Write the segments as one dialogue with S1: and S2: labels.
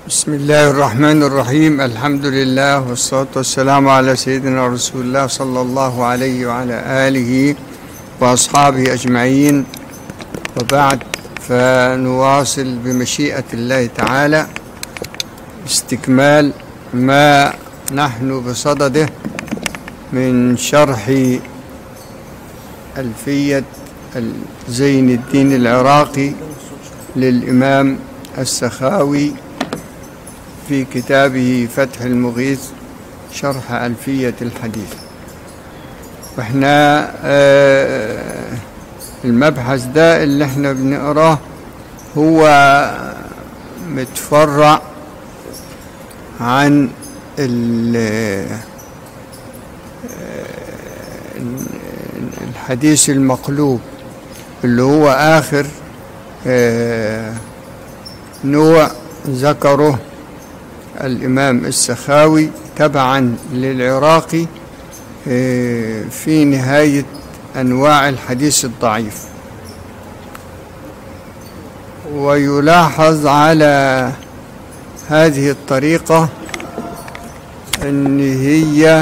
S1: بسم الله الرحمن الرحيم الحمد لله والصلاة والسلام على سيدنا رسول الله صلى الله عليه وعلى آله وأصحابه أجمعين وبعد فنواصل بمشيئة الله تعالى استكمال ما نحن بصدده من شرح ألفية زين الدين العراقي للإمام السخاوي في كتابه فتح المغيث شرح ألفية الحديث واحنا آه المبحث ده اللي احنا بنقراه هو متفرع عن الحديث المقلوب اللي هو آخر نوع ذكره الإمام السخاوي تبعا للعراقي في نهاية أنواع الحديث الضعيف ويلاحظ على هذه الطريقة أن هي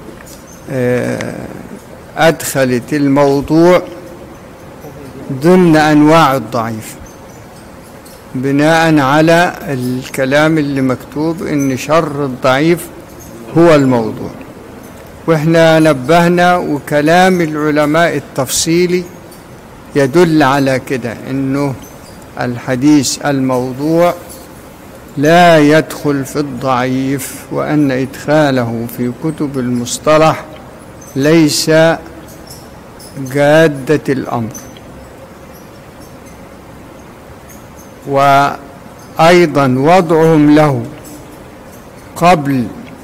S1: أدخلت الموضوع ضمن أنواع الضعيف بناء على الكلام اللي مكتوب ان شر الضعيف هو الموضوع واحنا نبهنا وكلام العلماء التفصيلي يدل على كده انه الحديث الموضوع لا يدخل في الضعيف وان ادخاله في كتب المصطلح ليس جاده الامر وأيضا وضعهم له قبل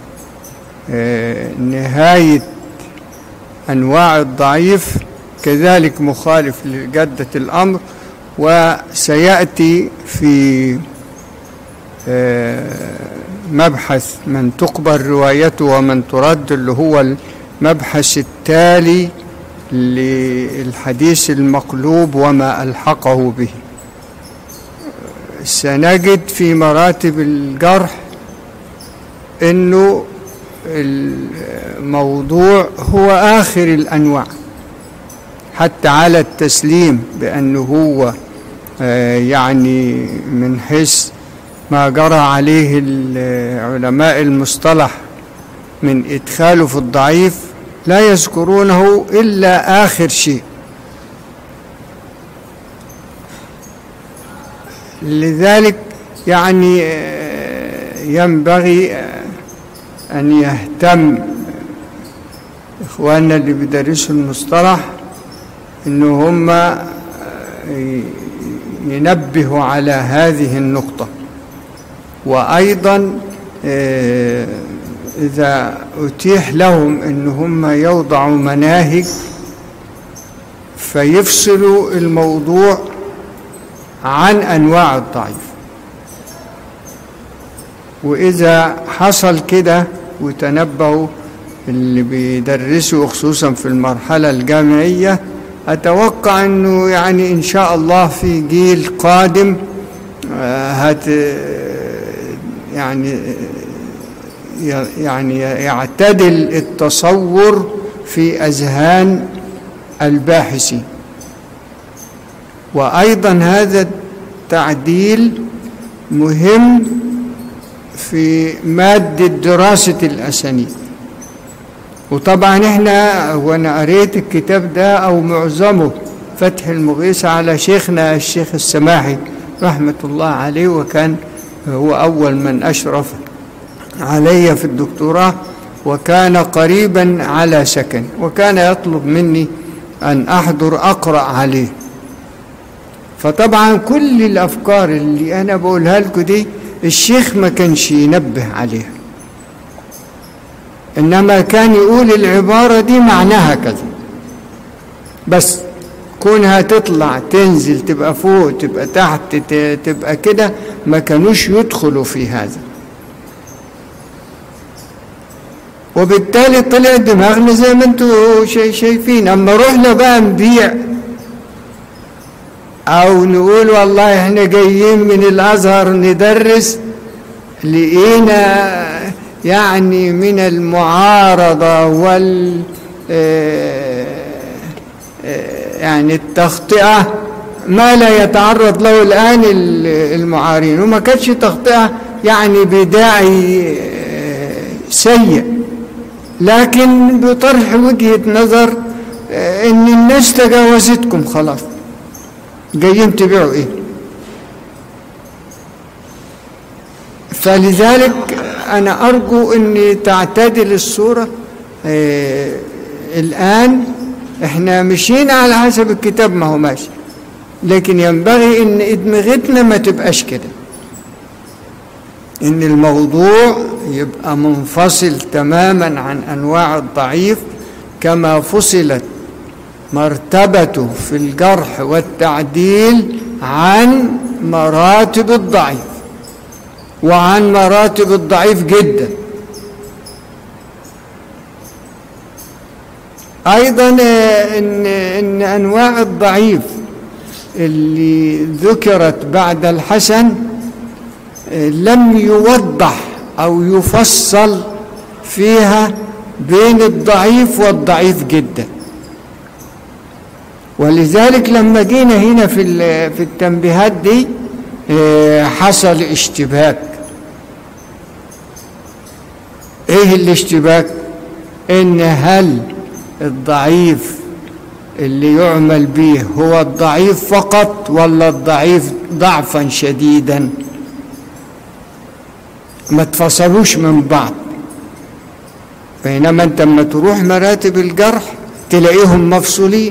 S1: نهاية أنواع الضعيف كذلك مخالف لجدة الأمر وسيأتي في مبحث من تقبل روايته ومن ترد اللي هو المبحث التالي للحديث المقلوب وما ألحقه به سنجد في مراتب الجرح انه الموضوع هو اخر الانواع حتى على التسليم بانه هو يعني من حيث ما جرى عليه علماء المصطلح من ادخاله في الضعيف لا يذكرونه الا اخر شيء لذلك يعني ينبغي أن يهتم إخواننا اللي بيدرسوا المصطلح إن هم ينبهوا على هذه النقطة وأيضا إذا أتيح لهم إن هم يوضعوا مناهج فيفصلوا الموضوع عن انواع الضعيف واذا حصل كده وتنبهوا اللي بيدرسوا خصوصا في المرحله الجامعيه اتوقع انه يعني ان شاء الله في جيل قادم هت يعني يعني يعتدل التصور في اذهان الباحثين وأيضا هذا التعديل مهم في مادة دراسة الأسانيد وطبعا احنا وانا قريت الكتاب ده او معظمه فتح المغيث على شيخنا الشيخ السماحي رحمة الله عليه وكان هو أول من أشرف علي في الدكتوراه وكان قريبا على سكن وكان يطلب مني أن أحضر أقرأ عليه فطبعا كل الافكار اللي انا بقولها لكم دي الشيخ ما كانش ينبه عليها انما كان يقول العباره دي معناها كذا بس كونها تطلع تنزل تبقى فوق تبقى تحت تبقى كده ما كانوش يدخلوا في هذا وبالتالي طلع دماغنا زي ما انتم شايفين اما رحنا بقى نبيع او نقول والله احنا جايين من الازهر ندرس لقينا يعني من المعارضة وال آه، آه، يعني التخطئة ما لا يتعرض له الآن المعارين وما كانتش تخطئة يعني بداعي آه، سيء لكن بطرح وجهة نظر ان الناس تجاوزتكم خلاص جايين تبيعوا ايه فلذلك أنا أرجو أن تعتدل الصورة آه الآن احنا مشينا على حسب الكتاب ما هو ماشي لكن ينبغي ان ادمغتنا ما تبقاش كده ان الموضوع يبقى منفصل تماما عن انواع الضعيف كما فصلت مرتبته في الجرح والتعديل عن مراتب الضعيف وعن مراتب الضعيف جدا ايضا ان ان انواع الضعيف اللي ذكرت بعد الحسن لم يوضح او يفصل فيها بين الضعيف والضعيف جدا ولذلك لما جينا هنا في في التنبيهات دي حصل اشتباك ايه الاشتباك ان هل الضعيف اللي يعمل به هو الضعيف فقط ولا الضعيف ضعفا شديدا ما تفصلوش من بعض بينما انت لما تروح مراتب الجرح تلاقيهم مفصولين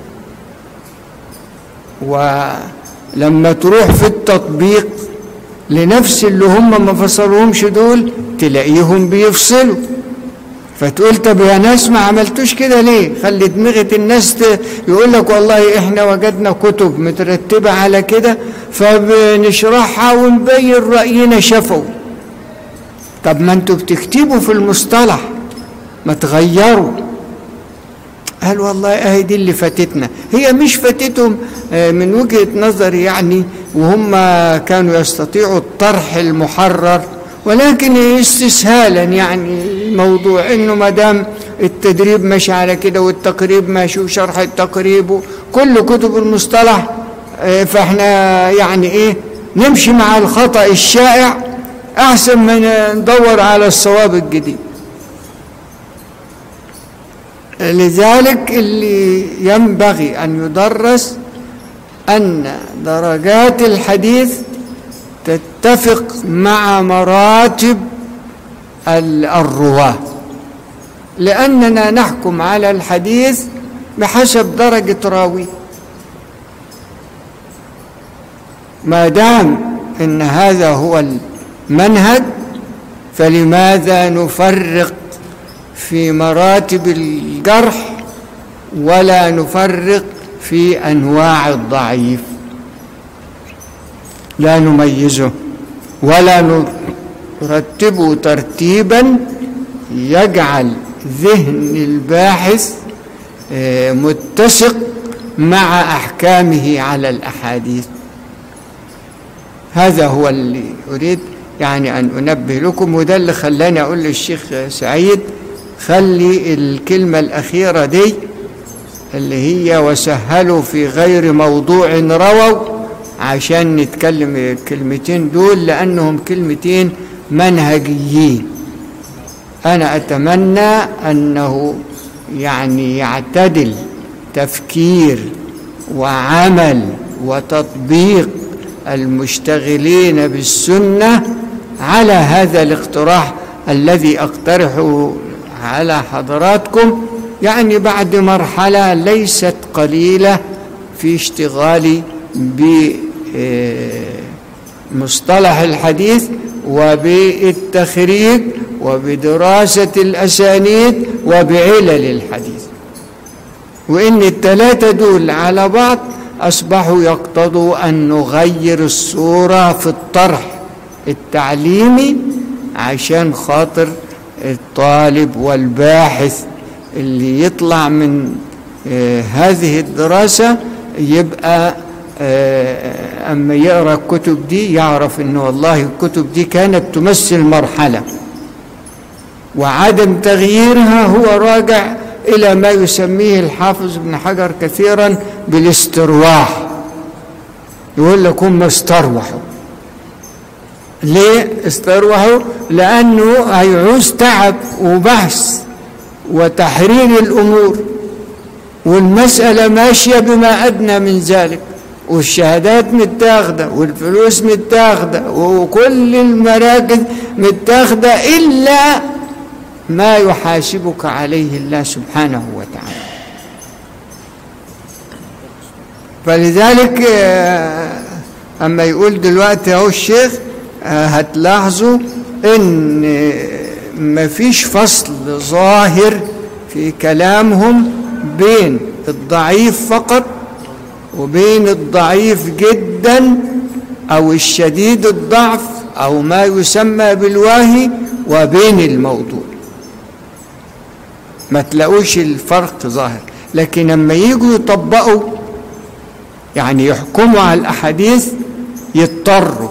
S1: ولما تروح في التطبيق لنفس اللي هم ما فصلوهمش دول تلاقيهم بيفصلوا فتقول طب يا ناس ما عملتوش كده ليه خلي دماغة الناس ت... يقول لك والله احنا وجدنا كتب مترتبة على كده فبنشرحها ونبين رأينا شفوي طب ما انتوا بتكتبوا في المصطلح ما تغيروا قال والله اهي دي اللي فاتتنا هي مش فاتتهم من وجهة نظري يعني وهم كانوا يستطيعوا الطرح المحرر ولكن استسهالا يعني الموضوع انه ما دام التدريب ماشي على كده والتقريب ماشي وشرح التقريب كل كتب المصطلح فاحنا يعني ايه نمشي مع الخطأ الشائع احسن من ندور على الصواب الجديد لذلك اللي ينبغي ان يدرس ان درجات الحديث تتفق مع مراتب الرواه لاننا نحكم على الحديث بحسب درجه راوي ما دام ان هذا هو المنهج فلماذا نفرق في مراتب الجرح ولا نفرق في انواع الضعيف لا نميزه ولا نرتبه ترتيبا يجعل ذهن الباحث متسق مع احكامه على الاحاديث هذا هو اللي اريد يعني ان انبه لكم وده اللي خلاني اقول للشيخ سعيد خلي الكلمه الاخيره دي اللي هي وسهلوا في غير موضوع رووا عشان نتكلم الكلمتين دول لأنهم كلمتين منهجيين أنا أتمنى أنه يعني يعتدل تفكير وعمل وتطبيق المشتغلين بالسنة على هذا الاقتراح الذي أقترحه على حضراتكم يعني بعد مرحلة ليست قليلة في اشتغالي بمصطلح الحديث وبالتخريج وبدراسة الأسانيد وبعلل الحديث وإن الثلاثة دول على بعض أصبحوا يقتضوا أن نغير الصورة في الطرح التعليمي عشان خاطر الطالب والباحث اللي يطلع من هذه الدراسة يبقى أما يقرأ الكتب دي يعرف أنه والله الكتب دي كانت تمثل مرحلة وعدم تغييرها هو راجع إلى ما يسميه الحافظ ابن حجر كثيرا بالاسترواح يقول لك هم استروحوا ليه استروحوا لأنه هيعوز تعب وبحث وتحرير الأمور والمسألة ماشية بما أدنى من ذلك والشهادات متاخدة والفلوس متاخدة وكل المراكز متاخدة إلا ما يحاسبك عليه الله سبحانه وتعالى فلذلك أما يقول دلوقتي أهو الشيخ هتلاحظوا إن مفيش فصل ظاهر في كلامهم بين الضعيف فقط وبين الضعيف جدا أو الشديد الضعف أو ما يسمى بالواهي وبين الموضوع ما تلاقوش الفرق ظاهر لكن لما يجوا يطبقوا يعني يحكموا على الأحاديث يضطروا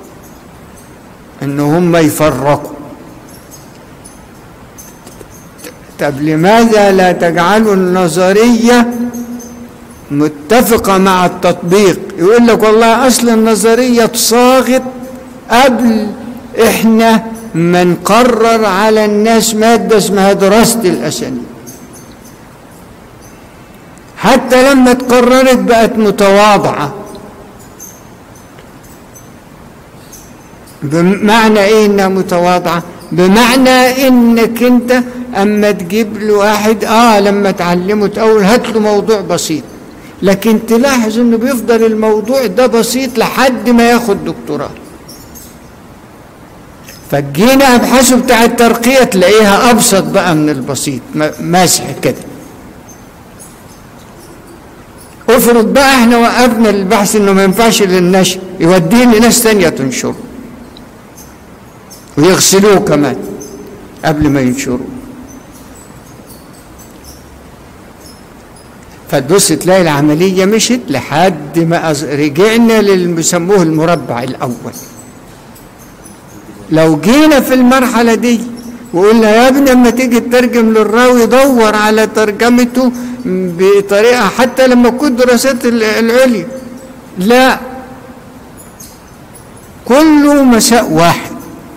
S1: ان هم يفرقوا طب لماذا لا تجعلوا النظرية متفقة مع التطبيق يقول لك والله أصل النظرية تصاغت قبل إحنا ما نقرر على الناس مادة اسمها دراسة الأسانيد حتى لما تقررت بقت متواضعة بمعنى ايه انها متواضعة بمعنى انك انت اما تجيب له واحد اه لما تعلمه تقول هات له موضوع بسيط لكن تلاحظ انه بيفضل الموضوع ده بسيط لحد ما ياخد دكتوراه فجينا ابحاثه بتاع الترقية تلاقيها ابسط بقى من البسيط ماسح كده افرض بقى احنا وقفنا البحث انه ما ينفعش للنشر يوديه لناس تانية تنشره ويغسلوه كمان قبل ما ينشروه فتبص تلاقي العملية مشت لحد ما رجعنا للي بيسموه المربع الأول لو جينا في المرحلة دي وقلنا يا ابني لما تيجي تترجم للراوي دور على ترجمته بطريقة حتى لما تكون دراسات العليا لا كله مساء واحد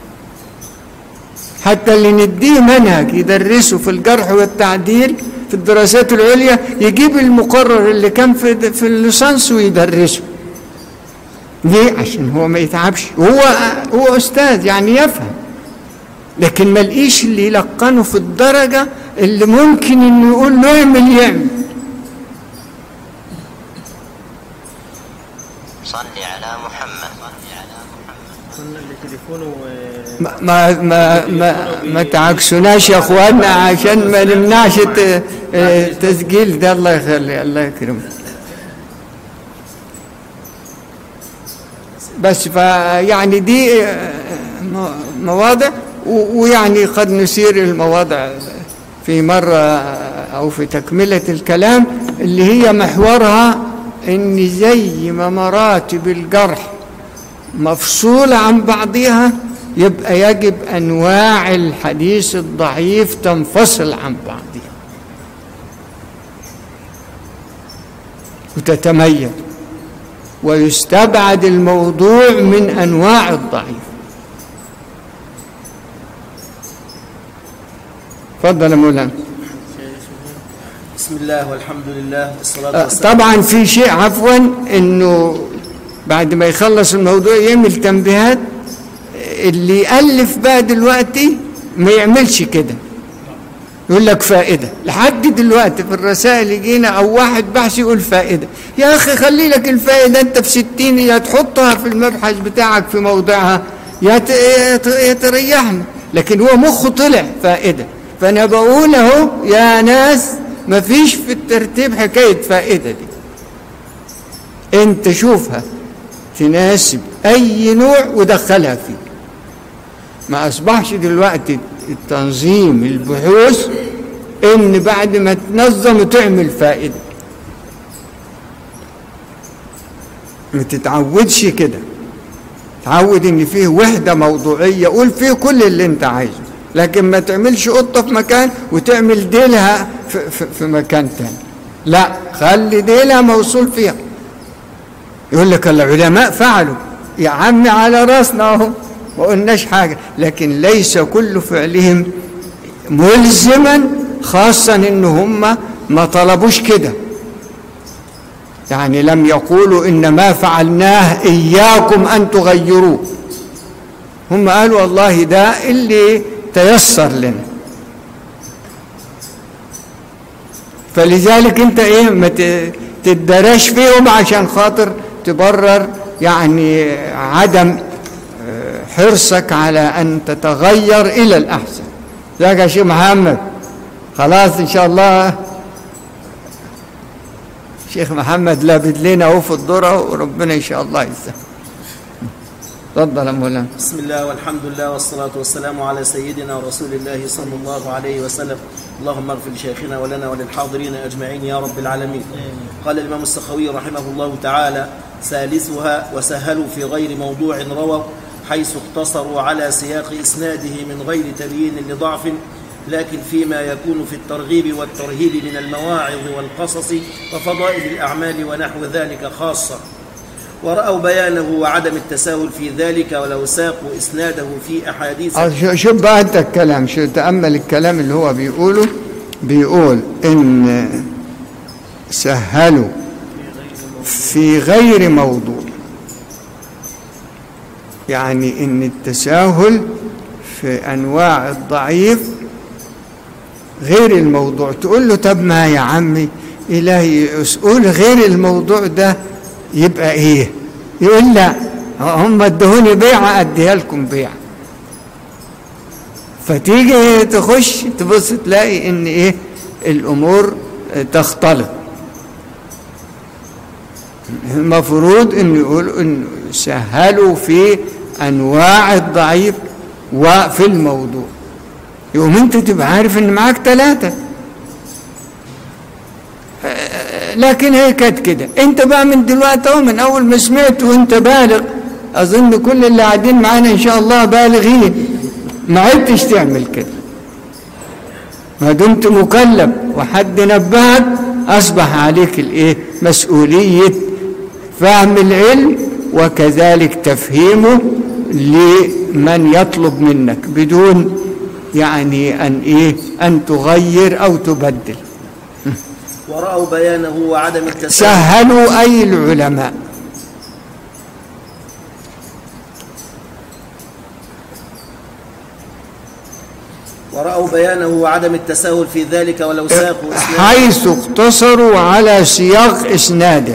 S1: حتى اللي نديه منهج يدرسه في الجرح والتعديل في الدراسات العليا يجيب المقرر اللي كان في في الليسانس ويدرسه ليه عشان هو ما يتعبش هو هو استاذ يعني يفهم لكن ما لقيش اللي يلقنه في الدرجة اللي ممكن انه يقول له اعمل يعمل
S2: صل على محمد
S3: قلنا اللي تليفونه
S1: ما ما ما ما, ما تعكسوناش يا اخواننا عشان ما نمنعش الت- التسجيل ده الله يخلي الله يكرمك بس فيعني دي م- مواضع و- ويعني قد نسير المواضع في مرة أو في تكملة الكلام اللي هي محورها إن زي ما مراتب الجرح مفصولة عن بعضها يبقى يجب أنواع الحديث الضعيف تنفصل عن بعضها وتتميز ويستبعد الموضوع من أنواع الضعيف تفضل يا مولانا
S3: بسم الله والحمد لله والصلاة
S1: آه،
S3: والسلام
S1: طبعا في شيء عفوا انه بعد ما يخلص الموضوع يعمل تنبيهات اللي يألف بقى دلوقتي ما يعملش كده يقول لك فائدة لحد دلوقتي في الرسائل يجينا أو واحد بحث يقول فائدة يا أخي خلي لك الفائدة أنت في ستين يا تحطها في المبحث بتاعك في موضعها يا ت- يا ت- يا تريحنا لكن هو مخه طلع فائدة فأنا بقول أهو يا ناس مفيش في الترتيب حكاية فائدة دي أنت شوفها تناسب أي نوع ودخلها فيه ما أصبحش دلوقتي التنظيم البحوث إن بعد ما تنظم وتعمل فائدة ما تتعودش كده تعود ان فيه وحده موضوعيه قول فيه كل اللي انت عايزه لكن ما تعملش قطه في مكان وتعمل ديلها في, في, في مكان تاني لا خلي ديلها موصول فيها يقول لك العلماء فعلوا يا عمي على راسنا اهو ما قلناش حاجه لكن ليس كل فعلهم ملزما خاصه ان هم ما طلبوش كده يعني لم يقولوا ان ما فعلناه اياكم ان تغيروه هم قالوا والله ده اللي تيسر لنا فلذلك انت ايه ما تدرش فيهم عشان خاطر تبرر يعني عدم حرصك على ان تتغير الى الاحسن ذاك يا شيخ محمد خلاص ان شاء الله شيخ محمد لابد لنا اهو في الذره وربنا ان شاء الله يسهل تفضل يا مولانا
S3: بسم الله والحمد لله والصلاة والسلام على سيدنا رسول الله صلى الله عليه وسلم اللهم اغفر لشيخنا ولنا وللحاضرين أجمعين يا رب العالمين قال الإمام السخوي رحمه الله تعالى ثالثها وسهلوا في غير موضوع رووا حيث اقتصروا على سياق إسناده من غير تبيين لضعف لكن فيما يكون في الترغيب والترهيب من المواعظ والقصص وفضائل الأعمال ونحو ذلك خاصة ورأوا بيانه وعدم التساهل في ذلك ولو ساقوا إسناده في أحاديث
S1: شوف بقى انت الكلام شو تأمل الكلام اللي هو بيقوله بيقول ان سهلوا في غير موضوع يعني ان التساهل في انواع الضعيف غير الموضوع تقول له طب ما يا عمي الهي اسئل غير الموضوع ده يبقى ايه يقول لا هم ادهوني بيعه اديها لكم بيعه فتيجي تخش تبص تلاقي ان ايه الامور تختلط المفروض ان يقولوا ان سهلوا في انواع الضعيف وفي الموضوع يقوم انت تبقى عارف ان معاك ثلاثه لكن هي كانت كده انت بقى من دلوقتي اهو من اول ما سمعت وانت بالغ اظن كل اللي قاعدين معانا ان شاء الله بالغين ما عدتش تعمل كده ما دمت مكلف وحد نبهك اصبح عليك الايه مسؤوليه فهم العلم وكذلك تفهيمه لمن يطلب منك بدون يعني ان ايه ان تغير او تبدل
S3: ورأوا بيانه وعدم التساهل
S1: سهلوا أي العلماء
S3: ورأوا بيانه وعدم التساهل في ذلك ولو ساقوا إسناده
S1: حيث اقتصروا على سياق إسناده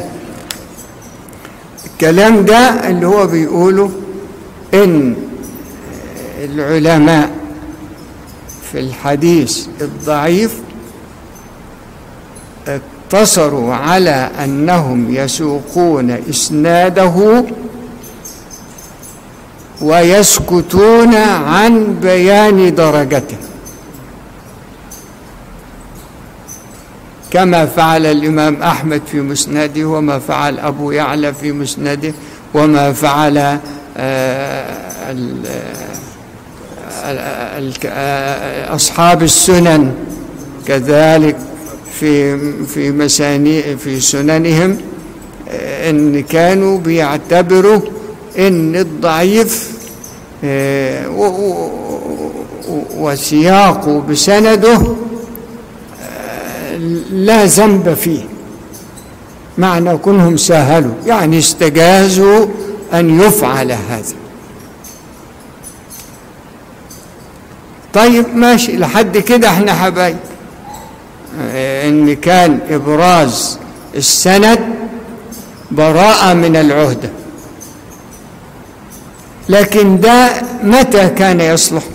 S1: الكلام ده اللي هو بيقوله إن العلماء في الحديث الضعيف اقتصروا على انهم يسوقون اسناده ويسكتون عن بيان درجته كما فعل الامام احمد في مسنده وما فعل ابو يعلى في مسنده وما فعل آه، ال- آه، ال- آه، اصحاب السنن كذلك في في مساني في سننهم آه، ان كانوا بيعتبروا ان الضعيف آه، و- و- و- وسياقه بسنده آه، لا ذنب فيه معنى كونهم ساهلوا يعني استجازوا ان يفعل هذا طيب ماشي لحد كده احنا حبايب ان كان ابراز السند براءه من العهده لكن ده متى كان يصلح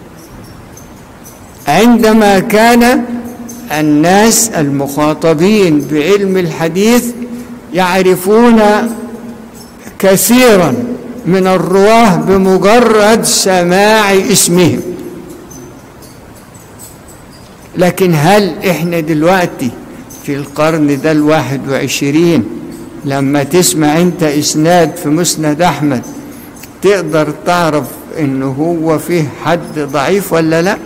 S1: عندما كان الناس المخاطبين بعلم الحديث يعرفون كثيرا من الرواه بمجرد سماع اسمهم لكن هل احنا دلوقتي في القرن ده الواحد وعشرين لما تسمع انت اسناد في مسند احمد تقدر تعرف انه هو فيه حد ضعيف ولا لا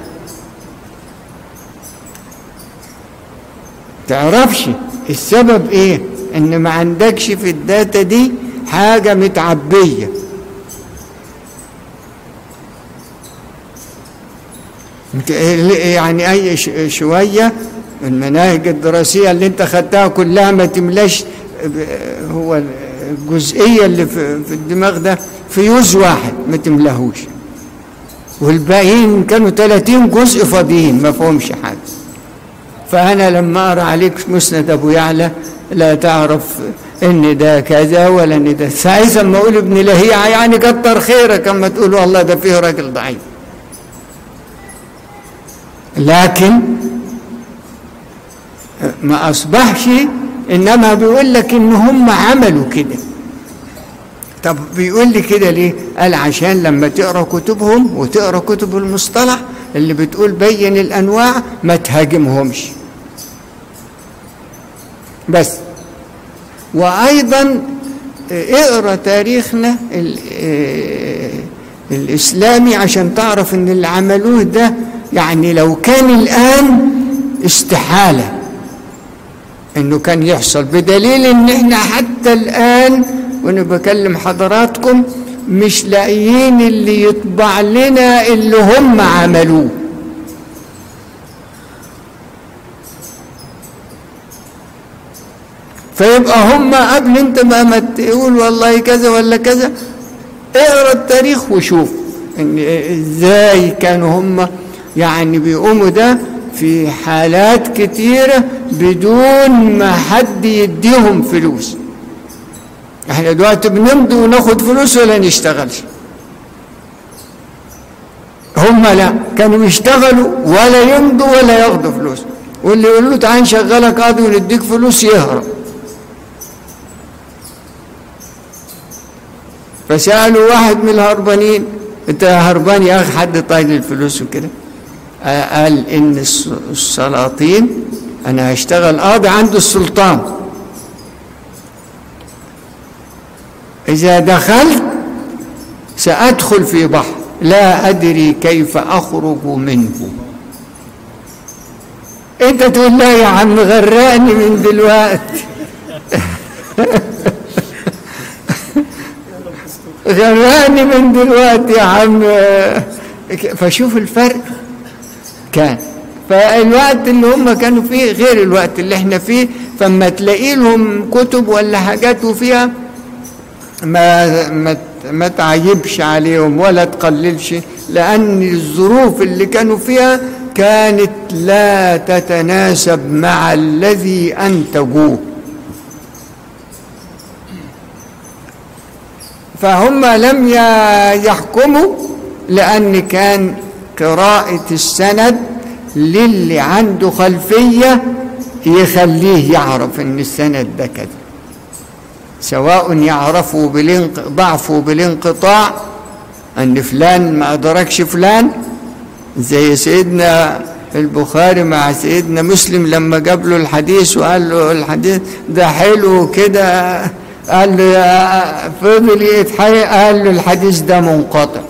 S1: تعرفش السبب ايه ان ما عندكش في الداتا دي حاجة متعبية انت يعني اي ش- شوية المناهج الدراسية اللي انت خدتها كلها ما تملاش ب- هو الجزئية اللي في في الدماغ ده فيوز واحد ما تملاهوش والباقيين كانوا 30 جزء فاضيين ما فيهمش حاجة فأنا لما أقرأ عليك مسند أبو يعلى لا تعرف إن ده كذا ولا إن ده ساعتها لما أقول ابن لهيعة يعني كتر خيرك أما تقول والله ده فيه راجل ضعيف لكن ما أصبحش إنما بيقول لك إن هم عملوا كده طب بيقول لي كده ليه؟ قال عشان لما تقرا كتبهم وتقرا كتب المصطلح اللي بتقول بين الانواع ما تهاجمهمش. بس وايضا اقرا تاريخنا ال- آه، الاسلامي عشان تعرف ان اللي عملوه ده يعني لو كان الان استحاله انه كان يحصل بدليل ان احنا حتى الان وانا بكلم حضراتكم مش لاقيين اللي يطبع لنا اللي هم عملوه فيبقى هم قبل انت ما ما تقول والله كذا ولا كذا اقرا التاريخ وشوف ان ازاي كانوا هم يعني بيقوموا ده في حالات كتيرة بدون ما حد يديهم فلوس احنا دلوقتي بنمضي وناخد فلوس ولا نشتغلش هم لا كانوا يشتغلوا ولا يمضوا ولا ياخدوا فلوس واللي يقول له تعال نشغلك قاضي ونديك فلوس يهرب فسألوا واحد من الهربانين انت هربان يا اخي حد طايل الفلوس وكده آه، قال ان الس- السلاطين انا هشتغل قاضي عند السلطان اذا دخلت سادخل في بحر لا ادري كيف اخرج منه انت تقول لا يا عم غرقني من دلوقتي غرقني من دلوقتي يا عم فشوف الفرق كان فالوقت اللي هم كانوا فيه غير الوقت اللي احنا فيه فما تلاقي لهم كتب ولا حاجات وفيها ما ما ما تعيبش عليهم ولا تقللش لان الظروف اللي كانوا فيها كانت لا تتناسب مع الذي انتجوه فهم لم ي- يحكموا لأن كان قراءة السند للي عنده خلفية يخليه يعرف ان السند ده كذا سواء يعرفوا بالانق... ضعفه بالانقطاع ان فلان ما ادركش فلان زي سيدنا البخاري مع سيدنا مسلم لما جاب له الحديث وقال له الحديث ده حلو كده قال له يا- فضل يتحقق قال له الحديث ده منقطع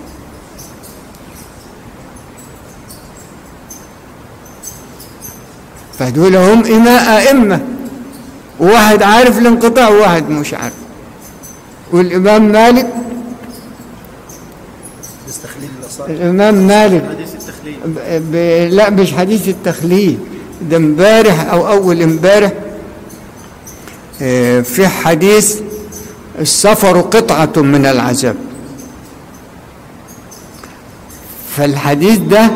S1: فدول هم إماء أئمة وواحد عارف الانقطاع وواحد مش عارف والإمام مالك
S3: استخليل الأصابع
S1: الإمام مالك
S3: حديث التخليل
S1: ب... ب... لا مش حديث التخليل ده امبارح او اول امبارح آه، في حديث السفر قطعة من العذاب فالحديث ده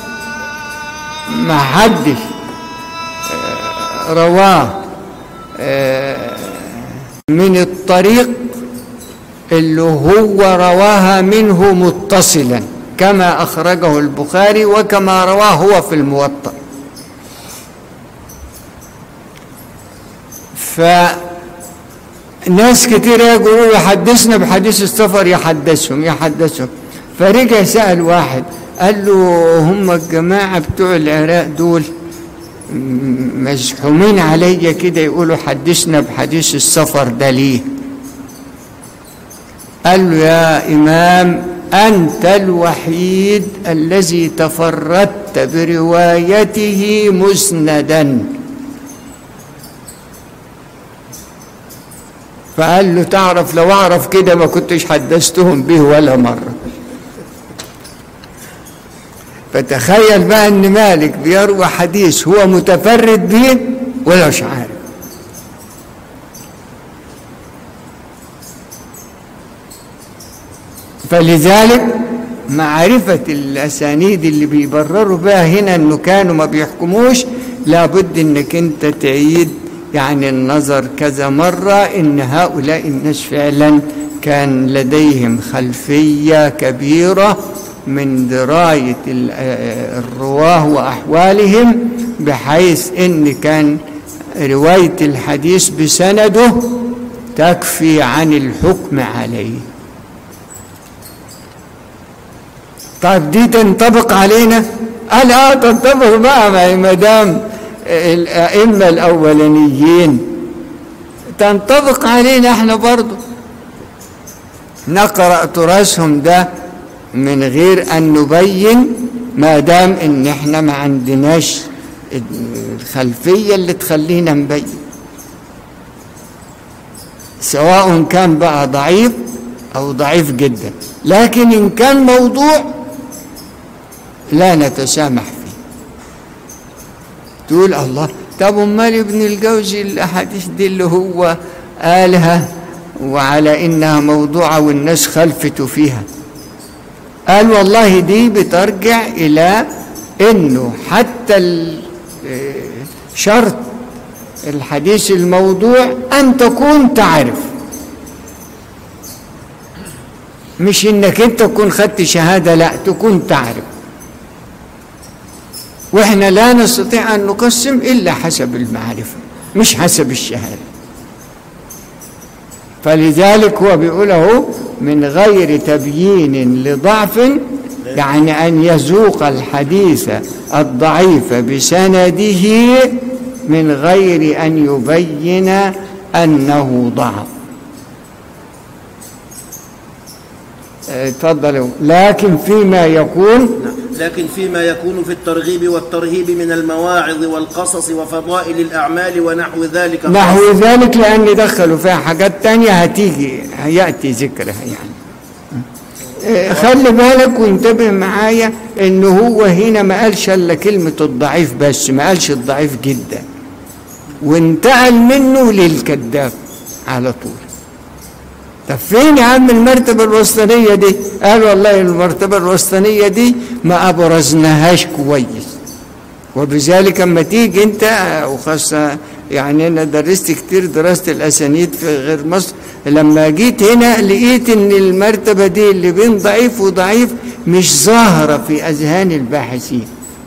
S1: ما حدش آه، رواه آه، من الطريق اللي هو رواها منه متصلا كما أخرجه البخاري وكما رواه هو في الموطأ فناس كتير يقولوا يحدثنا بحديث السفر يحدثهم يحدثهم فرجع سأل واحد قال له هم الجماعة بتوع العراق دول م- مزحومين عليا كده يقولوا حدثنا بحديث السفر ده ليه قال له يا إمام أنت الوحيد الذي تفردت بروايته مسندا فقال له تعرف لو أعرف كده ما كنتش حدثتهم به ولا مرة فتخيل بقى ان مالك بيروي حديث هو متفرد به ولا مش عارف فلذلك معرفة الأسانيد اللي بيبرروا بها هنا إنه كانوا ما بيحكموش لابد إنك أنت تعيد يعني النظر كذا مرة إن هؤلاء الناس فعلا كان لديهم خلفية كبيرة من دراية ال- آه، الرواه وأحوالهم بحيث إن كان رواية الحديث بسنده تكفي عن الحكم عليه طيب دي تنطبق علينا قال اه تنطبق بقى ما دام الائمه الاولانيين تنطبق علينا احنا برضو نقرا تراثهم ده من غير ان نبين ما دام ان احنا ما عندناش الخلفيه اللي تخلينا نبين سواء كان بقى ضعيف او ضعيف جدا لكن ان كان موضوع لا نتسامح فيه تقول الله طب امال ابن الجوزي الاحاديث دي اللي هو قالها وعلى انها موضوعه والناس خلفته فيها قال والله دي بترجع الى انه حتى ال- آه، شرط الحديث الموضوع ان تكون تعرف مش انك انت تكون خدت شهاده لا تكون تعرف واحنا لا نستطيع ان نقسم الا حسب المعرفه مش حسب الشهاده فلذلك هو بيقول اهو من غير تبيين لضعف يعني ان يذوق الحديث الضعيف بسنده من غير ان يبين انه ضعف اه، اتفضلوا لكن فيما يكون
S3: لكن فيما يكون في الترغيب والترهيب من المواعظ والقصص وفضائل الأعمال ونحو ذلك
S1: نحو ذلك لأن دخلوا فيها حاجات تانية هتيجي هيأتي ذكرها يعني إيه، خلي بالك وانتبه معايا ان هو هنا ما قالش الا كلمة الضعيف بس ما قالش الضعيف جدا وانتقل منه للكذاب على طول طب فين يا عم المرتبة الوسطانية دي قال والله المرتبة الوسطانية دي ما أبرزناهاش كويس وبذلك اما تيجي انت وخاصة يعني انا درست كتير دراسة الاسانيد في غير مصر لما جيت هنا لقيت ان المرتبة دي اللي بين ضعيف وضعيف مش ظاهرة في اذهان الباحثين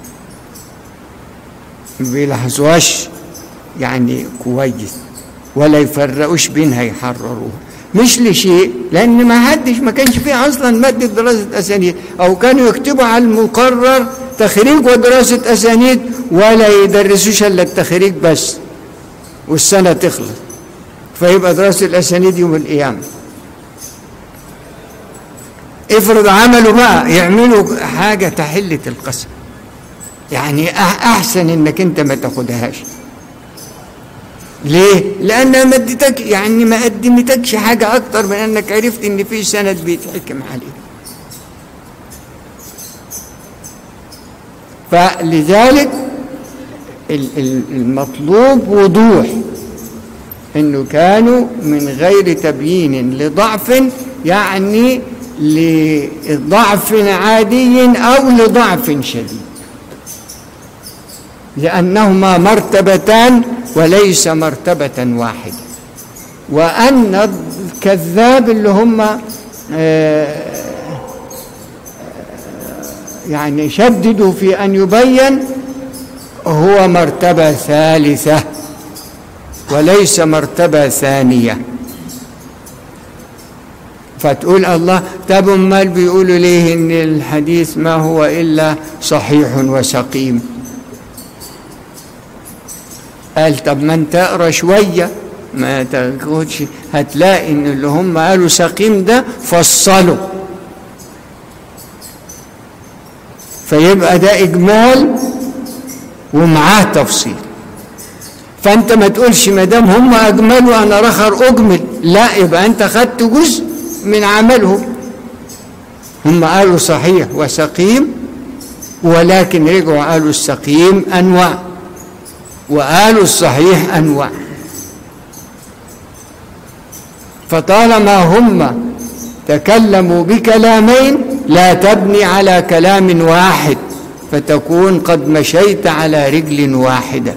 S1: ما بيلاحظوهاش يعني كويس ولا يفرقوش بينها يحرروها مش لشيء لان ما حدش ما كانش فيه اصلا ماده دراسه اسانيد او كانوا يكتبوا على المقرر تخريج ودراسه اسانيد ولا يدرسوش الا التخريج بس والسنه تخلص فيبقى دراسه الاسانيد يوم القيامه افرض عملوا بقى يعملوا حاجه تحله القسم يعني أح- احسن انك انت ما تاخدهاش ليه؟ لأنها ما اديتك يعني ما قدمتكش حاجة أكتر من أنك عرفت إن في سند بيتحكم عليه. فلذلك ال- ال- المطلوب وضوح انه كانوا من غير تبيين لضعف يعني لضعف عادي او لضعف شديد لانهما مرتبتان وليس مرتبه واحده وان الكذاب اللي هم آه، يعني شددوا في ان يبين هو مرتبه ثالثه وليس مرتبه ثانيه فتقول الله طب امال بيقولوا ليه ان الحديث ما هو الا صحيح وسقيم قال طب ما انت اقرا شويه ما تاخدش هتلاقي ان اللي هم قالوا سقيم ده فصلوا فيبقى ده اجمال ومعاه تفصيل فانت ما تقولش ما دام هم اجملوا انا رخر اجمل لا يبقى انت خدت جزء من عملهم هم قالوا صحيح وسقيم ولكن رجعوا قالوا السقيم انواع وقالوا الصحيح انواع فطالما هم تكلموا بكلامين لا تبني على كلام واحد فتكون قد مشيت على رجل واحده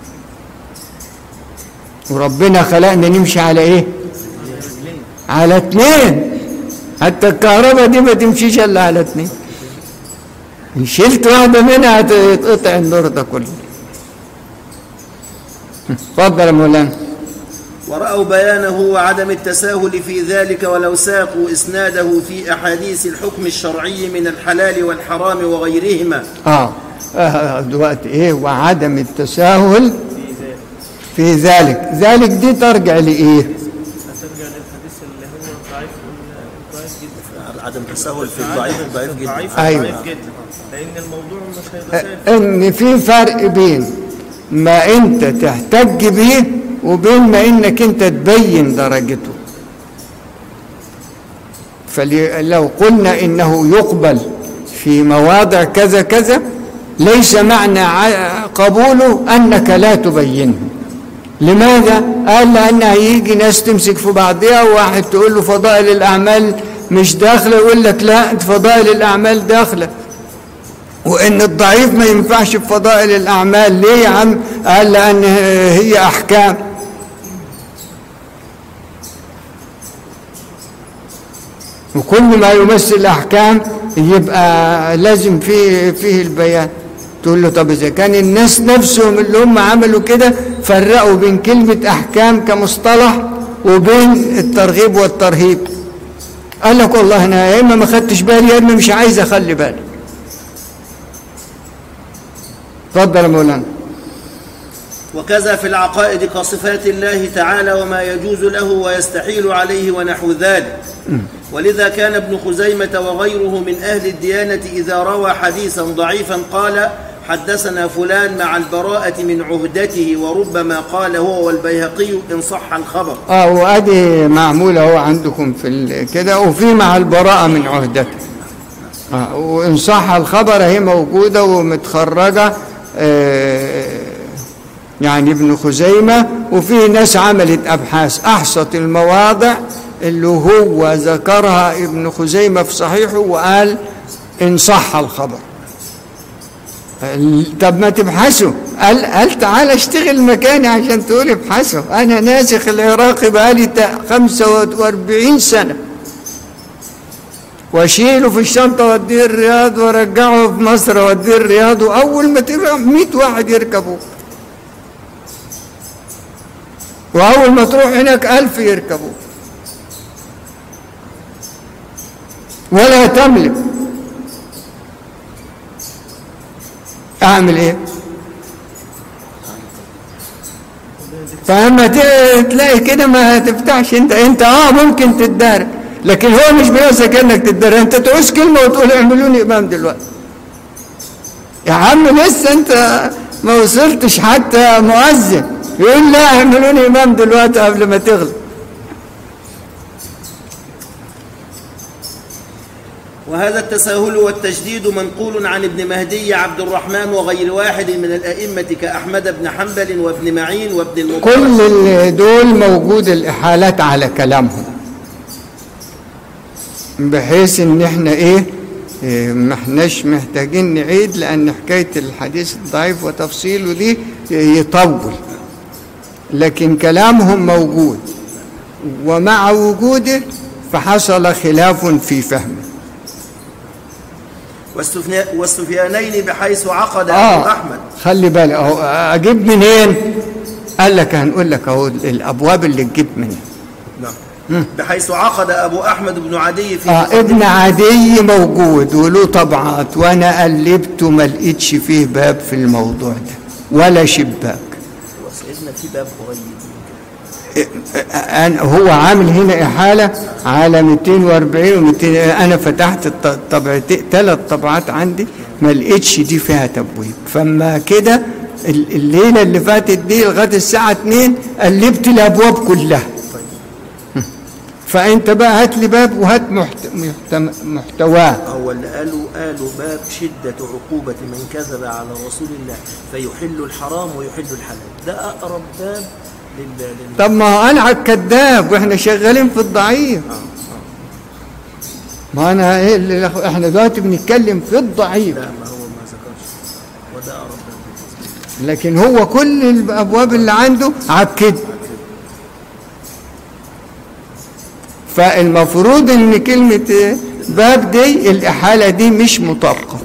S1: وربنا خلقنا نمشي على ايه على اتنين حتى الكهرباء دي ما تمشيش الا على اتنين ان شلت واحده منها هتقطع النور ده كله اتفضل يا مولانا
S3: ورأوا بيانه وعدم التساهل في ذلك ولو ساقوا إسناده في أحاديث الحكم الشرعي من الحلال والحرام وغيرهما
S1: اه, آه دلوقتي ايه وعدم التساهل في ذلك ذلك دي ترجع لايه
S4: هترجع للحديث اللي هو ضعيف ضعيف جدا
S3: عدم التساهل في الضعيف الضعيف جدا
S4: ضعيف
S1: أيوة.
S4: ضعيف جدا لان الموضوع مش هيبقى سهل
S1: ان في فرق بين ما انت تحتج به وبين ما انك انت تبين درجته فلو قلنا انه يقبل في مواضع كذا كذا ليس معنى ع- قبوله انك لا تبينه لماذا؟ قال لان هيجي ناس تمسك في بعضها وواحد تقول له فضائل الاعمال مش داخله يقول لك لا فضائل الاعمال داخله وان الضعيف ما ينفعش في فضائل الاعمال ليه يا عم قال لان هي احكام وكل ما يمثل احكام يبقى لازم فيه فيه البيان تقول له طب اذا كان الناس نفسهم اللي هم عملوا كده فرقوا بين كلمه احكام كمصطلح وبين الترغيب والترهيب قال لك والله انا يا اما ما خدتش بالي يا اما مش عايز اخلي بالي اتفضل يا مولانا
S3: وكذا في العقائد كصفات الله تعالى وما يجوز له ويستحيل عليه ونحو ذلك ولذا كان ابن خزيمة وغيره من أهل الديانة إذا روى حديثا ضعيفا قال حدثنا فلان مع البراءة من عهدته وربما قال هو والبيهقي إن صح الخبر
S1: اه وادي معموله اهو عندكم في ال- كده وفي مع البراءه من عهدته آه وان صح الخبر هي موجوده ومتخرجه آه يعني ابن خزيمه وفي ناس عملت ابحاث احصت المواضع اللي هو ذكرها ابن خزيمه في صحيحه وقال ان صح الخبر طب ما تبحثوا قال, قال تعالى اشتغل مكاني عشان تقول ابحثوا انا ناسخ العراقي بقالي تا- 45 سنه واشيله في الشنطه واديه الرياض وارجعه في مصر واديه الرياض واول ما تبقى 100 واحد يركبوه واول ما تروح هناك ألف يركبوه ولا تملك اعمل ايه فاما ت- تلاقي كده ما تفتحش انت انت اه ممكن تتدارك لكن هو مش بيوصك انك تتدارك انت تعوز كلمه وتقول اعملوني امام دلوقتي يا عم لسه انت ما وصلتش حتى مؤذن يقول لا اعملوني امام دلوقتي قبل ما تغلب
S3: وهذا التساهل والتشديد منقول عن ابن مهدي عبد الرحمن وغير واحد من الأئمة كأحمد بن حنبل وابن معين وابن المبارك
S1: كل ال- دول موجود الإحالات على كلامهم بحيث ان احنا ايه إيه، ما احناش محتاجين نعيد لان حكاية الحديث الضعيف وتفصيله دي يطول لكن كلامهم موجود ومع وجوده فحصل خلاف في فهمه
S3: والسفيا- والسفيانين بحيث عقد أبو
S1: اه
S3: أحمد
S1: خلي بالك اهو اجيب منين قال لك هنقول لك اهو الابواب اللي تجيب منها
S3: نعم بحيث عقد أبو أحمد بن عدي في
S1: اه ابن عدي موجود وله طبعات وانا قلبت ما لقيتش فيه باب في الموضوع ده ولا شباك
S3: في باب قريب من كده
S1: أنا هو عامل هنا إحالة على 240 و200 أنا فتحت الط- طبعتين ثلاث طبعات عندي ما لقيتش دي فيها تبويب فما كده ال- الليلة اللي فاتت دي لغاية الساعة 2 قلبت الأبواب كلها فأنت بقى هات لي باب وهات محت... محت... محتواه
S3: هو اللي قالوا قالوا باب شدة عقوبة من كذب على رسول الله فيحل الحرام ويحل الحلال ده أقرب باب لل... لل...
S1: طب ما هو أنا على الكذاب وإحنا شغالين في الضعيف ما أنا إيه اللي إحنا دلوقتي بنتكلم في الضعيف
S3: لا ما هو ما ذكرش وده أقرب باب
S1: لكن هو كل الابواب اللي عنده عكد فالمفروض ان كلمه باب دي الاحاله دي مش مطابقه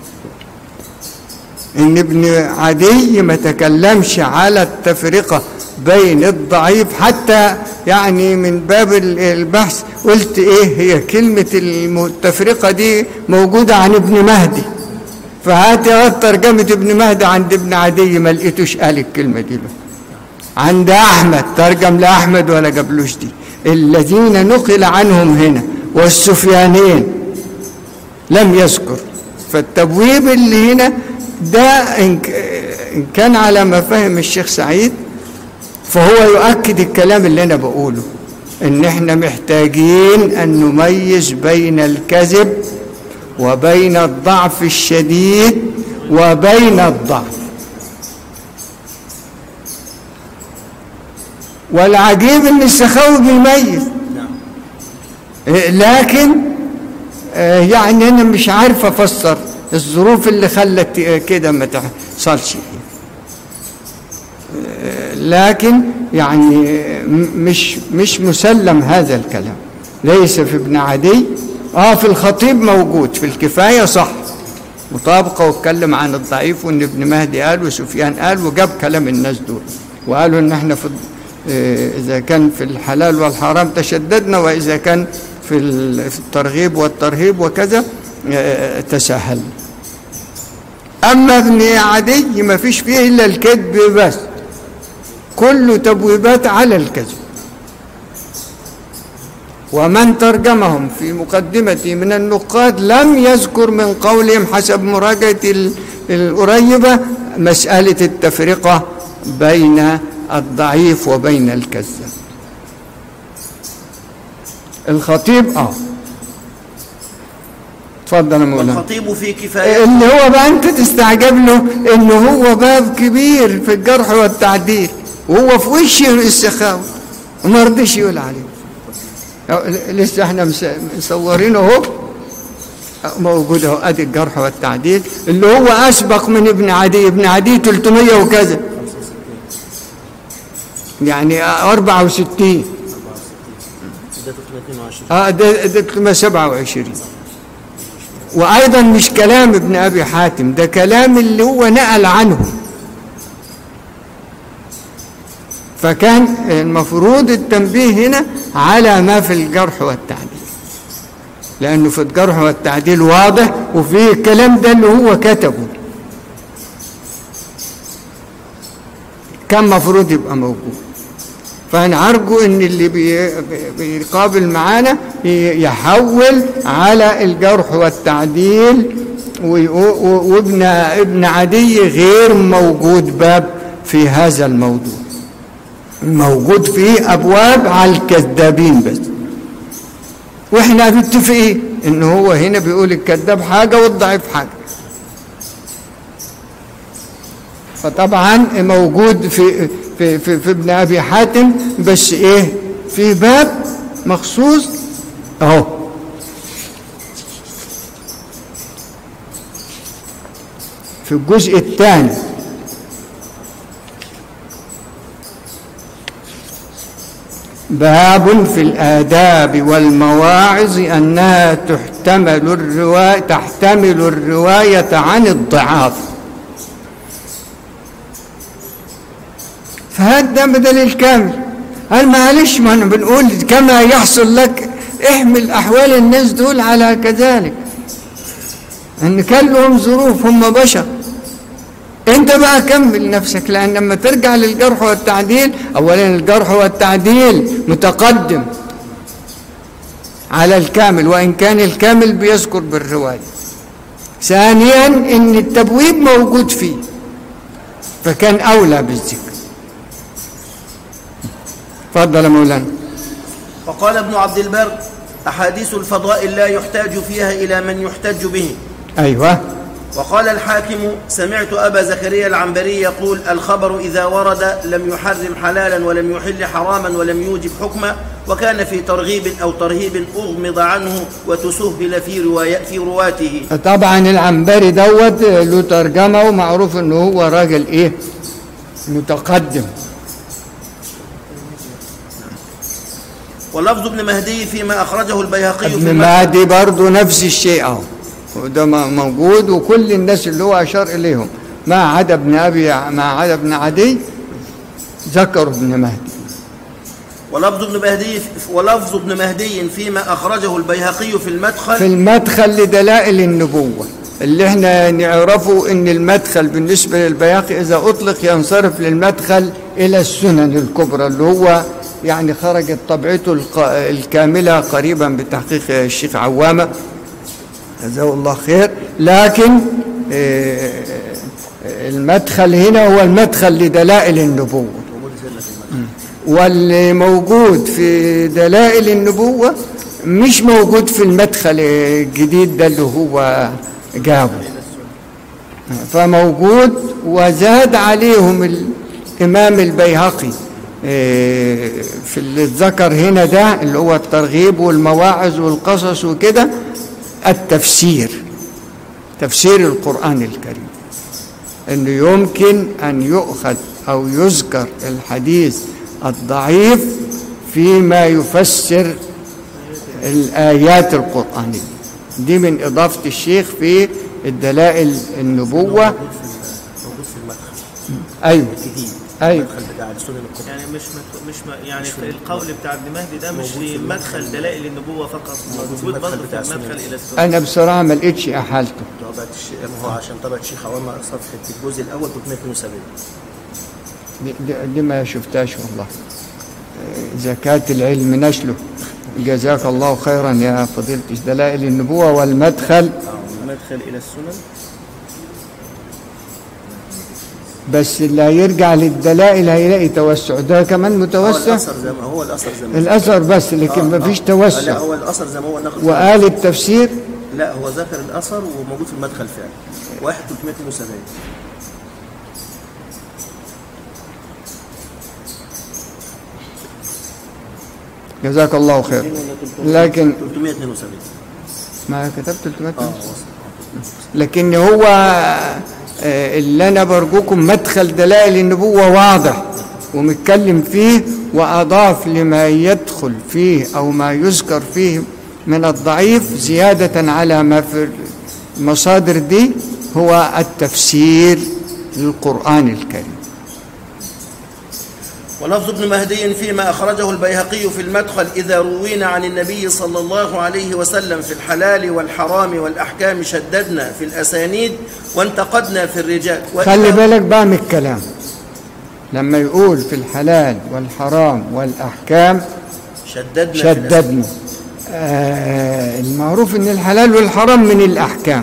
S1: ان ابن عدي ما تكلمش على التفرقه بين الضعيف حتى يعني من باب ال- البحث قلت ايه هي كلمه الم- التفرقه دي موجوده عن ابن مهدي فهات يا ترجمة ابن مهدي عند ابن عدي ما لقيتوش قال الكلمة دي له عند أحمد ترجم لأحمد ولا جابلوش دي الذين نقل عنهم هنا والسفيانين لم يذكر فالتبويب اللي هنا ده إن ك- إن كان على ما فهم الشيخ سعيد فهو يؤكد الكلام اللي أنا بقوله إن إحنا محتاجين أن نميز بين الكذب وبين الضعف الشديد وبين الضعف والعجيب ان السخاوي بيميز
S3: نعم
S1: إيه، لكن آه، يعني انا مش عارف افسر الظروف اللي خلت آه، كده ما تحصلش آه، لكن يعني آه، م- مش مش مسلم هذا الكلام ليس في ابن عدي اه في الخطيب موجود في الكفايه صح مطابقه واتكلم عن الضعيف وان ابن مهدي قال وسفيان قال وجاب كلام الناس دول وقالوا ان احنا في آه، اذا كان في الحلال والحرام تشددنا واذا كان في ال- في الترغيب والترهيب وكذا آه، تساهلنا اما ابن عدي ما فيش فيه الا الكذب بس كله تبويبات على الكذب ومن ترجمهم في مقدمة من النقاد لم يذكر من قولهم حسب مراجعة ال- القريبة مسألة التفرقة بين الضعيف وبين الكذاب الخطيب اه تفضل يا مولانا
S3: والخطيب في كفاية
S1: اللي هو بقى انت تستعجب له انه هو باب كبير في الجرح والتعديل وهو في وش السخاوي وما رضيش يقول عليه لسه احنا مس- مصورينه اهو موجود اهو ادي الجرح والتعديل اللي هو اسبق من ابن عدي ابن عدي 300 وكذا يعني 64
S3: ده 322
S1: اه ده ده 327 وايضا مش كلام ابن ابي حاتم ده كلام اللي هو نقل عنه فكان المفروض التنبيه هنا على ما في الجرح والتعديل لانه في الجرح والتعديل واضح وفي الكلام ده اللي هو كتبه كان مفروض يبقى موجود فانا ارجو ان اللي بي- بيقابل معانا ي- يحول على الجرح والتعديل ويقو- و- وابن ابن عدي غير موجود باب في هذا الموضوع موجود فيه ابواب على الكذابين بس واحنا متفقين ان هو هنا بيقول الكذاب حاجه والضعيف حاجه فطبعا موجود في في في, في ابن ابي حاتم بس ايه في باب مخصوص اهو في الجزء الثاني باب في الآداب والمواعظ أنها تحتمل الرواية تحتمل الرواية عن الضعاف فهذا بدل الكامل قال معلش ما انا بنقول كما يحصل لك احمل احوال الناس دول على كذلك ان كان لهم ظروف هم بشر انت بقى كمل نفسك لان لما ترجع للجرح والتعديل اولا الجرح والتعديل متقدم على الكامل وان كان الكامل بيذكر بالروايه ثانيا ان التبويب موجود فيه فكان اولى بالذكر تفضل يا مولانا
S3: وقال ابن عبد البر أحاديث الفضائل لا يحتاج فيها إلى من يحتج به
S1: ايوه
S3: وقال الحاكم سمعت أبا زكريا العنبري يقول الخبر إذا ورد لم يحرم حلالا ولم يحل حراما ولم يوجب حكما وكان في ترغيب أو ترهيب أغمض عنه وتسهل في, رواية في رواته
S1: طبعا العنبري دوت له ترجمه ومعروف انه هو راجل ايه متقدم
S3: ولفظ ابن مهدي فيما أخرجه البيهقي في
S1: ابن
S3: المسجد
S1: مهدي برضه نفس الشيء اهو وده م- موجود وكل الناس اللي هو اشار اليهم ما عدا ابن ابي ما عدا ابن عدي ذكروا ابن مهدي
S3: ولفظ ابن مهدي ولفظ ابن مهدي فيما أخرجه البيهقي في
S1: في
S3: المدخل
S1: المدخل لدلائل النبوة اللي احنا نعرفه ان المدخل بالنسبة للبياقي اذا اطلق ينصرف للمدخل الى السنن الكبرى اللي هو يعني خرجت طبعته الق- الكاملة قريبا بتحقيق الشيخ عوامة جزاه الله خير لكن آه، المدخل هنا هو المدخل لدلائل النبوة واللي موجود في دلائل النبوة مش موجود في المدخل الجديد ده اللي هو جابه فموجود وزاد عليهم الإمام البيهقي إيه، في اللي اتذكر هنا ده اللي هو الترغيب والمواعظ والقصص وكده التفسير تفسير القرآن الكريم انه يمكن ان يؤخذ او يذكر الحديث الضعيف فيما يفسر الايات القرانيه دي من اضافه الشيخ في الدلائل النبوه
S3: موجود في المدخل
S1: ايوه
S3: الجديد
S1: أيوة.
S3: المدخل بتاع السنن الكبرى
S4: يعني مش مت... مش م... يعني في القول بتاع ابن مهدي ده مش في مدخل دلائل النبوة فقط موجود
S3: المدخل
S4: برضه في
S3: بتاع
S4: المدخل
S3: السنة.
S4: الى السنة
S1: انا بصراحه ما لقيتش احالته
S3: طبعة الشيخ ما هو عشان طبعة الشيخ عوامة صفحة الجزء الأول 372
S1: دي, دي, دي ما شفتهاش والله آه، زكاة العلم نشله جزاك الله خيرا يا فضيلة دلائل النبوة والمدخل
S4: المدخل الى السنن
S1: بس اللي هيرجع للدلائل هيلاقي توسع ده كمان
S3: هو
S1: متوسع
S3: الأثر زي ما هو الأثر زي ما هو
S1: الأثر بس لكن
S3: آه،
S1: ما فيش
S3: آه. لا
S1: توسع
S3: هو الأثر زي ما هو ناخد
S1: وقال التفسير
S3: لا هو ذكر الأثر وموجود في المدخل فعلا 1 372
S1: جزاك الله خير لكن
S3: 372
S1: ما كتبت 300
S3: اه وصل
S1: لكن هو آه، اللي انا برجوكم مدخل دلائل النبوة واضح ومتكلم فيه واضاف لما يدخل فيه او ما يذكر فيه من الضعيف زيادة على ما في المصادر دي هو التفسير للقرآن الكريم
S3: ولفظ ابن مهدي فيما أخرجه البيهقي في المدخل إذا روينا عن النبي صلى الله عليه وسلم في الحلال والحرام والأحكام شددنا في الأسانيد وانتقدنا في الرجال وإذا-
S1: خلي بالك بقى من الكلام لما يقول في الحلال والحرام والأحكام
S3: شددنا, في الأسانيد
S1: شددنا آه المعروف ان الحلال والحرام من الاحكام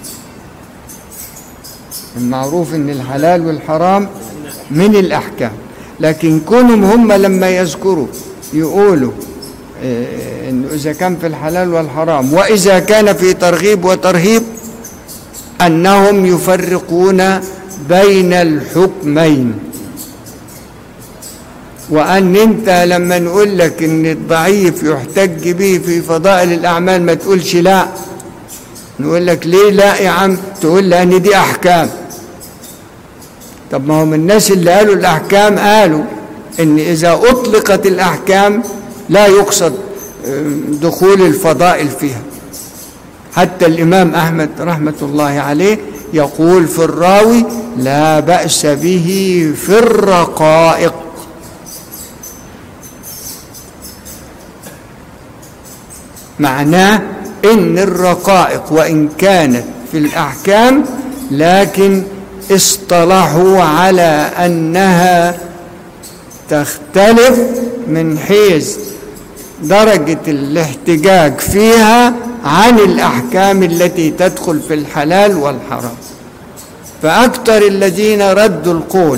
S1: المعروف ان الحلال والحرام من الاحكام لكن كونهم هم لما يذكروا يقولوا آه انه اذا كان في الحلال والحرام واذا كان في ترغيب وترهيب انهم يفرقون بين الحكمين وأن أنت لما نقول لك إن الضعيف يحتج به في فضائل الأعمال ما تقولش لا نقول لك ليه لا يا عم تقول لأن دي أحكام طب ما هم الناس اللي قالوا الأحكام قالوا إن إذا أطلقت الأحكام لا يقصد آه، دخول الفضائل فيها حتى الإمام أحمد رحمة الله عليه يقول في الراوي لا بأس به في الرقائق معناه ان الرقائق وان كانت في الاحكام لكن اصطلحوا على أنها تختلف من حيث درجة الاحتجاج فيها عن الأحكام التي تدخل في الحلال والحرام فأكثر الذين ردوا القول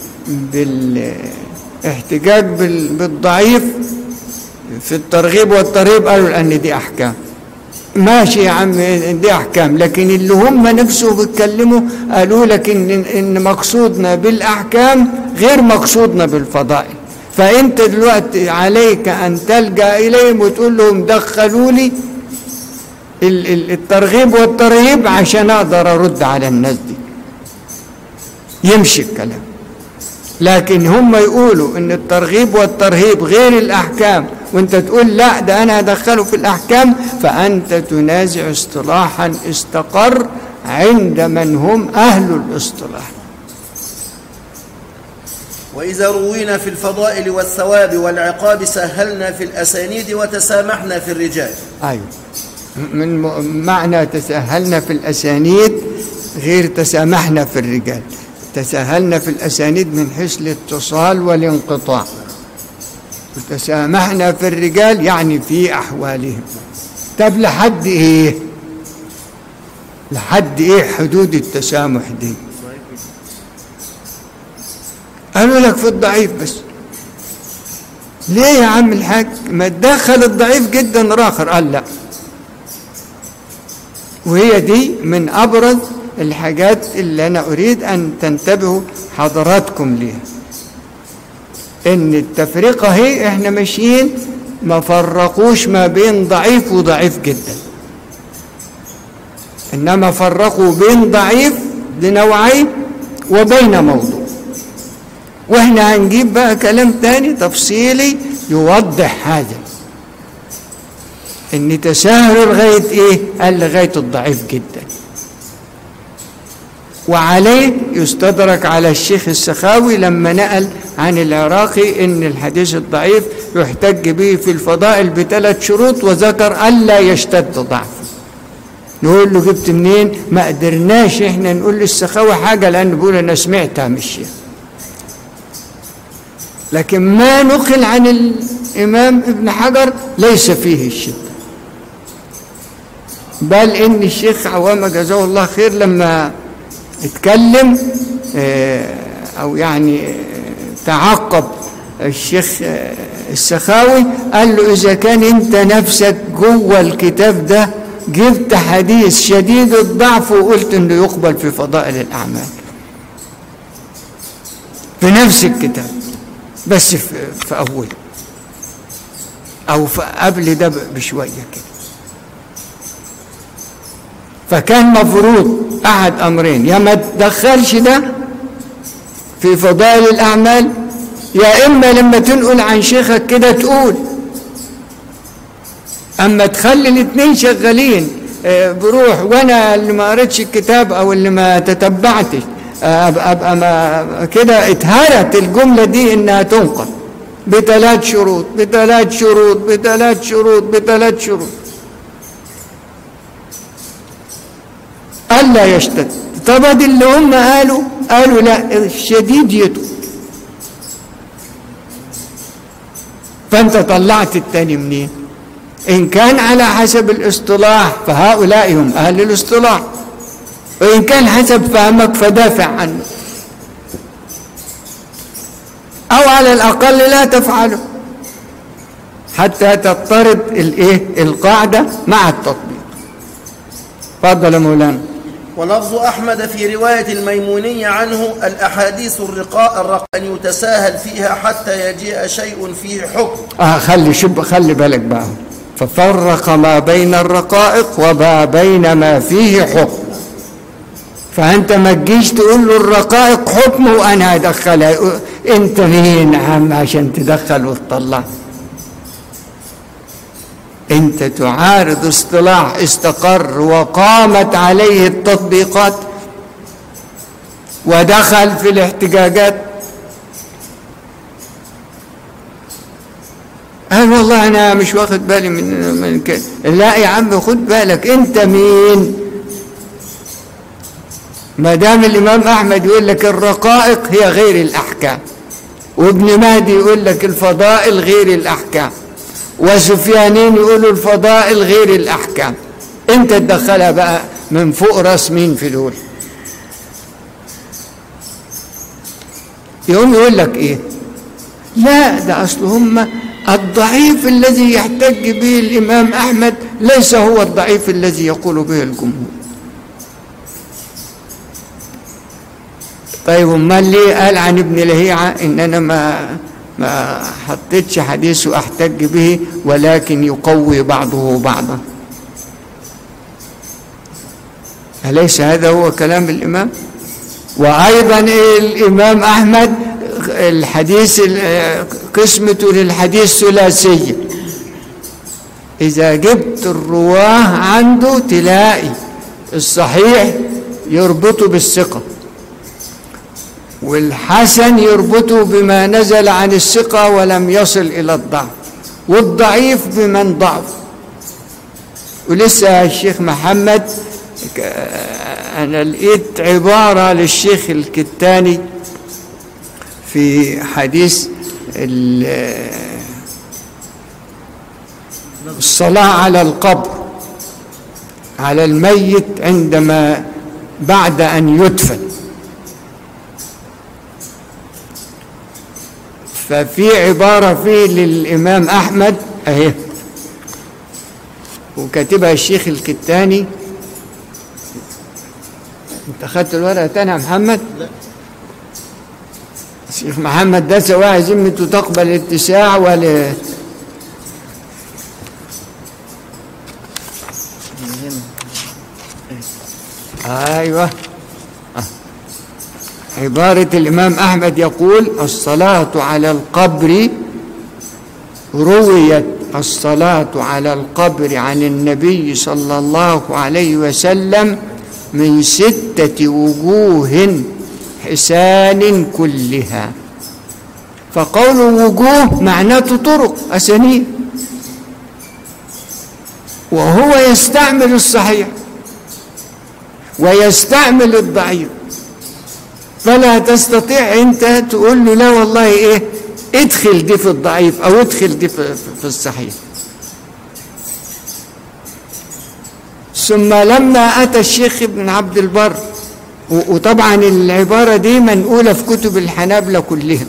S1: بالاحتجاج بال- بالضعيف في الترغيب والترهيب قالوا لأن دي أحكام ماشي يا عم دي أحكام لكن اللي هم نفسه بيتكلموا قالوا لك إن, إن مقصودنا بالأحكام غير مقصودنا بالفضائل فأنت دلوقتي عليك أن تلجأ إليهم وتقول لهم دخلوا لي ال- ال- الترغيب والترهيب عشان أقدر أرد على الناس دي يمشي الكلام لكن هم يقولوا ان الترغيب والترهيب غير الاحكام وانت تقول لا ده انا هدخله في الاحكام فانت تنازع اصطلاحا استقر عند من هم اهل الاصطلاح
S3: وإذا روينا في الفضائل والثواب والعقاب سهلنا في الأسانيد وتسامحنا في الرجال
S1: ايوه من م- معنى تساهلنا في الاسانيد غير تسامحنا في الرجال تساهلنا في الاسانيد من حيث الاتصال والانقطاع وتسامحنا في الرجال يعني في احوالهم طب لحد ايه لحد ايه حدود التسامح دي قالوا لك في الضعيف بس ليه يا عم الحاج ما تدخل الضعيف جدا راخر قال لا وهي دي من ابرز الحاجات اللي انا اريد ان تنتبهوا حضراتكم ليها ان التفرقه هي احنا ماشيين ما فرقوش ما بين ضعيف وضعيف جدا انما فرقوا بين ضعيف لنوعين وبين موضوع واحنا هنجيب بقى كلام تاني تفصيلي يوضح هذا ان تساهلوا لغايه ايه قال لغايه الضعيف جدا وعليه يستدرك على الشيخ السخاوي لما نقل عن العراقي ان الحديث الضعيف يحتج به في الفضائل بثلاث شروط وذكر الا يشتد ضعفه نقول له جبت منين ما قدرناش احنا نقول للسخاوي حاجه لانه بيقول انا سمعتها من الشيخ لكن ما نقل عن الامام ابن حجر ليس فيه الشده بل ان الشيخ عوامه جزاه الله خير لما اتكلم آه، او يعني آه، تعقب الشيخ آه، السخاوي قال له اذا كان انت نفسك جوه الكتاب ده جبت حديث شديد الضعف وقلت انه يقبل في فضائل الاعمال في نفس الكتاب بس في, في اوله او في قبل ده بشويه كده فكان مفروض احد امرين يا ما تدخلش ده في فضائل الاعمال يا اما لما تنقل عن شيخك كده تقول اما تخلي الاثنين شغالين آه، بروح وانا اللي ما قريتش الكتاب او اللي ما تتبعتش آه، ابقى أبقى ما كده اتهرت الجمله دي انها تنقل بثلاث شروط بثلاث شروط بثلاث شروط بثلاث شروط ألا يشتد طب ادي اللي هم قالوا قالوا لا الشديد يدخل فانت طلعت التاني منين ان كان على حسب الاصطلاح فهؤلاء هم اهل الاصطلاح وان كان حسب فهمك فدافع عنه او على الاقل لا تفعله حتى تضطرد الايه القاعده مع التطبيق تفضل يا مولانا
S3: ولفظ أحمد في رواية الميموني عنه الأحاديث الرقاء الرق أن يتساهل فيها حتى يجيء شيء فيه حكم
S1: اه خلي شب خلي بالك بقى ففرق ما بين الرقائق وما بين ما فيه حكم فانت ما تجيش تقول له الرقائق حكم وانا ادخلها انت مين يا عم عشان تدخل وتطلع انت تعارض اصطلاح استقر وقامت عليه التطبيقات ودخل في الاحتجاجات قال والله انا مش واخد بالي من من كده لا يا عم خد بالك انت مين ما دام الإمام أحمد يقول لك الرقائق هي غير الأحكام وابن مهدي يقول لك الفضائل غير الأحكام وسفيانين يقولوا الفضائل غير الأحكام انت تدخلها بقى من فوق راس مين في دول يقوم يقول لك ايه لا ده اصل هم الضعيف الذي يحتج به الامام احمد ليس هو الضعيف الذي يقول به الجمهور طيب امال ليه قال عن ابن لهيعه ان انا ما ما حطيتش حديثه احتج به ولكن يقوي بعضه بعضا أليس هذا هو كلام الإمام وأيضا الإمام أحمد الحديث قسمته للحديث ثلاثية إذا جبت الرواه عنده تلاقي الصحيح يربطه بالثقة والحسن يربطه بما نزل عن الثقة ولم يصل إلى الضعف والضعيف بمن ضعف ولسه الشيخ محمد أنا لقيت عبارة للشيخ الكتاني في حديث الصلاة على القبر على الميت عندما بعد أن يدفن ففي عبارة فيه للإمام أحمد أهي وكاتبها الشيخ الكتاني انت اخدت الورقه تاني يا محمد
S3: لا
S1: الشيخ محمد ده سواء ذمته تقبل اتساع ولا ايوه آه. عباره الامام احمد يقول الصلاه على القبر رويت الصلاه على القبر عن النبي صلى الله عليه وسلم من ستة وجوه حسان كلها فقول وجوه معناته طرق أسانيد وهو يستعمل الصحيح ويستعمل الضعيف فلا تستطيع انت تقول له لا والله ايه ادخل دي في الضعيف او ادخل دي في, في الصحيح ثم لما أتى الشيخ ابن عبد البر وطبعا العبارة دي منقولة في كتب الحنابلة كلهم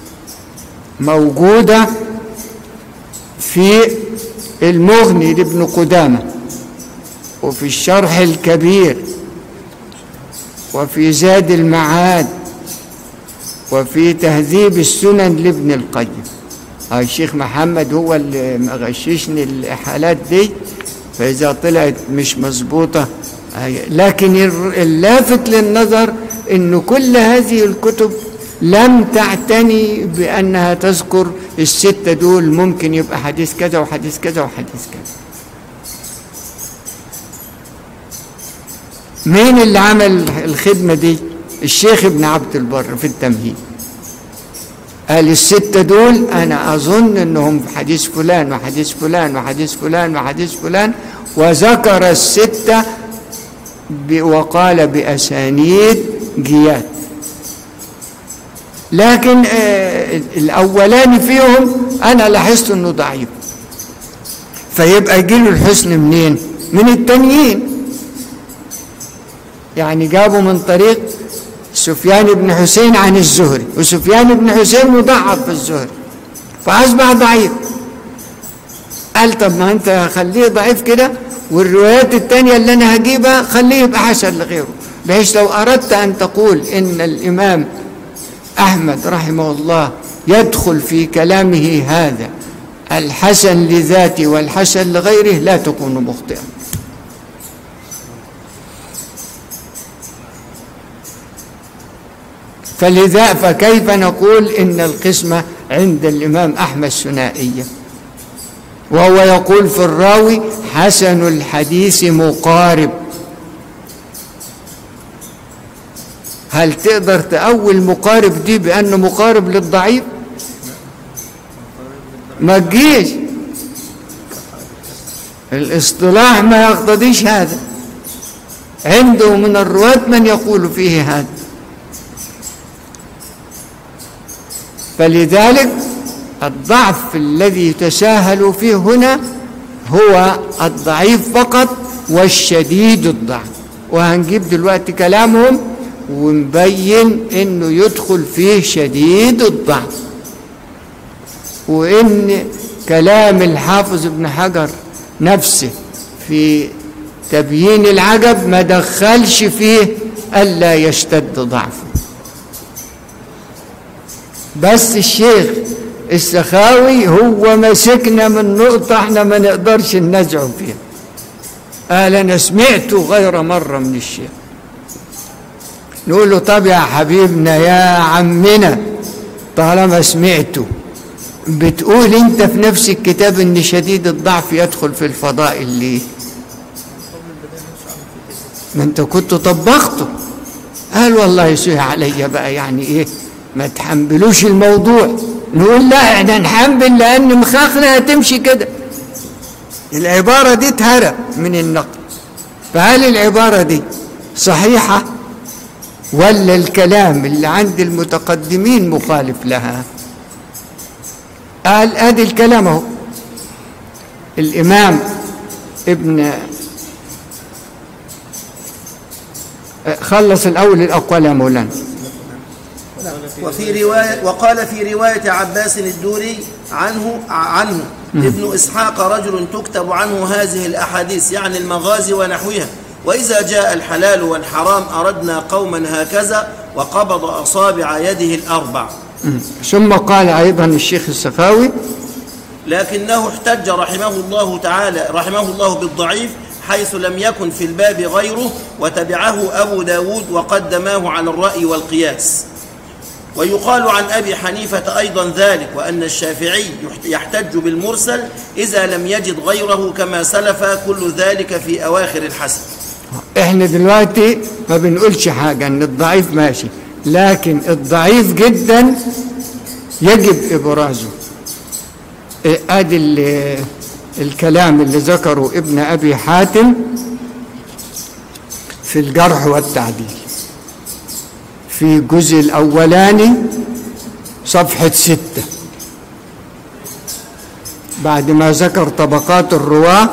S1: موجودة في المغني لابن قدامة وفي الشرح الكبير وفي زاد المعاد وفي تهذيب السنن لابن القيم الشيخ محمد هو اللي مغششني الحالات دي فإذا طلعت مش مظبوطة لكن اللافت للنظر أن كل هذه الكتب لم تعتني بأنها تذكر الستة دول ممكن يبقى حديث كذا وحديث كذا وحديث كذا مين اللي عمل الخدمة دي الشيخ ابن عبد البر في التمهيد قال الستة دول أنا أظن أنهم في حديث فلان وحديث فلان وحديث فلان وحديث فلان وذكر الستة وقال بأسانيد جياد لكن آه الأولاني فيهم أنا لاحظت أنه ضعيف فيبقى يجيله الحسن منين؟ من التانيين يعني جابوا من طريق سفيان بن حسين عن الزهري وسفيان بن حسين مضعف في الزهري فأصبح ضعيف قال طب ما أنت خليه ضعيف كده والروايات التانية اللي أنا هجيبها خليه يبقى حسن لغيره بحيث لو أردت أن تقول إن الإمام أحمد رحمه الله يدخل في كلامه هذا الحسن لذاته والحسن لغيره لا تكون مخطئا فلذا فكيف نقول إن القسمة عند الإمام أحمد ثنائية وهو يقول في الراوي حسن الحديث مقارب هل تقدر تأول مقارب دي بأنه مقارب للضعيف ما تجيش الاصطلاح ما يقتضيش هذا عنده من الرواة من يقول فيه هذا فلذلك الضعف الذي يتساهل فيه هنا هو الضعيف فقط والشديد الضعف وهنجيب دلوقتي كلامهم ونبين انه يدخل فيه شديد الضعف وان كلام الحافظ ابن حجر نفسه في تبيين العجب ما دخلش فيه الا يشتد ضعفه بس الشيخ السخاوي هو مسكنا من نقطة احنا ما نقدرش ننزعه فيها قال انا سمعته غير مرة من الشيخ نقول له طب يا حبيبنا يا عمنا طالما سمعته بتقول انت في نفس الكتاب ان شديد الضعف يدخل في الفضائل ليه ما انت كنت طبخته قال والله يسوي عليا بقى يعني ايه ما تحملوش الموضوع نقول لا احنا نحمل لان مخاخنا هتمشي كده العبارة دي اتهرى من النقل فهل العبارة دي صحيحة ولا الكلام اللي عند المتقدمين مخالف لها قال ادي الكلام اهو الامام ابن خلص الاول الاقوال يا مولانا
S3: وفي رواية وقال في رواية عباس الدوري عنه عنه ابن إسحاق رجل تكتب عنه هذه الأحاديث يعني المغازي ونحوها وإذا جاء الحلال والحرام أردنا قوما هكذا وقبض أصابع يده الأربع
S1: ثم قال ايضا الشيخ السخاوي
S3: لكنه احتج رحمه الله تعالى رحمه الله بالضعيف حيث لم يكن في الباب غيره وتبعه أبو داود وقدماه على الرأي والقياس ويقال عن أبي حنيفة أيضا ذلك وأن الشافعي يحتج بالمرسل إذا لم يجد غيره كما سلف كل ذلك في أواخر الحسن
S1: احنا دلوقتي ما بنقولش حاجة ان الضعيف ماشي لكن الضعيف جدا يجب ابرازه إيه، ادي ال- الكلام اللي ذكره ابن ابي حاتم في الجرح والتعديل في الجزء الاولاني صفحة ستة بعد ما ذكر طبقات الرواه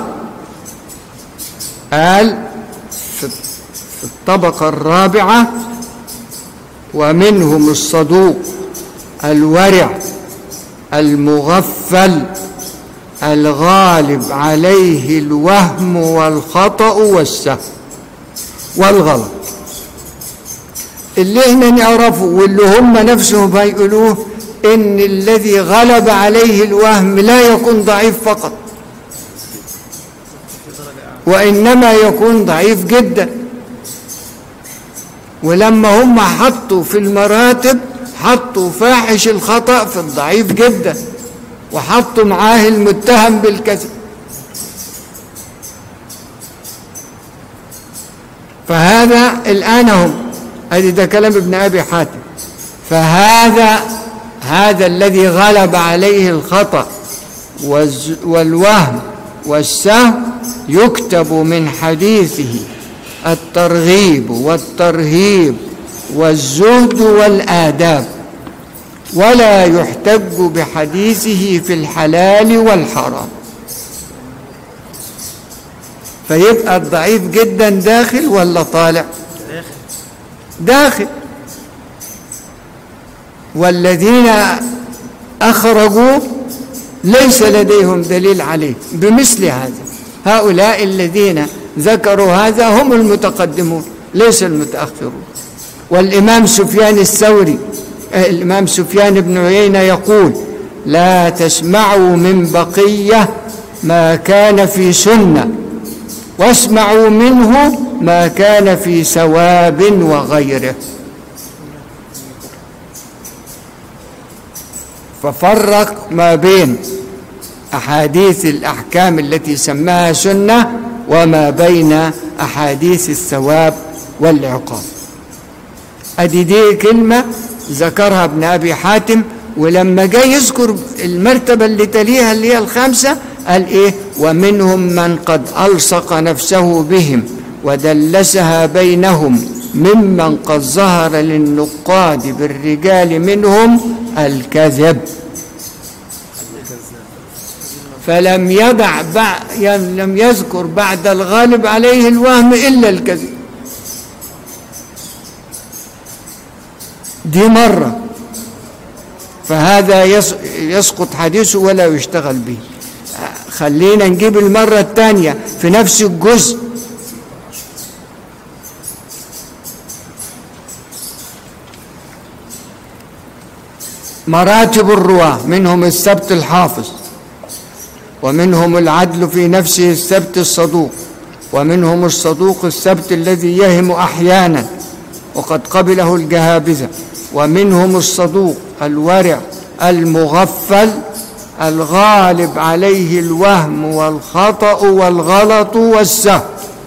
S1: قال في في الطبقة الرابعة ومنهم الصدوق الورع المغفل الغالب عليه الوهم والخطأ والسهو والغلط اللي احنا نعرفه واللي هم نفسهم هيقولوه ان الذي غلب عليه الوهم لا يكون ضعيف فقط وانما يكون ضعيف جدا ولما هم حطوا في المراتب حطوا فاحش الخطأ في الضعيف جدا وحطوا معاه المتهم بالكذب فهذا الآن هم ادي ده كلام ابن أبي حاتم فهذا هذا الذي غلب عليه الخطأ والز- والوهم والسهو يكتب من حديثه الترغيب والترهيب والزهد والآداب ولا يحتج بحديثه في الحلال والحرام فيبقى الضعيف جدا داخل ولا طالع
S4: داخل
S1: داخل والذين أخرجوا ليس لديهم دليل عليه بمثل هذا هؤلاء الذين ذكروا هذا هم المتقدمون ليس المتأخرون والإمام سفيان الثوري آه، الإمام سفيان بن عيينة يقول لا تسمعوا من بقية ما كان في سنة واسمعوا منه ما كان في ثواب وغيره ففرق ما بين أحاديث الأحكام التي سماها سنة وما بين أحاديث الثواب والعقاب أدي دي كلمة ذكرها ابن أبي حاتم ولما جاي يذكر المرتبة اللي تليها اللي هي الخامسة قال إيه ومنهم من قد ألصق نفسه بهم ودلسها بينهم ممن قد ظهر للنقاد بالرجال منهم الكذب فلم يدع بع... لم يذكر بعد الغالب عليه الوهم إلا الكذب دي مرة فهذا يس... يسقط حديثه ولا يشتغل به خلينا نجيب المرة الثانية في نفس الجزء مراتب الرواة منهم السبت الحافظ ومنهم العدل في نفسه السبت الصدوق ومنهم الصدوق السبت الذي يهم أحيانا وقد قبله الجهابذة ومنهم الصدوق الورع المغفل الغالب عليه الوهم والخطأ والغلط والسهو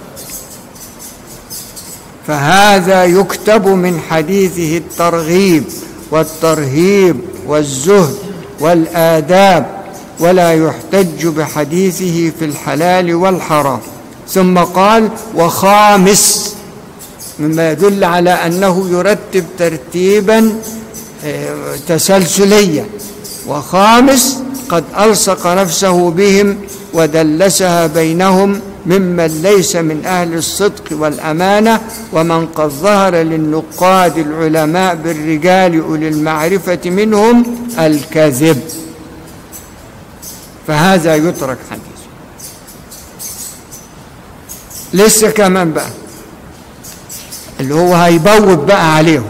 S1: فهذا يكتب من حديثه الترغيب والترهيب والزهد والآداب ولا يحتج بحديثه في الحلال والحرام ثم قال وخامس مما يدل على أنه يرتب ترتيبا تسلسليا وخامس قد ألصق نفسه بهم ودلسها بينهم ممن ليس من أهل الصدق والأمانة ومن قد ظهر للنقاد العلماء بالرجال أولي المعرفة منهم الكذب فهذا يترك حديث لسه كمان بقى اللي هو هيبوب بقى عليهم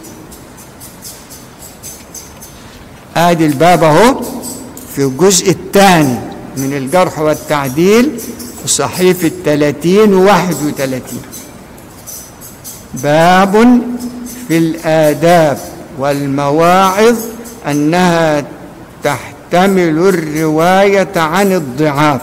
S1: ادي الباب اهو في الجزء الثاني من الجرح والتعديل صحيفة 30 و 31 باب في الآداب والمواعظ أنها تحتمل الرواية عن الضعاف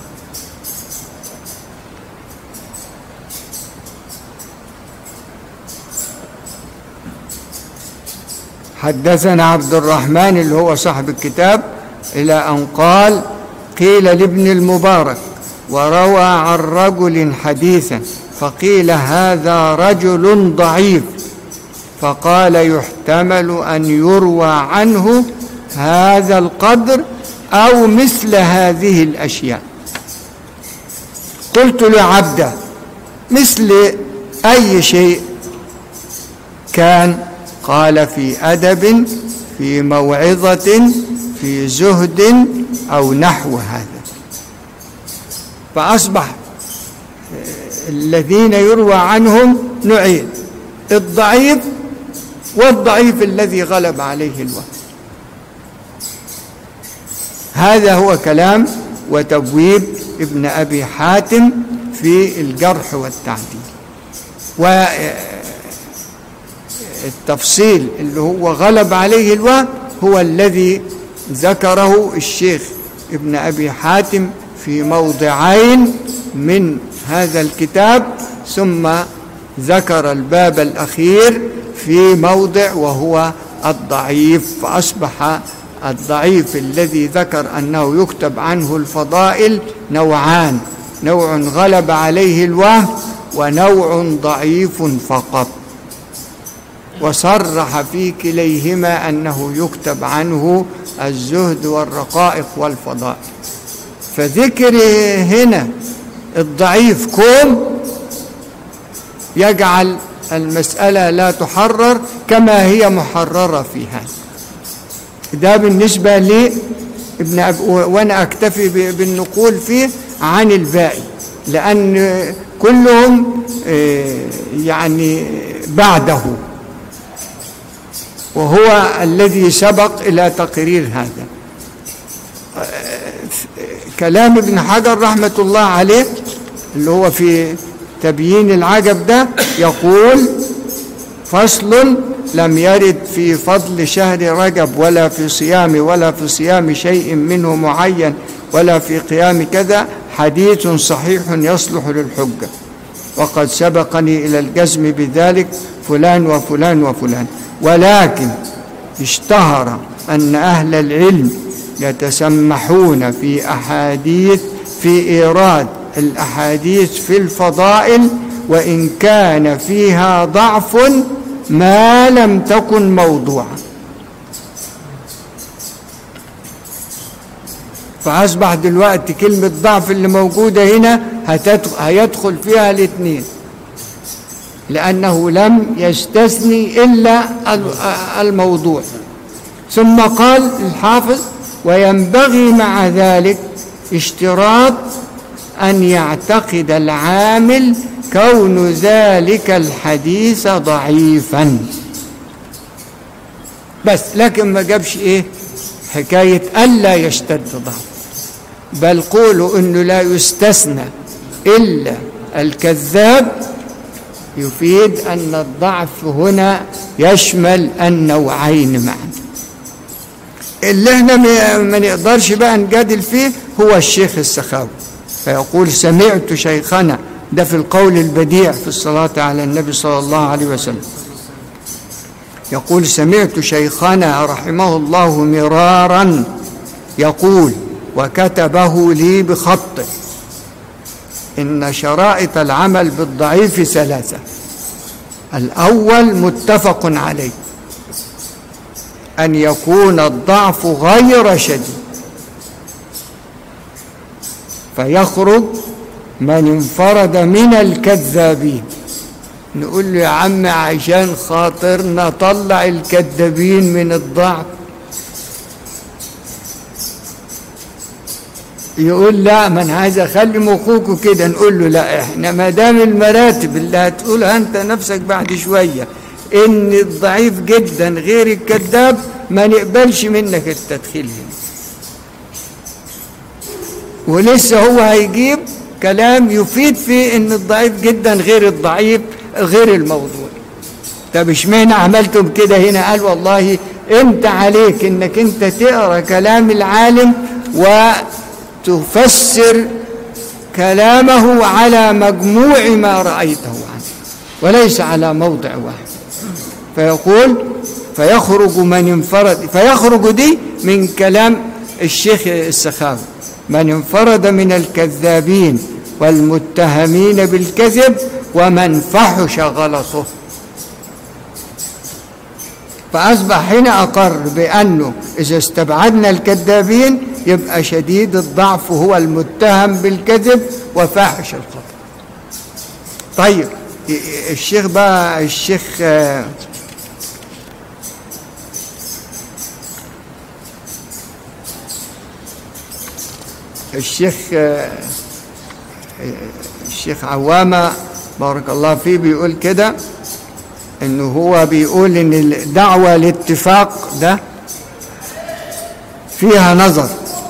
S1: حدثنا عبد الرحمن اللي هو صاحب الكتاب إلى أن قال قيل لابن المبارك وروى عن رجل حديثا فقيل هذا رجل ضعيف فقال يحتمل أن يروى عنه هذا القدر أو مثل هذه الأشياء قلت لعبده مثل أي شيء كان قال في أدب في موعظة في زهد أو نحو هذا فأصبح الذين يروى عنهم نوعين الضعيف والضعيف الذي غلب عليه الوهم هذا هو كلام وتبويب ابن أبي حاتم في الجرح والتعديل والتفصيل اللي هو غلب عليه الوهم هو الذي ذكره الشيخ ابن أبي حاتم في موضعين من هذا الكتاب ثم ذكر الباب الأخير في موضع وهو الضعيف فأصبح الضعيف الذي ذكر أنه يكتب عنه الفضائل نوعان نوع غلب عليه الوهم ونوع ضعيف فقط وصرح في كليهما أنه يكتب عنه الزهد والرقائق والفضائل فذكر هنا الضعيف كوم يجعل المسألة لا تحرر كما هي محررة في هذا ده بالنسبة لي ابن أب... وأنا أكتفي بالنقول فيه عن الباقي لأن كلهم يعني بعده وهو الذي سبق إلى تقرير هذا كلام ابن حجر رحمة الله عليه اللي هو في تبيين العجب ده يقول فصل لم يرد في فضل شهر رجب ولا في صيام ولا في صيام شيء منه معين ولا في قيام كذا حديث صحيح يصلح للحجة وقد سبقني إلى الجزم بذلك فلان وفلان وفلان ولكن اشتهر أن أهل العلم يتسمحون في أحاديث في إيراد الأحاديث في الفضائل وإن كان فيها ضعف ما لم تكن موضوعا فأصبح دلوقتي كلمة ضعف اللي موجودة هنا هتدخل هيدخل فيها الاثنين لأنه لم يستثني إلا الموضوع ثم قال الحافظ وينبغي مع ذلك اشتراط أن يعتقد العامل كون ذلك الحديث ضعيفا بس لكن ما جابش ايه حكاية ألا يشتد ضعف بل قولوا انه لا يستثنى إلا الكذاب يفيد أن الضعف هنا يشمل النوعين معا اللي احنا ما نقدرش بقى نجادل فيه هو الشيخ السخاوي فيقول سمعت شيخنا ده في القول البديع في الصلاة على النبي صلى الله عليه وسلم يقول سمعت شيخنا رحمه الله مرارا يقول وكتبه لي بخطه إن شرائط العمل بالضعيف ثلاثة الأول متفق عليه أن يكون الضعف غير شديد فيخرج من انفرد من الكذابين نقول له يا عم عشان خاطرنا طلع الكذابين من الضعف يقول لا من عايز اخلي مخوكه كده نقول له لا احنا ما دام المراتب اللي هتقولها انت نفسك بعد شويه ان الضعيف جدا غير الكذاب ما نقبلش منك التدخين هنا ولسه هو هيجيب كلام يفيد في ان الضعيف جدا غير الضعيف غير الموضوع طب اشمعنى عملتم كده هنا قال والله انت عليك انك انت تقرا كلام العالم وتفسر كلامه على مجموع ما رايته عنه وليس على موضع واحد فيقول فيخرج من انفرد فيخرج دي من كلام الشيخ السخاوي من انفرد من الكذابين والمتهمين بالكذب ومن فحش غلطه فأصبح هنا أقر بأنه إذا استبعدنا الكذابين يبقى شديد الضعف هو المتهم بالكذب وفاحش الخطأ طيب الشيخ بقى الشيخ الشيخ الشيخ عوامة بارك الله فيه بيقول كده انه هو بيقول ان الدعوة الاتفاق ده فيها نظر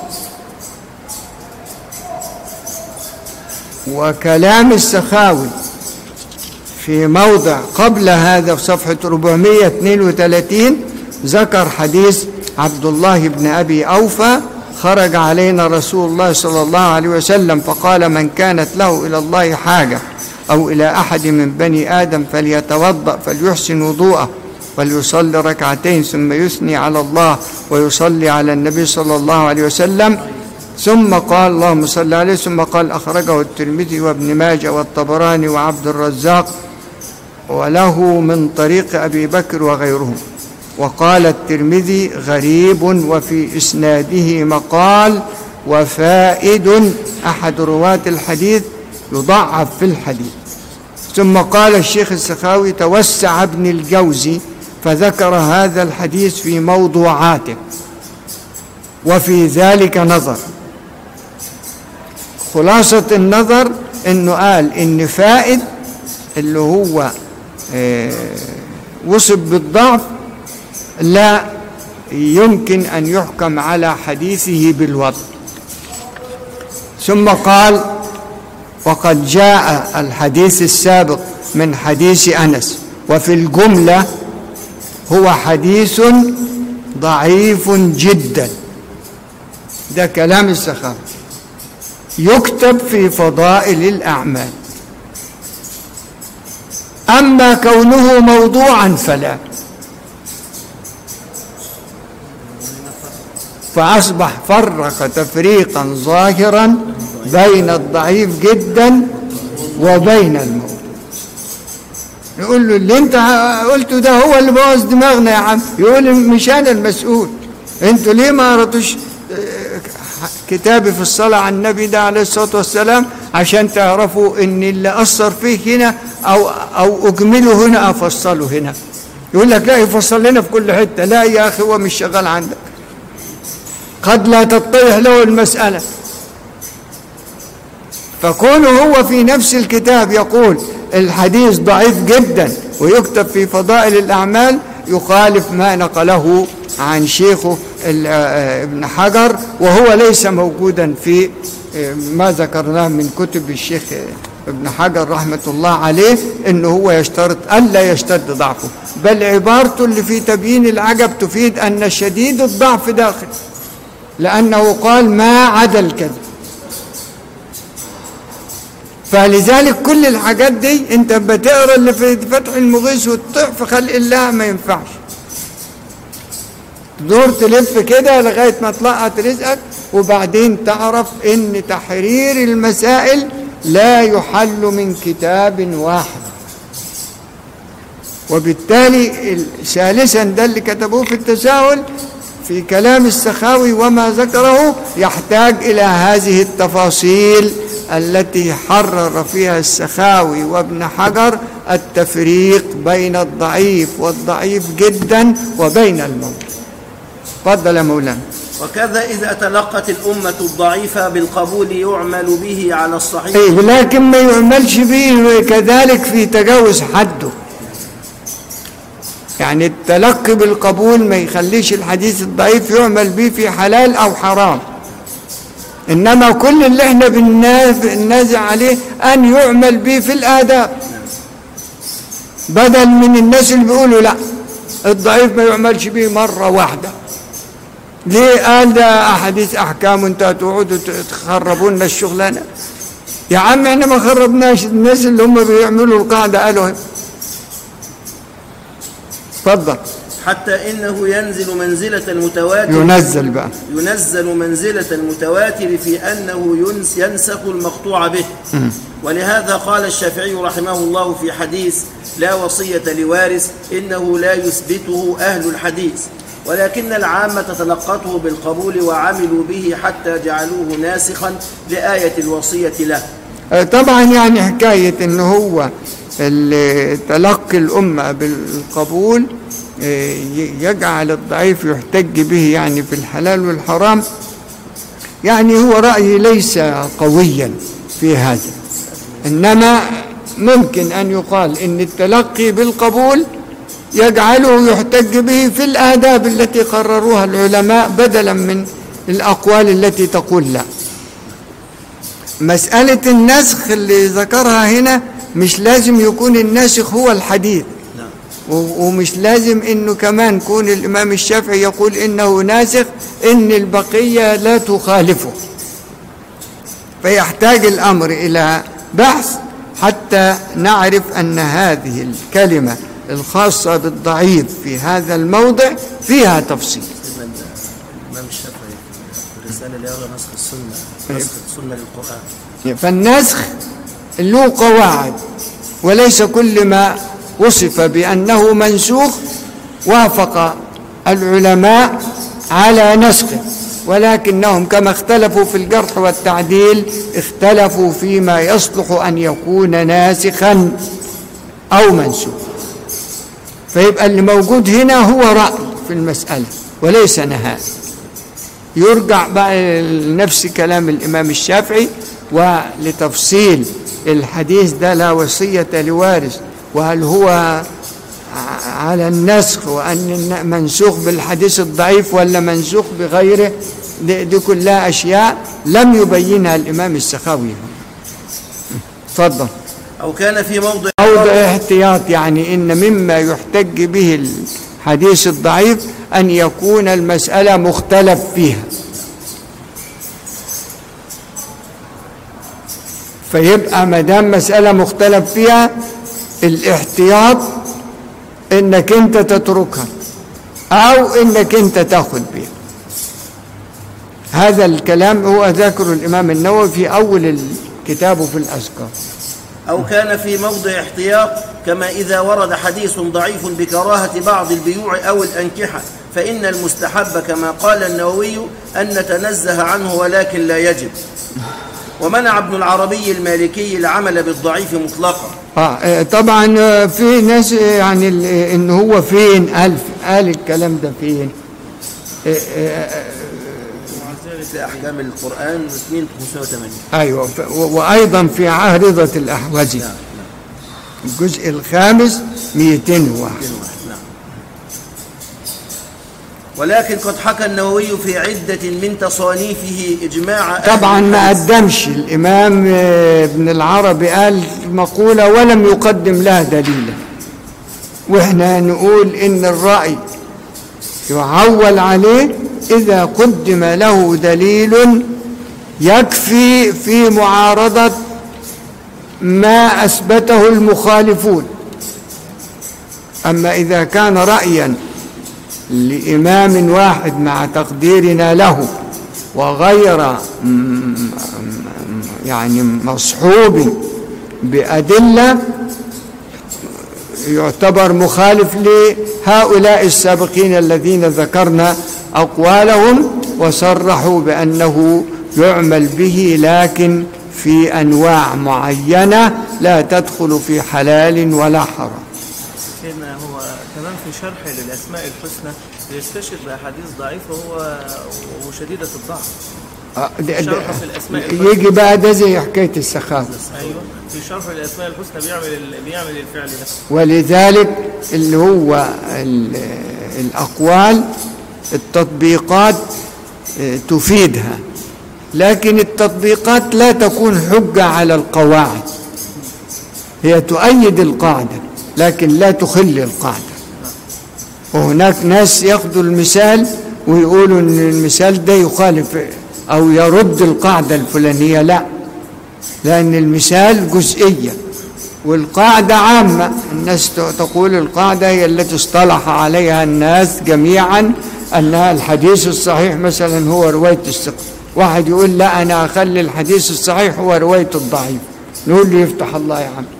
S1: وكلام السخاوي في موضع قبل هذا في صفحة 432 ذكر حديث عبد الله بن أبي أوفى خرج علينا رسول الله صلى الله عليه وسلم فقال من كانت له إلى الله حاجة أو إلى أحد من بني آدم فليتوضأ فليحسن وضوءه وليصلي ركعتين ثم يثني على الله ويصلي على النبي صلى الله عليه وسلم ثم قال اللهم صل عليه ثم قال أخرجه الترمذي وابن ماجه والطبراني وعبد الرزاق وله من طريق أبي بكر وغيرهم وقال الترمذي غريب وفي إسناده مقال وفائد أحد رواة الحديث يضعف في الحديث ثم قال الشيخ السخاوي توسع ابن الجوزي فذكر هذا الحديث في موضوعاته وفي ذلك نظر خلاصة النظر انه قال ان فائد اللي هو اه وصف بالضعف لا يمكن ان يحكم على حديثه بالوضع ثم قال وقد جاء الحديث السابق من حديث انس وفي الجمله هو حديث ضعيف جدا ده كلام السخاوي يكتب في فضائل الاعمال اما كونه موضوعا فلا فاصبح فرق تفريقا ظاهرا بين الضعيف جدا وبين الموضوع يقول له اللي انت قلته ده هو اللي بوظ دماغنا يا عم يقول مش انا المسؤول انتوا ليه ما قرأتوش اه، كتابي في الصلاة على النبي ده عليه الصلاة والسلام عشان تعرفوا ان اللي أثر فيه هنا أو, أو أجمله هنا أفصله هنا يقول لك لا يفصل لنا في كل حتة لا يا أخي هو مش شغال عندك قد لا تتضح له المسألة فكونه هو في نفس الكتاب يقول الحديث ضعيف جدا ويكتب في فضائل الأعمال يخالف ما نقله عن شيخه ال- آه، ابن حجر وهو ليس موجودا في آه، ما ذكرناه من كتب الشيخ آه، ابن حجر رحمة الله عليه انه هو يشترط ألا يشتد ضعفه بل عبارته اللي في تبيين العجب تفيد أن شديد الضعف داخل لأنه قال ما عدا الكذب فلذلك كل الحاجات دي انت بتقرا اللي في فتح المغيث وتطيح في خلق الله ما ينفعش تدور تلف كده لغايه ما تلقط رزقك وبعدين تعرف ان تحرير المسائل لا يحل من كتاب واحد وبالتالي ال- ثالثا ده اللي كتبوه في التساهل في كلام السخاوي وما ذكره يحتاج إلى هذه التفاصيل التي حرر فيها السخاوي وابن حجر التفريق بين الضعيف والضعيف جدا وبين الموت تفضل يا مولانا
S3: وكذا إذا تلقت الأمة الضعيفة بالقبول يعمل به على الصحيح
S1: إيه لكن ما يعملش به كذلك في تجاوز حده يعني التلقي بالقبول ما يخليش الحديث الضعيف يعمل به في حلال أو حرام إنما كل اللي احنا بننا- بننازع عليه أن يعمل به في الآداب بدل من الناس اللي بيقولوا لا الضعيف ما يعملش به مرة واحدة ليه قال ده أحاديث أحكام وانتوا هتقعدوا تخربوا لنا الشغلانة يا عم احنا ما خربناش الناس اللي هم بيعملوا القاعدة قالوا هي. اتفضل
S3: حتى إنه ينزل منزلة المتواتر
S1: ينزل بقى
S3: ينزل منزلة المتواتر في أنه ينس ينسخ المقطوع به ولهذا قال الشافعي رحمه الله في حديث لا وصية لوارث إنه لا يثبته أهل الحديث ولكن العامة تلقته بالقبول وعملوا به حتى جعلوه ناسخا لآية الوصية له
S1: آه، طبعا يعني حكاية ان هو ال- تلقي الأمة بالقبول آه، ي- يجعل الضعيف يحتج به يعني في الحلال والحرام يعني هو رأيي ليس قويا في هذا إنما ممكن أن يقال إن التلقي بالقبول يجعله يحتج به في الآداب التي قرروها العلماء بدلا من الأقوال التي تقول لا مسألة النسخ اللي ذكرها هنا مش لازم يكون الناسخ هو الحديث و- ومش لازم انه كمان كون الامام الشافعي يقول انه ناسخ ان البقية لا تخالفه فيحتاج الامر الى بحث حتى نعرف ان هذه الكلمة الخاصة بالضعيف في هذا الموضع فيها تفصيل
S3: سيدنا الإمام الشافعي في الرسالة اللي يرى نسخ السنة نسخ السنة للقرآن
S1: فالنسخ له قواعد وليس كل ما وصف بأنه منسوخ وافق العلماء على نسخه ولكنهم كما اختلفوا في الجرح والتعديل اختلفوا فيما يصلح أن يكون ناسخا أو منسوخ فيبقى اللي موجود هنا هو رأي في المسألة وليس نهاية يرجع بقى لنفس كلام الإمام الشافعي ولتفصيل الحديث ده لا وصية لوارث وهل هو ع- على النسخ وأن الن- منسوخ بالحديث الضعيف ولا منسوخ بغيره دي, دي كلها أشياء لم يبينها الإمام السخاوي هنا. تفضل
S3: أو كان في موضع
S1: موضع احتياط يعني إن مما يحتج به الحديث الضعيف أن يكون المسألة مختلف فيها فيبقى ما دام مسألة مختلف فيها الاحتياط إنك أنت تتركها أو إنك أنت تاخد بها هذا الكلام هو ذاكر الإمام النووي في أول كتابه في الأذكار
S3: أو كان في موضع احتياط كما إذا ورد حديث ضعيف بكراهة بعض البيوع أو الأنكحة فإن المستحب كما قال النووي أن نتنزه عنه ولكن لا يجب ومنع ابن العربي المالكي العمل بالضعيف مطلقا
S1: آه آه، طبعا آه، في ناس آه، يعني ال- آه، ان هو فين قال قال الكلام ده فين آه، آه،
S3: في أحكام القرآن 2580
S1: ايوه ف- و- وايضا في عارضه الاحوذي
S3: نعم
S1: الجزء الخامس 201
S3: نعم نعم ولكن قد حكى النووي في عدة من تصانيفه إجماع أهل
S1: طبعا ما
S3: الحديث.
S1: قدمش الامام آه، ابن العربي قال مقوله ولم يقدم لها دليلا واحنا نقول ان الراي يعول عليه اذا قدم له دليل يكفي في معارضه ما اثبته المخالفون اما اذا كان رايا لامام واحد مع تقديرنا له وغير م- م- يعني مصحوب بادله يعتبر مخالف لهؤلاء السابقين الذين ذكرنا أقوالهم وصرحوا بأنه يعمل به لكن في أنواع معينة لا تدخل في حلال ولا حرام
S4: سيدنا هو كمان في شرح للأسماء الحسنى يستشهد بأحاديث ضعيفة وهو وشديدة الضعف
S1: آه، ده- ده-
S4: شرح في الأسماء الحسنى.
S1: يجي بقى ده زي حكاية السخاوة
S4: أيوه في شرح الأسماء الحسنى بيعمل ال- بيعمل الفعل ده
S1: ولذلك اللي هو ال- الأقوال التطبيقات آه، تفيدها لكن التطبيقات لا تكون حجة على القواعد هي تؤيد القاعدة لكن لا تخل القاعدة وهناك ناس ياخذوا المثال ويقولوا ان المثال ده يخالف او يرد القاعدة الفلانية لا لأن المثال جزئية والقاعدة عامة الناس ت- تقول القاعدة هي التي اصطلح عليها الناس جميعا أنها الحديث الصحيح مثلا هو رواية الثقة واحد يقول لا أنا أخلي الحديث الصحيح هو رواية الضعيف نقول له يفتح الله يا عم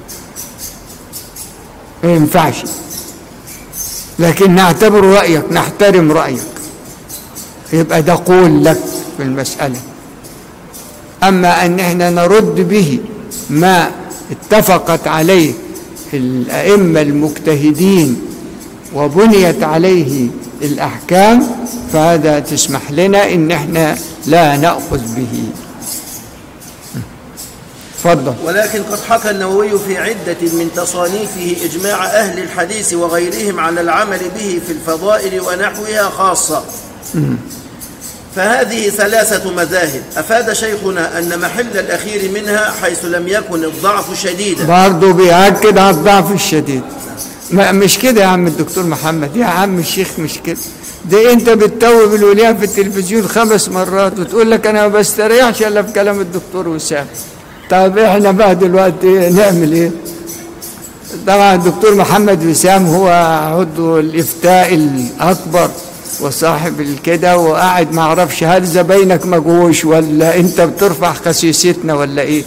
S1: ما ينفعش لكن نعتبر رأيك نحترم رأيك يبقى ده قول لك في المسألة أما أن احنا نرد به ما اتفقت عليه الأئمة المجتهدين وبنيت عليه الأحكام فهذا تسمح لنا إن احنا لا نأخذ به تفضل
S3: ولكن قد حكى النووي في عدة من تصانيفه إجماع أهل الحديث وغيرهم على العمل به في الفضائل ونحوها خاصة فهذه ثلاثة مذاهب أفاد شيخنا أن محل الأخير منها حيث لم يكن الضعف شديدا
S1: برضه بيأكد على الضعف الشديد ما مش كده يا عم الدكتور محمد يا عم الشيخ مش كده ده انت بتتوب الولاية في التلفزيون خمس مرات وتقول لك انا ما بستريحش الا في كلام الدكتور وسام طب احنا بقى دلوقتي نعمل ايه طبعا الدكتور محمد وسام هو عضو الافتاء الاكبر وصاحب الكده وقاعد ما اعرفش هل زباينك مجوش ولا انت بترفع خسيستنا ولا ايه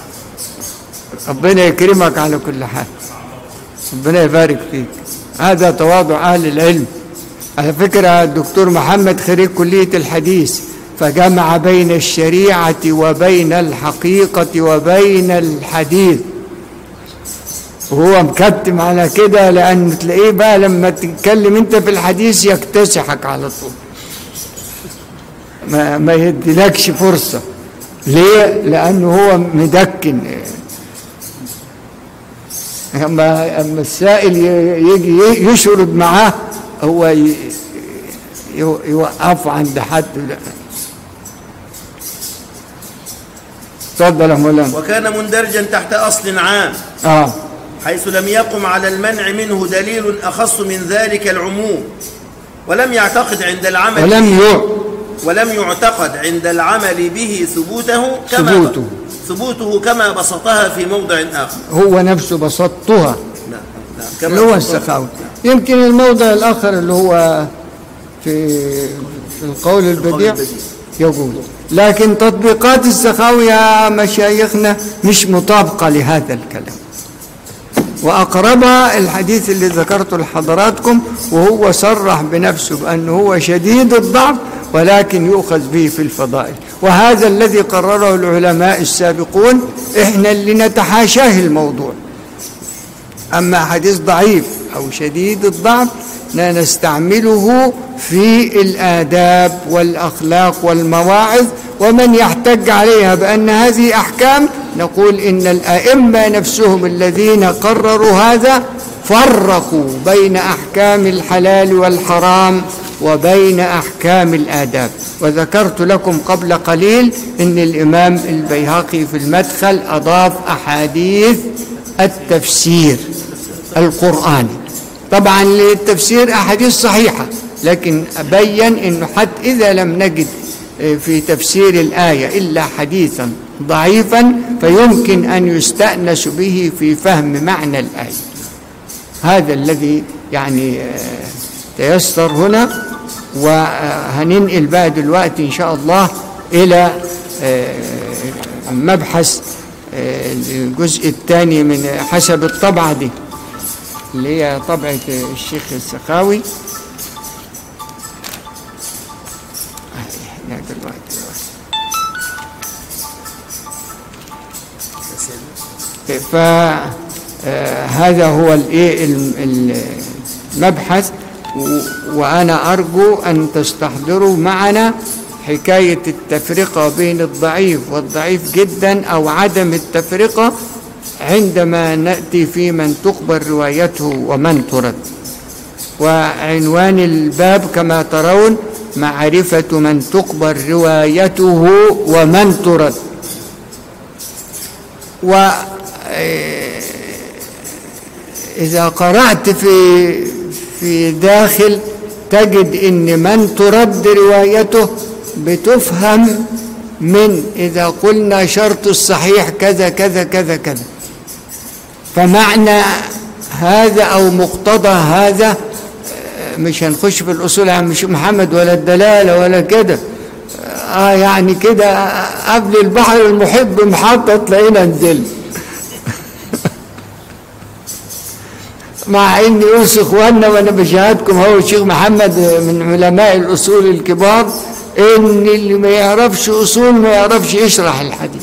S1: ربنا يكرمك على كل حال ربنا يبارك فيك هذا تواضع أهل العلم على فكرة الدكتور محمد خريج كلية الحديث فجمع بين الشريعة وبين الحقيقة وبين الحديث وهو مكتم على كده لأن تلاقيه بقى لما تتكلم أنت في الحديث يكتسحك على طول ما, ما يديلكش فرصة ليه؟ لأنه هو مدكن اما اما السائل ي- يجي يشرد معاه هو ي- ي- يوقف عند حد لا اتفضل يا مولانا
S3: وكان مندرجا تحت أصل عام
S1: اه
S3: حيث لم يقم على المنع منه دليل أخص من ذلك العموم ولم يعتقد عند العمل
S1: ولم يع
S3: ولم يعتقد عند العمل به ثبوته كما
S1: ثبوته.
S3: ثبوته كما بسطها في موضع آخر
S1: هو نفسه بسطها
S3: نعم نعم كما
S1: اللي هو
S3: بسطها.
S1: السخاوة يمكن الموضع الآخر اللي هو في في القول البديع
S3: البديع.
S1: يقول لكن تطبيقات السخاوة يا مشايخنا مش مطابقة لهذا الكلام وأقربها الحديث اللي ذكرته لحضراتكم وهو صرح بنفسه بأنه هو شديد الضعف ولكن يؤخذ به في الفضائل وهذا الذي قرره العلماء السابقون احنا اللي نتحاشاه الموضوع أما حديث ضعيف أو شديد الضعف لا نستعمله في الآداب والأخلاق والمواعظ ومن يحتج عليها بأن هذه أحكام نقول إن الأئمة نفسهم الذين قرروا هذا فرقوا بين أحكام الحلال والحرام وبين أحكام الآداب وذكرت لكم قبل قليل إن الإمام البيهقي في المدخل أضاف أحاديث التفسير القرآني طبعا للتفسير أحاديث صحيحة لكن بين أنه حتى إذا لم نجد في تفسير الآية إلا حديثا ضعيفا فيمكن أن يستأنس به في فهم معنى الآية هذا الذي يعني تيسر هنا وهننقل بقى دلوقتي إن شاء الله إلى مبحث الجزء الثاني من حسب الطبعة دي اللي هي طبعة الشيخ السخاوي لا دلوقتي فهذا هو الايه المبحث وانا ارجو ان تستحضروا معنا حكايه التفرقه بين الضعيف والضعيف جدا او عدم التفرقه عندما ناتي في من تقبل روايته ومن ترد وعنوان الباب كما ترون معرفه من تقبل روايته ومن ترد و إذا قرأت في في داخل تجد إن من ترد روايته بتفهم من إذا قلنا شرط الصحيح كذا كذا كذا كذا فمعنى هذا أو مقتضى هذا مش هنخش في الأصول عن مش محمد ولا الدلالة ولا كده آه يعني كده قبل البحر المحب محطة تلاقينا نزل مع اني اوصي اخواننا وانا بشهادكم هو الشيخ محمد من علماء الاصول الكبار ان اللي ما يعرفش اصول ما يعرفش يشرح الحديث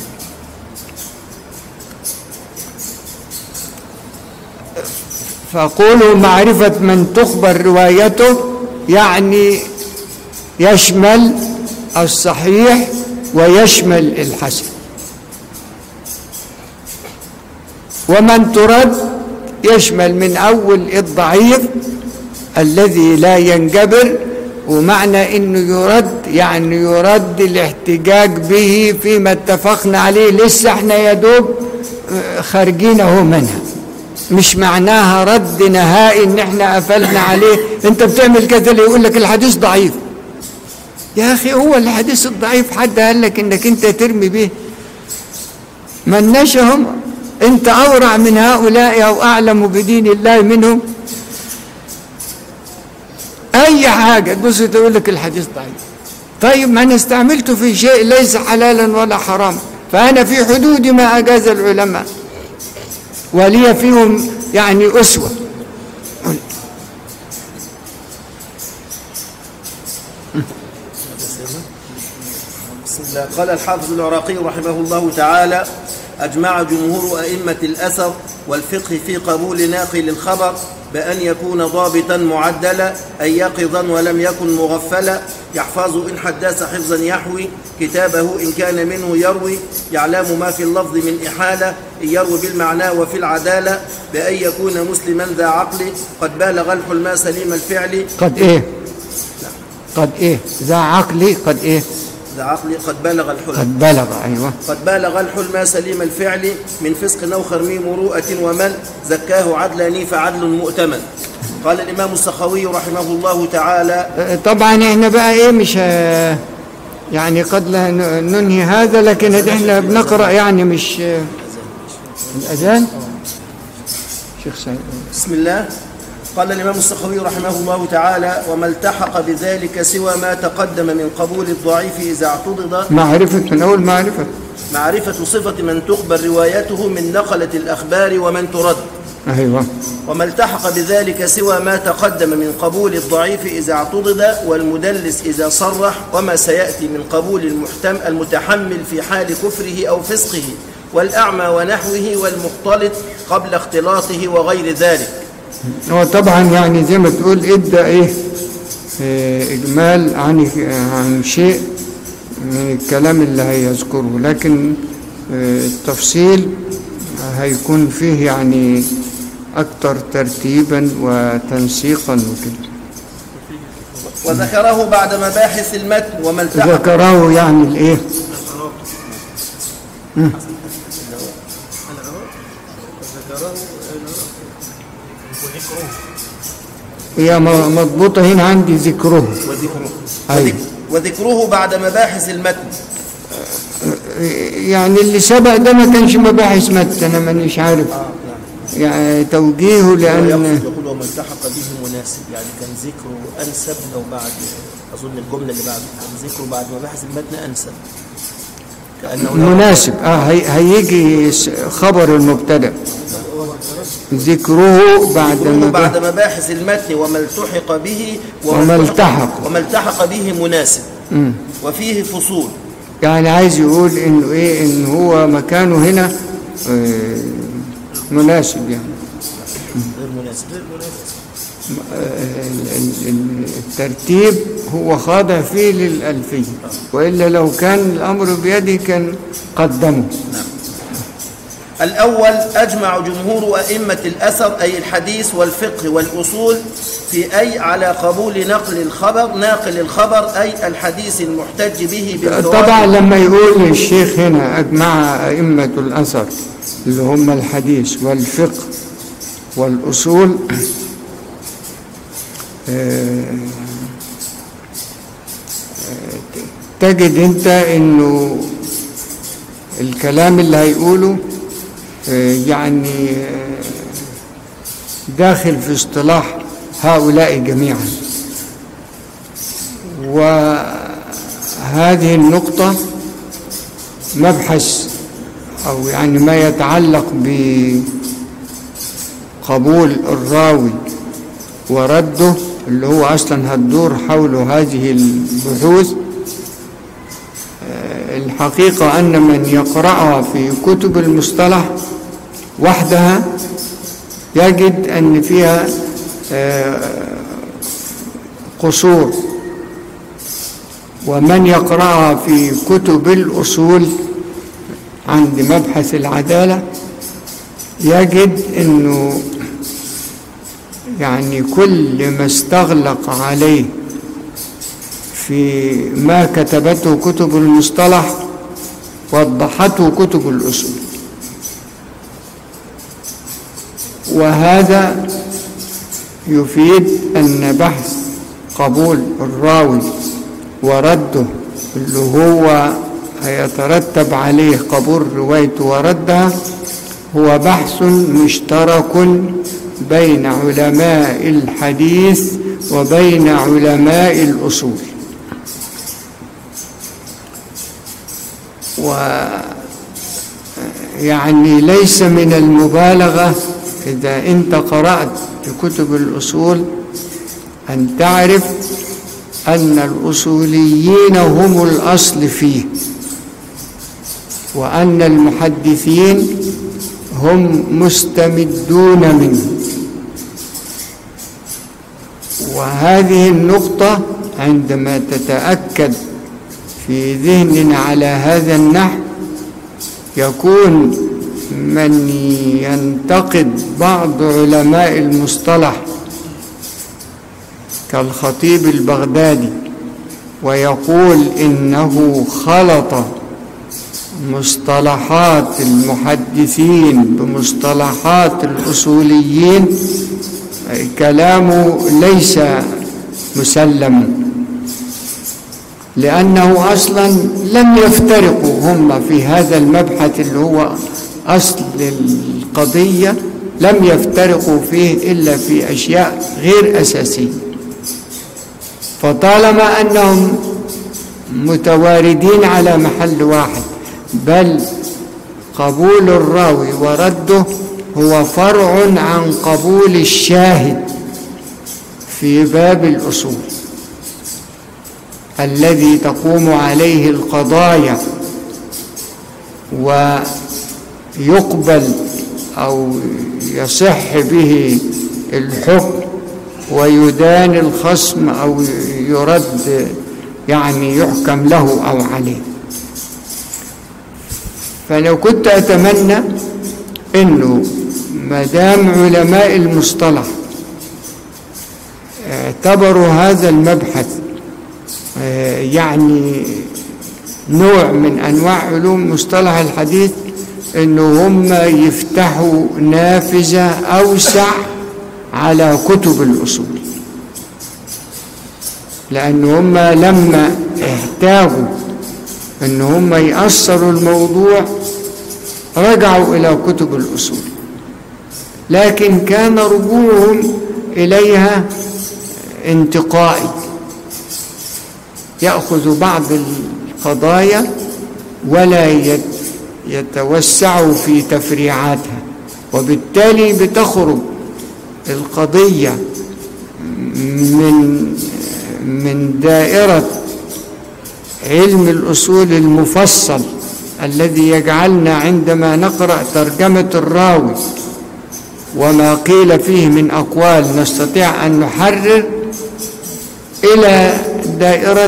S1: فقولوا معرفة من تخبر روايته يعني يشمل الصحيح ويشمل الحسن ومن ترد يشمل من أول الضعيف الذي لا ينجبر ومعنى انه يرد يعني يرد الاحتجاج به فيما اتفقنا عليه لسه احنا يا دوب خارجين اهو منها مش معناها رد نهائي ان احنا قفلنا عليه انت بتعمل كده اللي يقول لك الحديث ضعيف يا اخي هو الحديث الضعيف حد قال لك انك انت ترمي به ملناش هم انت اورع من هؤلاء او اعلم بدين الله منهم اي حاجه تبص تقول لك الحديث ضعيف طيب ما انا استعملته في شيء ليس حلالا ولا حراما فانا في حدود ما اجاز العلماء ولي فيهم يعني اسوه
S3: بسم الله قال الحافظ العراقي رحمه الله تعالى أجمع جمهور أئمة الأثر والفقه في قبول ناقل الخبر بأن يكون ضابطا معدلا أي يقظا ولم يكن مغفلا يحفظ إن حدث حفظا يحوي كتابه إن كان منه يروي يعلم ما في اللفظ من إحالة إن يروي بالمعنى وفي العدالة بأن يكون مسلما ذا عقل قد بالغ الحلم سليم الفعل
S1: قد ايه قد ايه ذا عقلي قد ايه
S3: ذا عقل قد بالغ الحلم
S1: قد بلغ ايوه
S3: قد بالغ الحلم سليم الفعل من فسق أو خرم مروءة ومن زكاه عدلاني فعدل مؤتمن قال الإمام السخوي رحمه الله تعالى
S1: طبعا احنا بقى ايه مش ه- يعني قد لا ن- ننهي هذا لكن احنا بنقرا يعني مش الاذان شيخ سعيد
S3: بسم الله قال الإمام السخوي رحمه الله تعالى وما التحق بذلك سوى ما تقدم من قبول الضعيف إذا اعتضد
S1: معرفة من أول معرفة
S3: معرفة صفة من تقبل روايته من نقلة الأخبار ومن ترد
S1: أيوة
S3: وما التحق بذلك سوى ما تقدم من قبول الضعيف إذا اعتضد والمدلس إذا صرح وما سيأتي من قبول المحتم المتحمل في حال كفره أو فسقه والأعمى ونحوه والمختلط قبل اختلاطه وغير ذلك
S1: هو طبعا يعني زي ما تقول ادى ايه آه، اجمال عن عن شيء من الكلام اللي هيذكره لكن آه، التفصيل هيكون فيه يعني اكتر ترتيبا وتنسيقا وكده
S3: وذكره بعد مباحث المتن وما التحق
S1: ذكره يعني الايه هي م- مضبوطة هنا عندي ذكره
S3: وذكره
S1: أيوة.
S3: وذكره بعد مباحث المتن
S1: يعني اللي سبق ده ما كانش مباحث مت انا مانيش عارف يعني توجيهه لان
S3: يقصد يقول وما التحق به مناسب يعني كان ذكره انسب لو بعد اظن الجمله اللي بعد كان ذكره بعد مباحث المتن انسب كانه لو-
S1: مناسب اه هي هيجي س- خبر المبتدا ذكره بعد
S3: ذكره
S1: ما
S3: بعد مباحث المتن وما التحق به
S1: وما التحق.
S3: وما التحق به مناسب
S1: مم.
S3: وفيه فصول
S1: يعني عايز يقول انه ايه ان هو مكانه هنا آه، مناسب يعني
S3: غير مناسب
S1: ال- ال- ال- الترتيب هو خاضع فيه للألفية وإلا لو كان الأمر بيده كان قدمه
S3: الأول أجمع جمهور أئمة الأثر أي الحديث والفقه والأصول في أي على قبول نقل الخبر ناقل الخبر أي الحديث المحتج به بالفوائد
S1: طبعا لما يقول الشيخ هنا أجمع أئمة الأثر اللي هم الحديث والفقه والأصول آه، آه، تجد أنت أنه الكلام اللي هيقوله آه، يعني آه، داخل في اصطلاح هؤلاء جميعا وهذه النقطة مبحث أو يعني ما يتعلق بقبول الراوي ورده اللي هو أصلا هتدور حول هذه البحوث آه، الحقيقة أن من يقرأها في كتب المصطلح وحدها يجد أن فيها آه، قصور ومن يقرأها في كتب الأصول عند مبحث العدالة يجد أنه يعني كل ما استغلق عليه في ما كتبته كتب المصطلح وضحته كتب الأصول وهذا يفيد أن بحث قبول الراوي ورده اللي هو هيترتب عليه قبول روايته وردها هو بحث مشترك بين علماء الحديث وبين علماء الأصول و يعني ليس من المبالغة إذا أنت قرأت في كتب الأصول أن تعرف أن الأصوليين هم الأصل فيه وأن المحدثين هم مستمدون منه وهذه النقطة عندما تتأكد في ذهننا على هذا النحو يكون من ينتقد بعض علماء المصطلح كالخطيب البغدادي ويقول إنه خلط مصطلحات المحدثين بمصطلحات الأصوليين كلامه ليس مسلما لأنه أصلا لم يفترقوا هم في هذا المبحث اللي هو أصل القضية لم يفترقوا فيه إلا في أشياء غير أساسية فطالما أنهم متواردين على محل واحد بل قبول الراوي ورده هو فرع عن قبول الشاهد في باب الأصول الذي تقوم عليه القضايا ويقبل أو يصح به الحكم ويدان الخصم أو يرد يعني يحكم له أو عليه فلو كنت أتمنى أنه ما دام علماء المصطلح اعتبروا هذا المبحث آه، يعني نوع من أنواع علوم مصطلح الحديث أنه هم يفتحوا نافذة أوسع على كتب الأصول لأن هم لما احتاجوا أن هم يأثروا الموضوع رجعوا إلى كتب الأصول لكن كان رجوعهم إليها انتقائي يأخذ بعض القضايا ولا يت- يتوسع في تفريعاتها وبالتالي بتخرج القضية من من دائرة علم الأصول المفصل الذي يجعلنا عندما نقرأ ترجمة الراوي وما قيل فيه من أقوال نستطيع أن نحرر إلى دائرة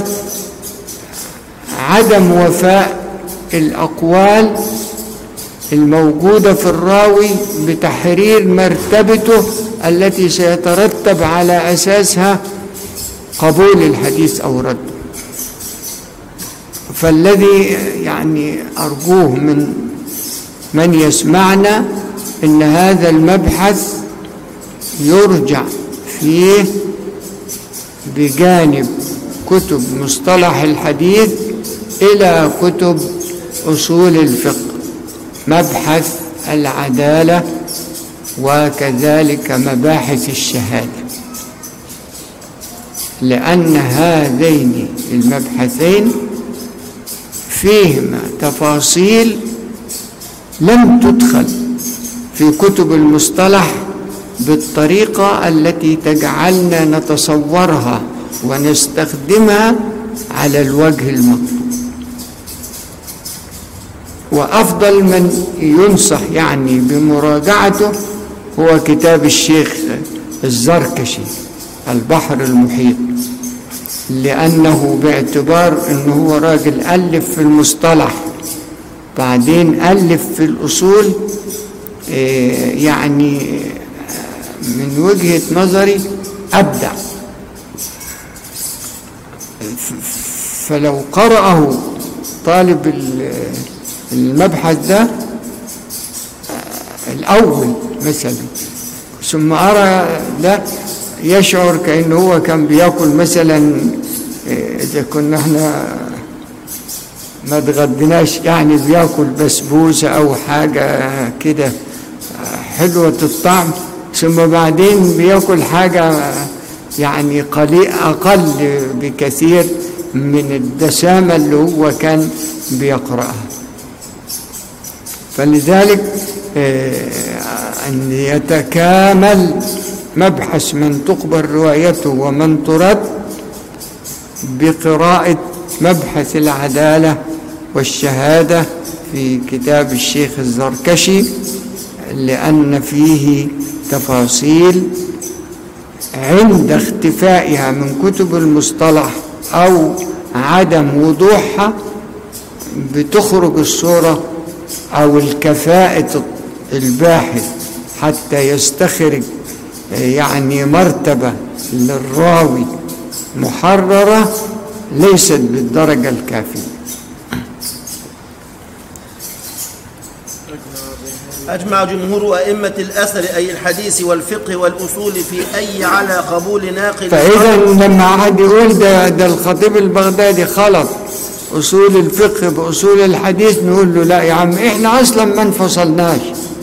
S1: عدم وفاء الأقوال الموجودة في الراوي بتحرير مرتبته التي سيترتب على أساسها قبول الحديث أو رده فالذي يعني أرجوه من من يسمعنا إن هذا المبحث يرجع فيه بجانب كتب مصطلح الحديث إلى كتب أصول الفقه مبحث العدالة وكذلك مباحث الشهادة لأن هذين المبحثين فيهما تفاصيل لم تدخل في كتب المصطلح بالطريقة التي تجعلنا نتصورها ونستخدمها على الوجه المطلوب وأفضل من ينصح يعني بمراجعته هو كتاب الشيخ الزركشي البحر المحيط لأنه باعتبار أنه هو راجل ألف في المصطلح بعدين ألف في الأصول إيه، يعني من وجهة نظري أبدع ف- فلو قرأه طالب ال- المبحث ده الأول مثلا ثم أرى ده يشعر كأنه هو كان بياكل مثلا إيه، إذا كنا احنا ما اتغديناش يعني بياكل بسبوسة أو حاجة كده حلوة الطعم ثم بعدين بياكل حاجة يعني قليل أقل بكثير من الدسامة اللي هو كان بيقرأها فلذلك آه، أن يتكامل مبحث من تقبل روايته ومن ترد بقراءة مبحث العدالة والشهادة في كتاب الشيخ الزركشي لأن فيه تفاصيل عند اختفائها من كتب المصطلح أو عدم وضوحها بتخرج الصورة أو الكفاءة الباحث حتى يستخرج يعني مرتبة للراوي محررة ليست بالدرجة الكافية
S3: أجمع جمهور أئمة الأثر أي الحديث والفقه والأصول في أي على قبول ناقل
S1: فإذا لما حد يقول ده, ده الخطيب البغدادي خلط أصول الفقه بأصول الحديث نقول له لا يا عم إحنا أصلا ما انفصلناش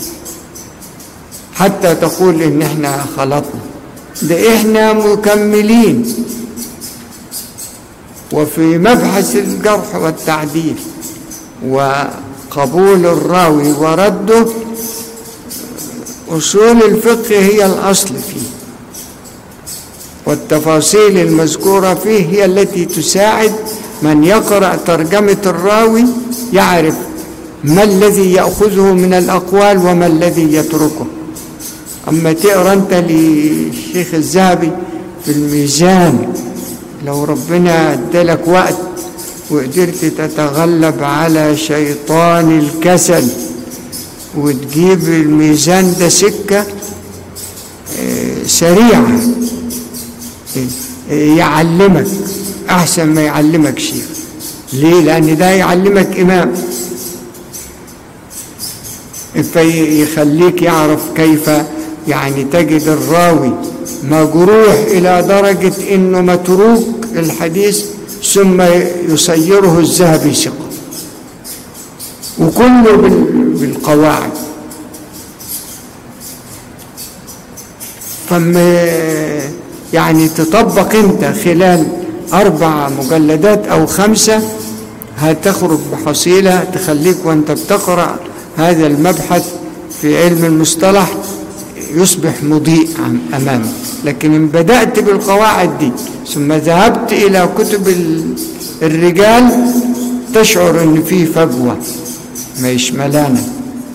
S1: حتى تقول إن إحنا خلطنا ده إحنا مكملين وفي مبحث الجرح والتعديل وقبول الراوي ورده أصول الفقه هي الأصل فيه والتفاصيل المذكورة فيه هي التي تساعد من يقرأ ترجمة الراوي يعرف ما الذي يأخذه من الأقوال وما الذي يتركه أما تقرأ أنت للشيخ الذهبي في الميزان لو ربنا ادالك وقت وقدرت تتغلب على شيطان الكسل وتجيب الميزان ده سكة آه، سريعة آه، يعلمك أحسن ما يعلمك شيخ ليه؟ لأن ده يعلمك إمام فيخليك يعرف كيف يعني تجد الراوي مجروح إلى درجة إنه متروك الحديث ثم يصيره الذهبي ثقة وكله بال- بالقواعد فما يعني تطبق انت خلال اربع مجلدات او خمسه هتخرج بحصيله تخليك وانت بتقرا هذا المبحث في علم المصطلح يصبح مضيء عم- امامك لكن ان بدات بالقواعد دي ثم ذهبت الى كتب ال- الرجال تشعر ان في فجوه ما يشملانك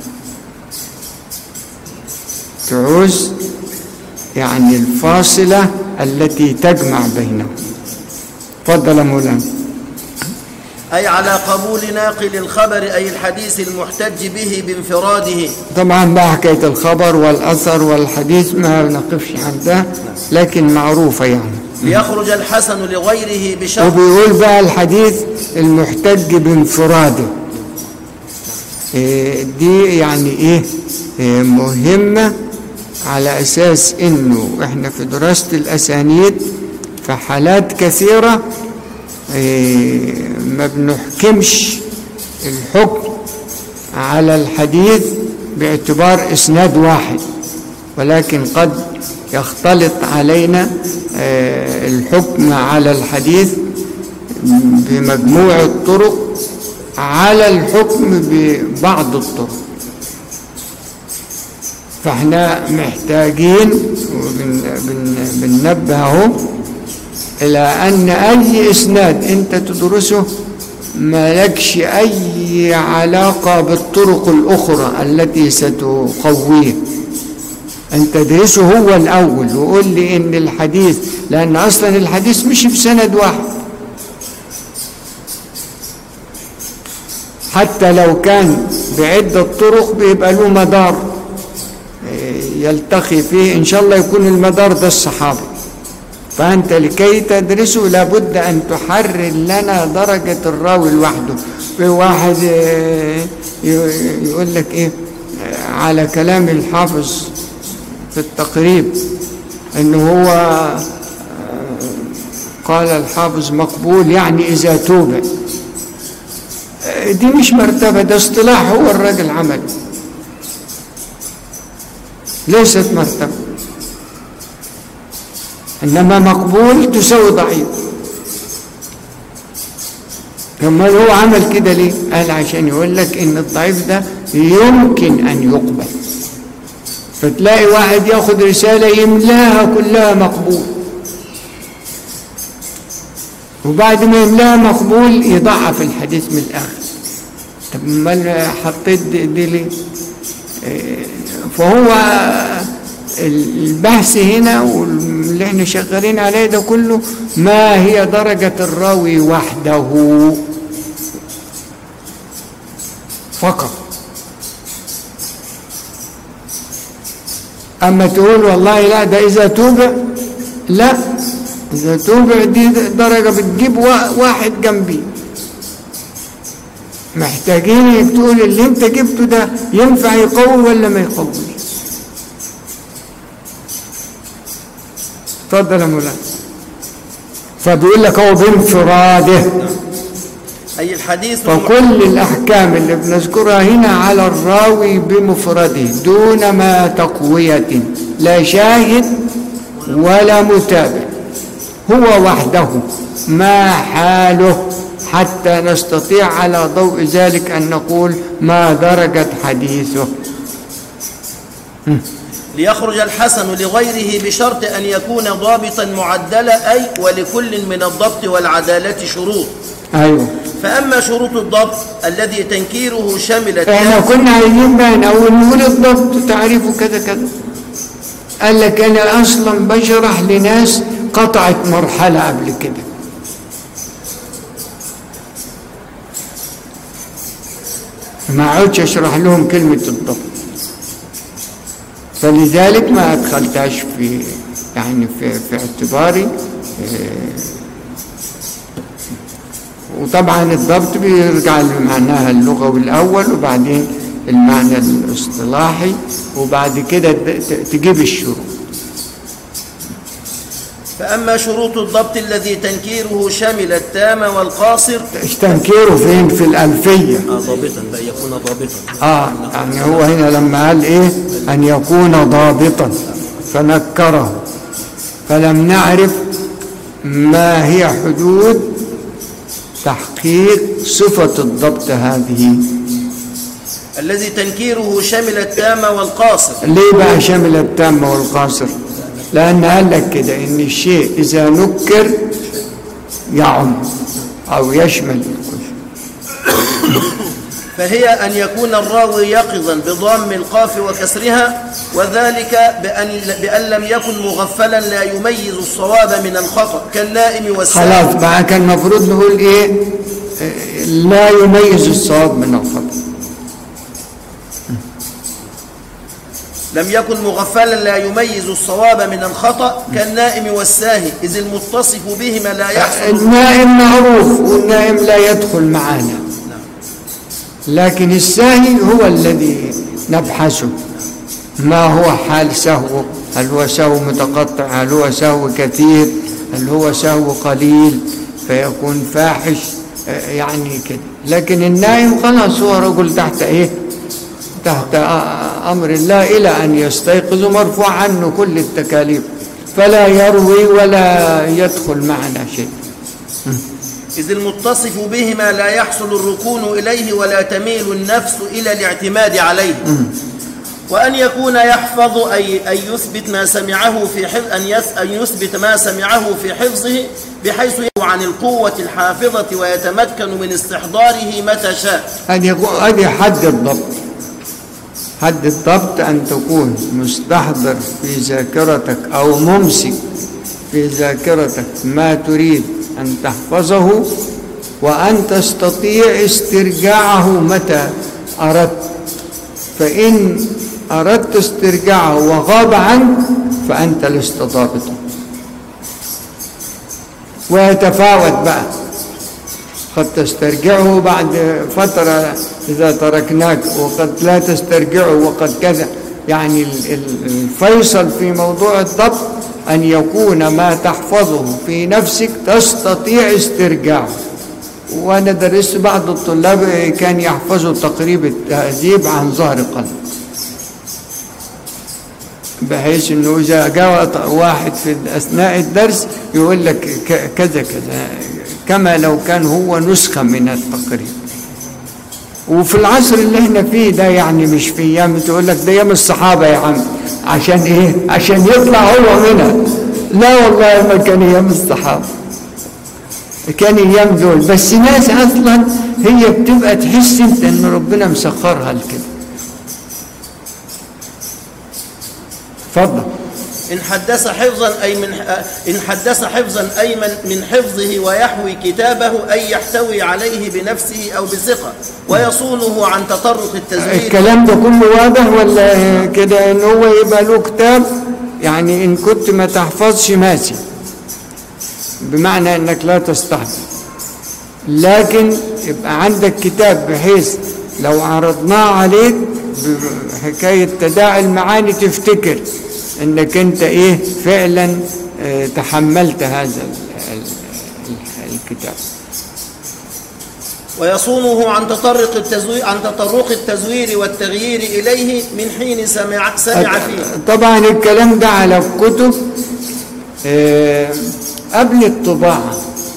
S1: تعوز يعني الفاصلة التي تجمع بينهم تفضل يا مولانا
S3: أي على قبول ناقل الخبر أي الحديث المحتج به بانفراده
S1: طبعا بقى حكاية الخبر والأثر والحديث ما نقفش عندها لكن معروفة يعني
S3: ليخرج الحسن لغيره بشرط
S1: وبيقول بقى الحديث المحتج بانفراده إيه دي يعني ايه إيه مهمة على اساس انه احنا في دراسة الاسانيد في حالات كثيرة إيه ما بنحكمش الحكم على الحديث باعتبار اسناد واحد ولكن قد يختلط علينا آه، الحكم على الحديث بمجموع الطرق على الحكم ببعض الطرق فاحنا محتاجين وبننبه اهو الى ان اي اسناد انت تدرسه مالكش اي علاقه بالطرق الاخرى التي ستقويه أن تدرسه هو الأول وقول لي إن الحديث لأن أصلا الحديث مش بسند واحد حتى لو كان بعدة طرق بيبقى له مدار إيه، يلتقي فيه إن شاء الله يكون المدار ده الصحابة فأنت لكي تدرسه لابد أن تحرر لنا درجة الراوي لوحده في واحد إيه، ي- يقول لك إيه آه، على كلام الحافظ في التقريب انه هو آه، قال الحافظ مقبول يعني اذا توبع آه، دي مش مرتبه ده اصطلاح هو الراجل عمل ليست مرتبه انما مقبول تساوي ضعيف امال هو عمل كده ليه قال عشان يقول لك ان الضعيف ده يمكن ان يقبل فتلاقي واحد ياخد رسالة يملاها كلها مقبول وبعد ما يملاها مقبول يضعف الحديث من الآخر طب امال حطيت دي, دي ليه؟ إيه، فهو البحث هنا واللي احنا شغالين عليه ده كله ما هي درجة الراوي وحده فقط أما تقول والله لا ده إذا توبع لا إذا توبع دي درجة بتجيب وا- واحد جنبي محتاجين تقول اللي انت جبته ده ينفع يقوي ولا ما يقويش اتفضل يا مولانا فبيقول لك هو بانفراده
S3: أي الحديث
S1: فكل الأحكام اللي بنذكرها هنا على الراوي بمفرده دون ما تقوية لا شاهد ولا متابع هو وحده ما حاله حتى نستطيع على ضوء ذلك أن نقول ما درجة حديثه
S3: ليخرج الحسن لغيره بشرط أن يكون ضابطا معدلا أي ولكل من الضبط والعدالة شروط
S1: ايوه
S3: فأما شروط الضبط الذي تنكيره شمل
S1: احنا
S3: التام
S1: كنا عايزين بقى نقول نقول الضبط تعريفه كذا كذا قال لك انا اصلا بشرح لناس قطعت مرحله قبل كده ما عودش اشرح لهم كلمه الضبط فلذلك ما ادخلتهاش في يعني في, في اعتباري آه، وطبعا الضبط بيرجع لمعناها اللغوي الأول وبعدين المعنى الاصطلاحي وبعد كده ت- تجيب الشروط
S3: فأما شروط الضبط الذي تنكيره شمل التام والقاصر
S1: تنكيره فين في الألفية
S3: آه ضابطا بأن يكون ضابطا
S1: آه يعني هو هنا لما قال إيه أن يكون ضابطا فنكره فلم نعرف ما هي حدود تحقيق صفة الضبط هذه
S3: الذي تنكيره شمل التام والقاصر
S1: ليه بقى شمل التام والقاصر لأن قال لك كده إن الشيء إذا نكر يعم أو يشمل
S3: فهي أن يكون الراوي يقظا بضم القاف وكسرها وذلك بأن, بأن لم يكن مغفلا لا يميز الصواب من الخطأ كالنائم والسائل
S1: خلاص بقى كان المفروض نقول إيه آه، لا يميز الصواب من الخطأ
S3: لم يكن مغفلا لا يميز الصواب من الخطأ كالنائم والساهي إذ المتصف بهما لا يحصل
S1: النائم معروف والنائم لا يدخل معنا لكن الساهي هو الذي نبحثه ما هو حال سهو هل هو سهو متقطع هل هو سهو كثير هل هو سهو قليل فيكون فاحش آه، يعني كده لكن النائم خلاص هو رجل تحت ايه تحت آه، امر الله الى ان يستيقظ مرفوع عنه كل التكاليف فلا يروي ولا يدخل معنا شيء
S3: إذ المتصف بهما لا يحصل الركون إليه ولا تميل النفس إلى الاعتماد عليه وأن يكون يحفظ أي أن يثبت ما سمعه في حفظ أن, يث أن يثبت ما سمعه في حفظه بحيث ينبه عن القوة الحافظة ويتمكن من استحضاره متى شاء
S1: هذه هذه حد الضبط حد الضبط أن تكون مستحضر في ذاكرتك أو ممسك في ذاكرتك ما تريد أن تحفظه وأن تستطيع استرجاعه متى أردت فإن أردت استرجاعه وغاب عنك فأنت لست ضابطا ويتفاوت بقى قد تسترجعه بعد فترة إذا تركناك وقد لا تسترجعه وقد كذا يعني ال- ال- الفيصل في موضوع الضبط أن يكون ما تحفظه في نفسك تستطيع استرجاعه وأنا درست بعض الطلاب كان يحفظوا تقريب التهذيب عن ظهر قلب بحيث انه اذا جاء واحد في اثناء الدرس يقول لك ك- كذا كذا كما لو كان هو نسخه من التقريب وفي العصر اللي احنا فيه ده يعني مش في ايام تقول لك ده ايام الصحابه يا عم عشان ايه عشان يطلع هو منها لا والله ما كان ايام الصحابه كان ايام دول بس ناس اصلا هي بتبقى تحس انت ان ربنا مسخرها لكده اتفضل
S3: إن حدث حفظا أي من إن حدث حفظا أي من من حفظه ويحوي كتابه أي يحتوي عليه بنفسه أو بثقة ويصونه عن تطرق التزوير
S1: الكلام ده كله واضح ولا كده ان هو يبقى له كتاب يعني ان كنت ما تحفظش ماشي بمعنى انك لا تستحضر لكن يبقى عندك كتاب بحيث لو عرضناه عليك بحكاية تداعي المعاني تفتكر انك انت ايه فعلا آه، تحملت هذا ال- ال- ال- الكتاب
S3: ويصونه عن تطرق التزوير عن تطرق التزوير والتغيير إليه من حين سمع سمع فيه
S1: طبعا الكلام ده على الكتب آه، قبل الطباعة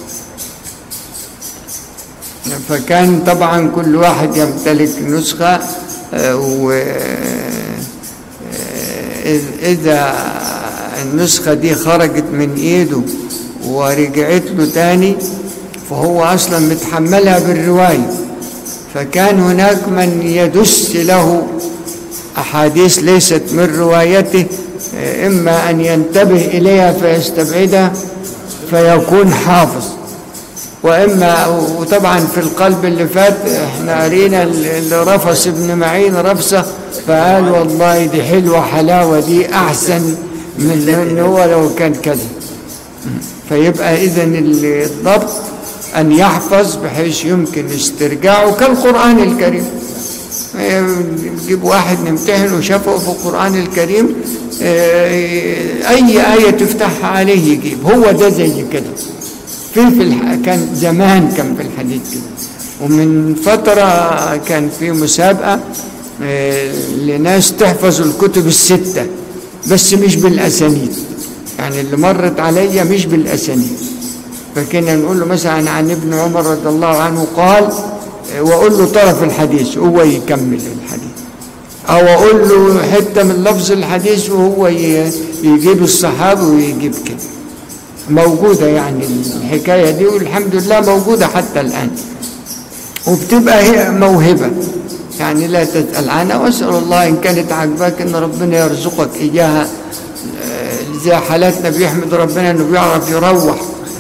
S1: فكان طبعا كل واحد يمتلك نسخة آه، و آه، إذ- إذا النسخة دي خرجت من إيده ورجعت له تاني فهو أصلا متحملها بالرواية فكان هناك من يدس له أحاديث ليست من روايته آه، إما أن ينتبه إليها فيستبعدها فيكون حافظ واما وطبعا في القلب اللي فات احنا قرينا اللي رفس ابن معين رفسه فقال والله دي حلوه حلاوه دي احسن من ان هو لو كان كذا فيبقى اذا الضبط ان يحفظ بحيث يمكن استرجاعه كالقران الكريم نجيب واحد نمتحن وشافه في القرآن الكريم آه، أي آية تفتحها عليه يجيب هو ده زي كده في في الح... كان زمان كان في الحديث كده ومن فترة كان في مسابقة آه، لناس تحفظ الكتب الستة بس مش بالأسانيد يعني اللي مرت عليا مش بالأسانيد فكنا نقول له مثلا عن ابن عمر رضي الله عنه قال واقول له طرف الحديث هو يكمل الحديث او اقول له حته من لفظ الحديث وهو ي- يجيب الصحابي ويجيب كده موجوده يعني الحكايه دي والحمد لله موجوده حتى الان وبتبقى هي موهبه يعني لا تسال عنها واسال الله ان كانت عاجباك ان ربنا يرزقك اياها آه، زي حالاتنا بيحمد ربنا انه بيعرف يروح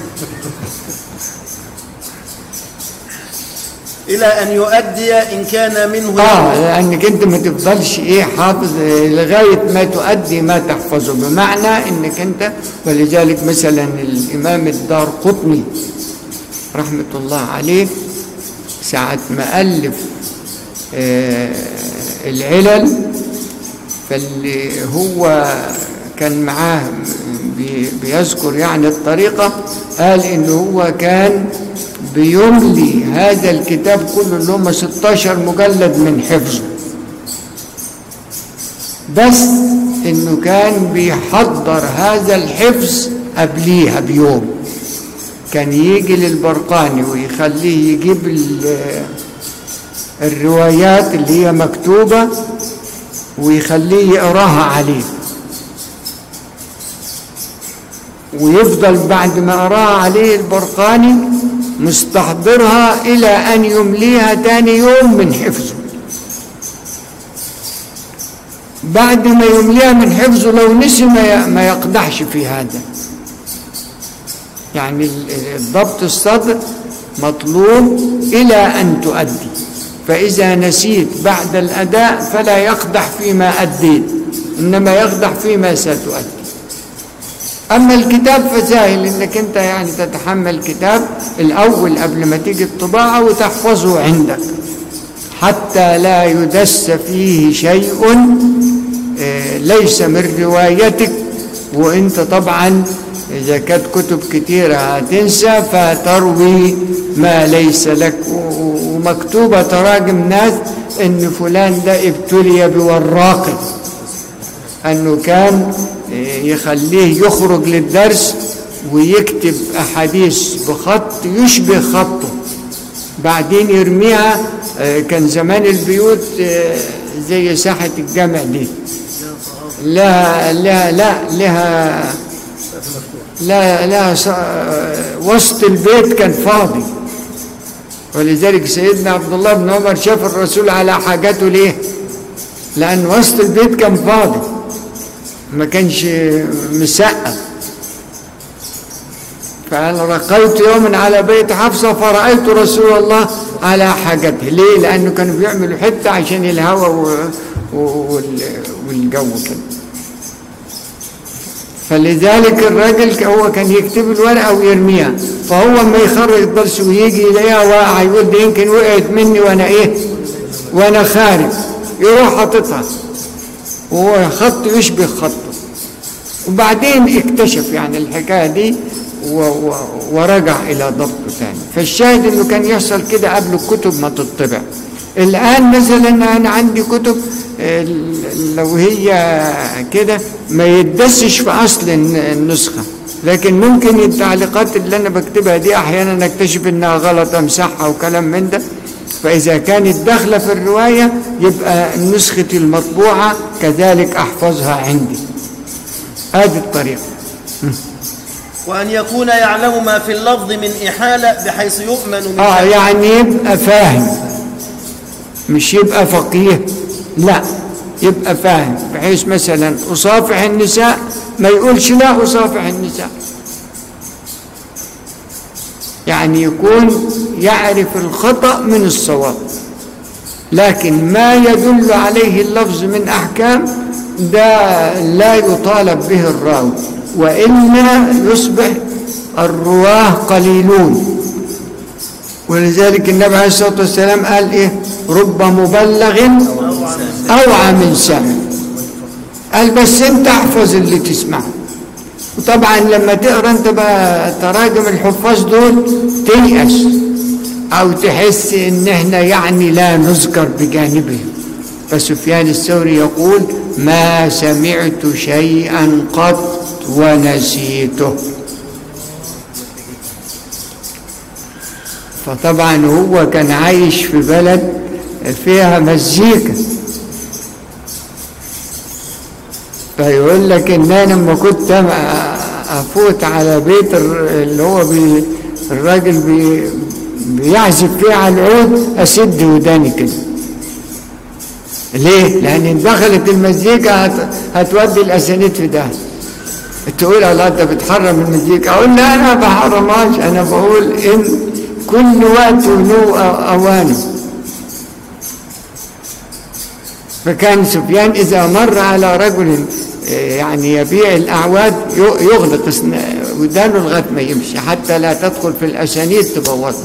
S3: إلى أن يؤدي إن كان منه
S1: اه لانك انت ما تفضلش ايه حافظ آه، لغايه ما تؤدي ما تحفظه بمعنى انك انت ولذلك مثلا الامام الدار قطني رحمه الله عليه ساعه ما الف آه العلل فاللي هو كان معاه بي- بيذكر يعني الطريقة قال إن هو كان بيملي هذا الكتاب كله اللي هم 16 مجلد من حفظه بس إنه كان بيحضر هذا الحفظ قبليها بيوم كان يجي للبرقاني ويخليه يجيب ال- الروايات اللي هي مكتوبة ويخليه يقراها عليه ويفضل بعد ما قراها عليه البرقاني مستحضرها إلى أن يمليها تاني يوم من حفظه بعد ما يمليها من حفظه لو نسي ما ي- ما يقدحش في هذا يعني ال- ال- الضبط الصدر مطلوب إلى أن تؤدي فإذا نسيت بعد الأداء فلا يقدح فيما أديت إنما يقدح فيما ستؤدي أما الكتاب فسهل إنك أنت يعني تتحمل كتاب الأول قبل ما تيجي الطباعة وتحفظه عندك حتى لا يدس فيه شيء آه، ليس من روايتك وانت طبعا اذا كانت كتب كتيرة هتنسى فتروي ما ليس لك و- و- ومكتوبة تراجم ناس ان فلان ده ابتلي بوراق انه كان آه، يخليه يخرج للدرس ويكتب احاديث بخط يشبه خطه بعدين يرميها آه، كان زمان البيوت آه، زي ساحة الجامع دي لها لها لا لها لا لا ص- آه، وسط البيت كان فاضي ولذلك سيدنا عبد الله بن عمر شاف الرسول على حاجته ليه لأن وسط البيت كان فاضي ما كانش مسقف فقال رقيت يوما على بيت حفصة فرأيت رسول الله على حاجته ليه لأنه كانوا بيعملوا حتة عشان الهواء و- و- وال- والجو كده فلذلك الراجل هو كان يكتب الورقة ويرميها فهو ما يخرج الدرس ويجي يلاقيها واقعة يقول دي يمكن وقعت مني وانا ايه وانا خارج يروح حاططها وهو خط يشبه خطه وبعدين اكتشف يعني الحكايه دي و و ورجع الى ضبطه ثاني فالشاهد انه كان يحصل كده قبل الكتب ما تطبع الان مثلا انا عندي كتب آه، لو هي كده ما يدسش في اصل الن- النسخه لكن ممكن التعليقات اللي انا بكتبها دي احيانا اكتشف انها غلط امسحها وكلام من ده فإذا كانت داخلة في الرواية يبقى نسخة المطبوعة كذلك أحفظها عندي هذه الطريقة
S3: وأن يكون يعلم ما في اللفظ من إحالة بحيث يؤمن من
S1: آه
S3: تغيير-
S1: يعني يبقى فاهم مش يبقى فقيه لا يبقى فاهم بحيث مثلا أصافح النساء ما يقولش لا أصافح النساء يعني يكون يعرف الخطأ من الصواب لكن ما يدل عليه اللفظ من أحكام ده لا يطالب به الراوي وإلا يصبح الرواه قليلون ولذلك النبي عليه الصلاة والسلام قال إيه رب مبلغ أوعى من سامع قال بس أنت احفظ اللي تسمعه وطبعا لما تقرا انت بقى تراجم الحفاظ دول تيأس او تحس ان احنا يعني لا نذكر بجانبهم فسفيان الثوري يقول ما سمعت شيئا قط ونسيته فطبعا هو كان عايش في بلد فيها مزيكا فيقول لك ان انا لما كنت أم- افوت على بيت الر- اللي هو بي الراجل بي بيعزف فيه على العود اسد وداني كده ليه؟ لان إن دخلت المزيكا هت... هتودي الاسانيد في ده تقول الله انت بتحرم المزيكا اقول لا انا ما بحرمهاش انا بقول ان كل وقت له اوانه فكان سفيان إذا مر على رجل آه، يعني يبيع الأعواد ي- يغلق اسن- ودانه لغاية ما يمشي حتى لا تدخل في الأسانيد تبوظها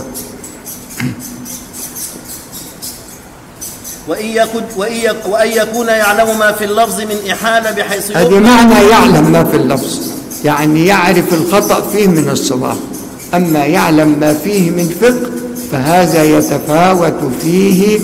S3: وإن يكن وإن يك- وأن يكون يعلم ما في اللفظ من إحالة بحيث
S1: هذه
S3: يؤمن
S1: معنى يعلم ما في اللفظ يعني يعرف الخطأ فيه من الصواب أما يعلم ما فيه من فقه فهذا يتفاوت فيه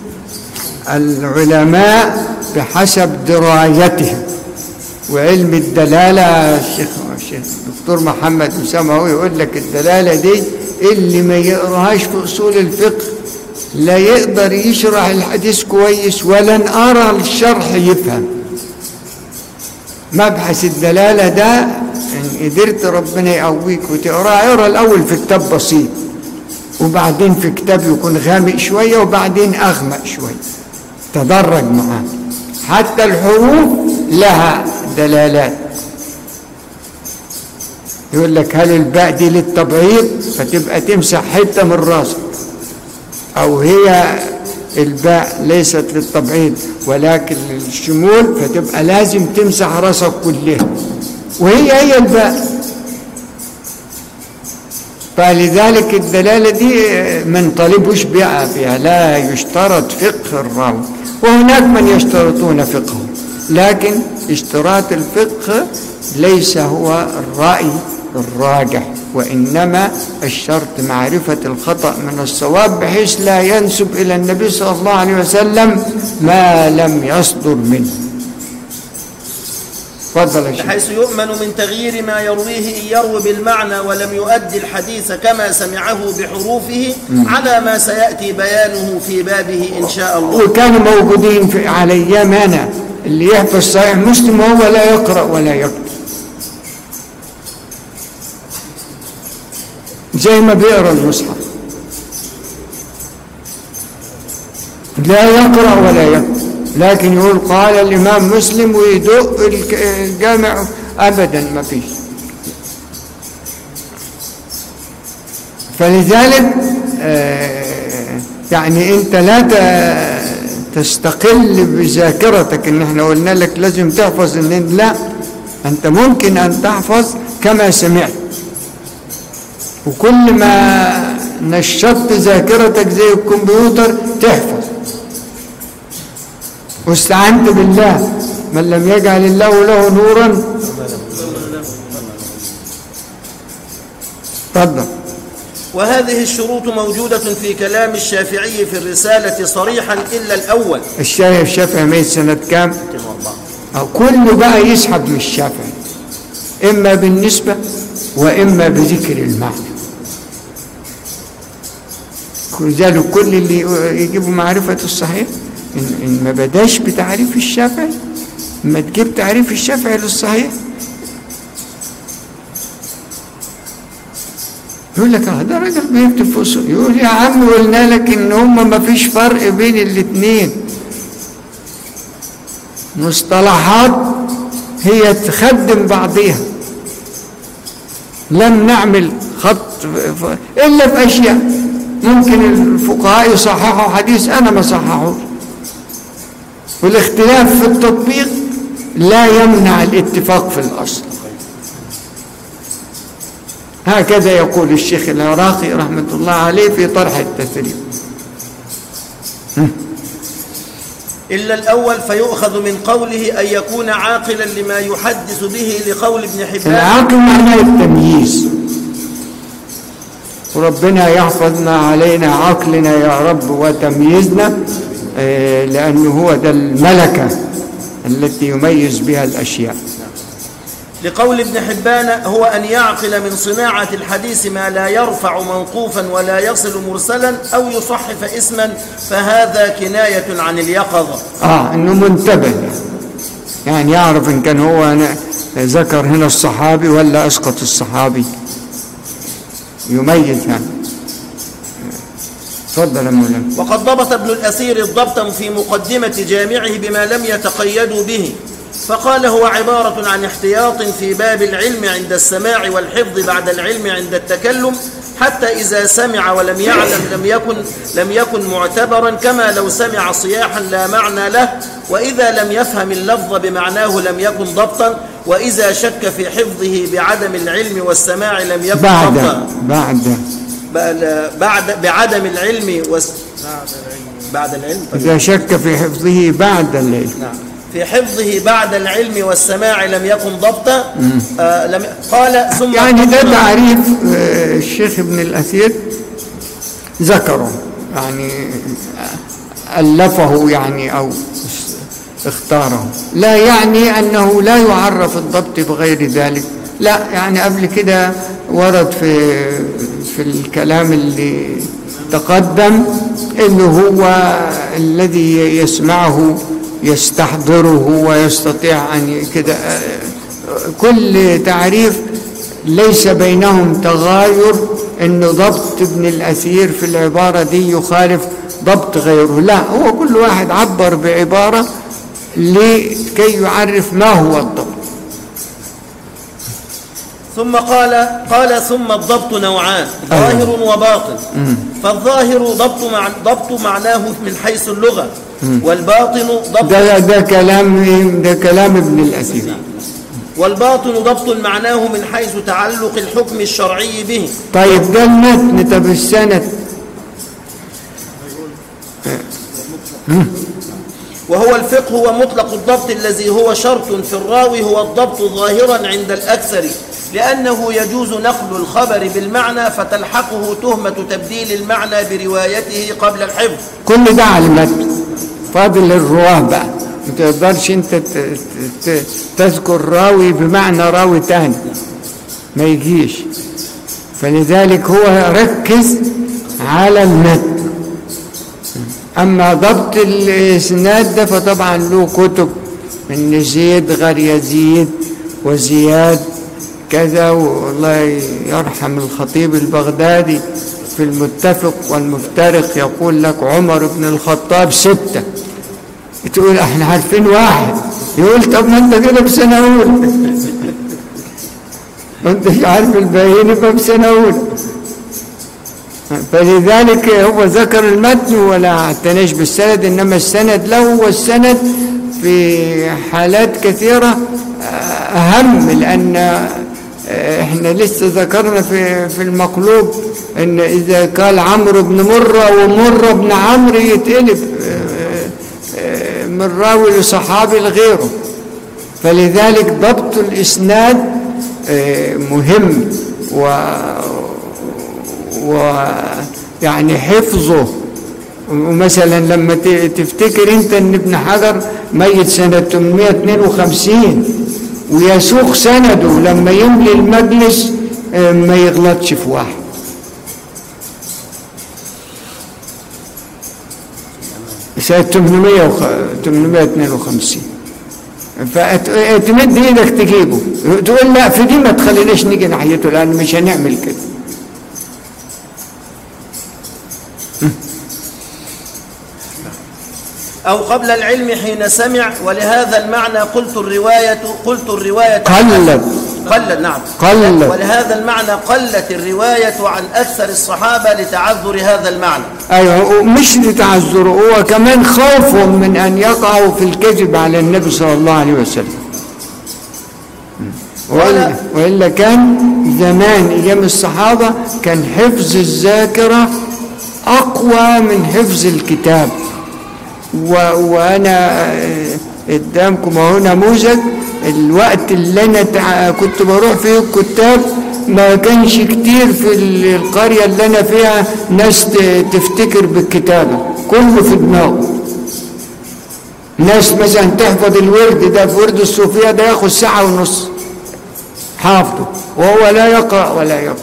S1: العلماء بحسب درايتهم وعلم الدلالة الشيخ الشيخ الدكتور محمد أسامة هو يقول لك الدلالة دي اللي ما يقراهاش في أصول الفقه لا يقدر يشرح الحديث كويس ولا نقرا الشرح يفهم مبحث الدلالة ده إن قدرت ربنا يقويك وتقراه اقرا الأول في كتاب بسيط وبعدين في كتاب يكون غامق شوية وبعدين أغمق شوية تدرج معاه حتى الحروف لها دلالات يقول لك هل الباء دي للتبعيض فتبقى تمسح حتة من راسك أو هي الباء ليست للتبعيض ولكن للشمول فتبقى لازم تمسح راسك كلها وهي هي الباء فلذلك الدلالة دي من طالبوش بقى فيها لا يشترط فقه الراوي وهناك من يشترطون فقهه لكن اشتراط الفقه ليس هو الرأي الراجح وإنما الشرط معرفة الخطأ من الصواب بحيث لا ينسب إلى النبي صلى الله عليه وسلم ما لم يصدر منه تفضل يا شيخ
S3: بحيث يؤمن من تغيير ما يرويه إن يروي بالمعنى ولم يؤدي الحديث كما سمعه بحروفه على ما سيأتي بيانه في بابه إن شاء الله
S1: وكانوا موجودين في على ايام انا اللي يحفظ صحيح مسلم وهو لا يقرا ولا يكتب زي ما بيقرا المصحف لا يقرا ولا يكتب لكن يقول قال الامام مسلم ويدق الك- الجامع ابدا ما فيش فلذلك آه، يعني انت لا ت- تستقل بذاكرتك ان احنا قلنا لك لازم تحفظ ان لا انت ممكن ان تحفظ كما سمعت وكل ما نشطت ذاكرتك زي الكمبيوتر تحفظ واستعنت بالله من لم يجعل الله له نورا تفضل
S3: وهذه الشروط موجودة في كلام الشافعي في الرسالة صريحا إلا الأول
S1: الشافعي الشافعي ميت سنة كام؟ أو كله بقى يسحب من الشافعي إما بالنسبة وإما بذكر المعنى لذلك كل اللي يجيبوا معرفة الصحيح إن, إن ما بداش بتعريف الشافعي ما تجيب تعريف الشافعي للصحيح يقول لك آه ده راجل بيكتب في أصول يقول يا عم قلنا لك ان هم ما فيش فرق بين الاثنين مصطلحات هي تخدم بعضيها لم نعمل خط ف- ف- الا في اشياء ممكن الفقهاء يصححوا حديث انا ما صححوش والاختلاف في التطبيق لا يمنع الاتفاق في الاصل هكذا يقول الشيخ العراقي رحمة الله عليه في طرح التثريب
S3: إلا الأول فيؤخذ من قوله أن يكون عاقلا لما يحدث به لقول ابن حبان
S1: العقل معناه التمييز وربنا يحفظنا علينا عقلنا يا رب وتمييزنا آه، لأنه هو ده الملكة التي يميز بها الأشياء
S3: لقول ابن حبان هو أن يعقل من صناعة الحديث ما لا يرفع موقوفا ولا يصل مرسلا أو يصحف اسما فهذا كناية عن اليقظة
S1: آه إنه منتبه يعني يعرف إن كان هو ن- ذكر هنا الصحابي ولا أسقط الصحابي يميز يعني تفضل يا مولانا
S3: وقد ضبط ابن الأثير الضبط في مقدمة جامعه بما لم يتقيدوا به فقال هو عبارة عن احتياط في باب العلم عند السماع والحفظ بعد العلم عند التكلم حتى إذا سمع ولم يعلم لم يكن لم يكن معتبرا كما لو سمع صياحا لا معنى له وإذا لم يفهم اللفظ بمعناه لم يكن ضبطا وإذا شك في حفظه بعدم العلم والسماع لم يكن
S1: بعد
S3: ضبطا
S1: بعد
S3: بل- بعد بعدم العلم وس بعد العلم طيب.
S1: إذا شك في حفظه بعد الليل
S3: نعم في حفظه بعد العلم والسماع لم يكن ضبطا آه لم قال ثم
S1: يعني ده تعريف آه، الشيخ ابن الأثير ذكره يعني آه، ألفه يعني أو اختاره لا يعني أنه لا يعرف الضبط بغير ذلك لا يعني قبل كده ورد في في الكلام اللي تقدم انه هو الذي يسمعه يستحضره ويستطيع ان ي- كده آه، كل تعريف ليس بينهم تغاير ان ضبط ابن الاثير في العباره دي يخالف ضبط غيره لا هو كل واحد عبر بعباره لكي يعرف ما هو الضبط
S3: ثم قال قال ثم الضبط نوعان ظاهر وباطن فالظاهر ضبط مع ضبط معناه من حيث اللغة والباطن ضبط
S1: ده ده كلام ده كلام ابن الاثير
S3: والباطن ضبط معناه من حيث تعلق الحكم الشرعي به
S1: طيب ده المتن طب السند
S3: وهو الفقه ومطلق الضبط الذي هو شرط في الراوي هو الضبط ظاهرا عند الأكثر لأنه يجوز نقل الخبر بالمعنى فتلحقه تهمة تبديل المعنى بروايته قبل الحفظ
S1: كل ده على المتن فاضل الرواه بقى ما تقدرش انت ت- ت- ت- تذكر راوي بمعنى راوي تاني ما يجيش فلذلك هو ركز على المتن اما ضبط الاسناد ده فطبعا له كتب من زيد غير يزيد وزياد كذا والله يرحم الخطيب البغدادي في المتفق والمفترق يقول لك عمر بن الخطاب ستة تقول احنا عارفين واحد يقول طب ما انت كده بسنة أولى ما انتش عارف الباقيين يبقى بسنة أولى فلذلك هو ذكر المتن ولا اعتناش بالسند انما السند له والسند في حالات كثيره اهم لان احنا لسه ذكرنا في في المقلوب ان اذا قال عمرو بن مره ومره بن عمرو يتقلب من راوي لصحابي لغيره فلذلك ضبط الاسناد مهم و ويعني حفظه ومثلا لما تفتكر انت ان ابن حجر ميت سنة 852 ويسوق سنده لما يملي المجلس ما يغلطش في واحد سنة 800 وخ... 852 فتمد ايدك تجيبه تقول لا في دي ما تخليناش نيجي ناحيته لان مش هنعمل كده
S3: أو قبل العلم حين سمع ولهذا المعنى قلت الرواية قلت الرواية
S1: قلت
S3: قلت نعم
S1: قلت.
S3: ولهذا المعنى قلت الرواية عن أكثر الصحابة لتعذر هذا المعنى
S1: ايوه ومش لتعذره هو كمان خوفهم من ان يقعوا في الكذب على النبي صلى الله عليه وسلم وإلا, وإلا كان زمان أيام الصحابة كان حفظ الذاكرة أقوى من حفظ الكتاب و... وأنا آه، قدامكم أهو نموذج الوقت اللي أنا تع... كنت بروح فيه الكتاب ما كانش كتير في ال- القرية اللي أنا فيها ناس ت- تفتكر بالكتابة كله في دماغه ناس مثلا تحفظ الورد ده في ورد الصوفية ده ياخد ساعة ونص حافظه وهو لا يقرأ ولا يقرأ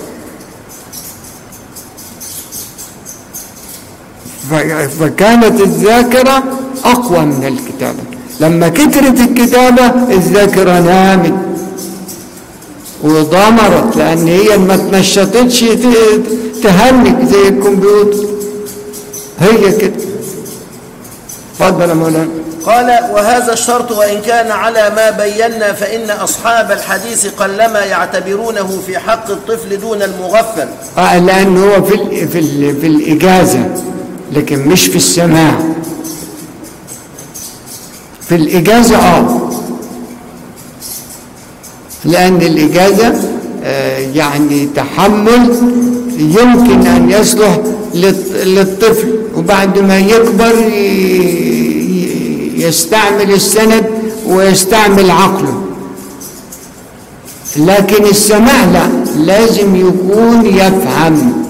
S1: ف- فكانت الذاكرة أقوى من الكتابة لما كترت الكتابة الذاكرة نامت وضمرت لأن هي ما تنشطتش ت- تهنك زي الكمبيوتر هي كده اتفضل يا مولانا
S3: قال وهذا الشرط وإن كان على ما بينا فإن أصحاب الحديث قلما يعتبرونه في حق الطفل دون المغفل
S1: آه لأن هو في ال في ال في الإجازة لكن مش في السماع في الإجازة آه لأن الإجازة آه يعني تحمل يمكن أن يصلح للط- للطفل وبعد ما يكبر ي- ي- يستعمل السند ويستعمل عقله لكن السماع لا لازم يكون يفهم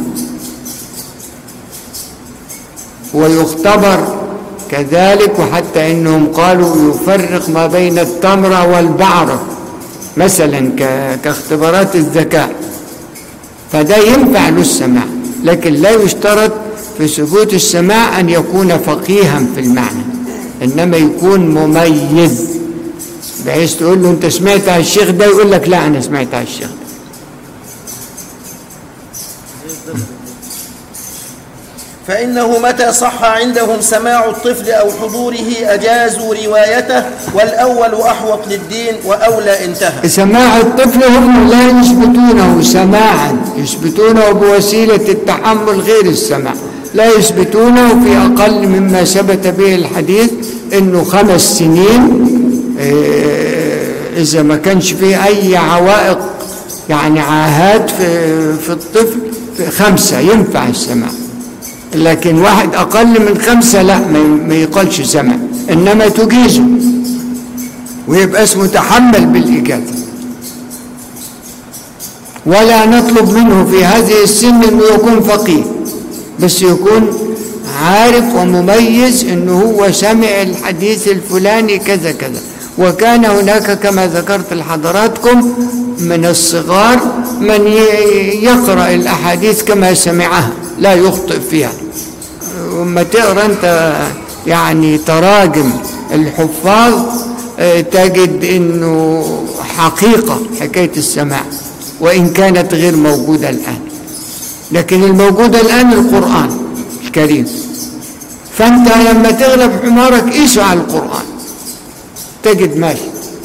S1: ويختبر كذلك وحتى انهم قالوا يفرق ما بين التمرة والبعرة مثلا ك- كاختبارات الذكاء فده ينفع له السماع لكن لا يشترط في ثبوت السماع ان يكون فقيها في المعنى انما يكون مميز بحيث تقول له انت سمعت على الشيخ ده يقول لك لا انا سمعت على الشيخ ده
S3: فإنه متى صح عندهم سماع الطفل أو حضوره أجازوا روايته والأول أحوط للدين وأولى انتهى
S1: سماع الطفل هم لا يثبتونه سماعا يثبتونه بوسيلة التحمل غير السماع لا يثبتونه في أقل مما ثبت به الحديث إنه خمس سنين آه، إذا ما كانش فيه أي عوائق يعني عاهات في, في الطفل في خمسة ينفع السماع لكن واحد أقل من خمسة لا ما ما يقالش سمع إنما تجيزه ويبقى اسمه تحمل بالإجازة ولا نطلب منه في هذه السن انه يكون فقيه بس يكون عارف ومميز انه هو سمع الحديث الفلاني كذا كذا وكان هناك كما ذكرت لحضراتكم من الصغار من ي- يقرأ الأحاديث كما سمعها لا يخطئ فيها وما تقرأ أنت يعني تراجم الحفاظ آه، تجد انه حقيقة حكاية السماع وإن كانت غير موجودة الآن لكن الموجودة الآن القرآن الكريم فأنت لما تغلب حمارك قيسه على القرآن تجد ماشي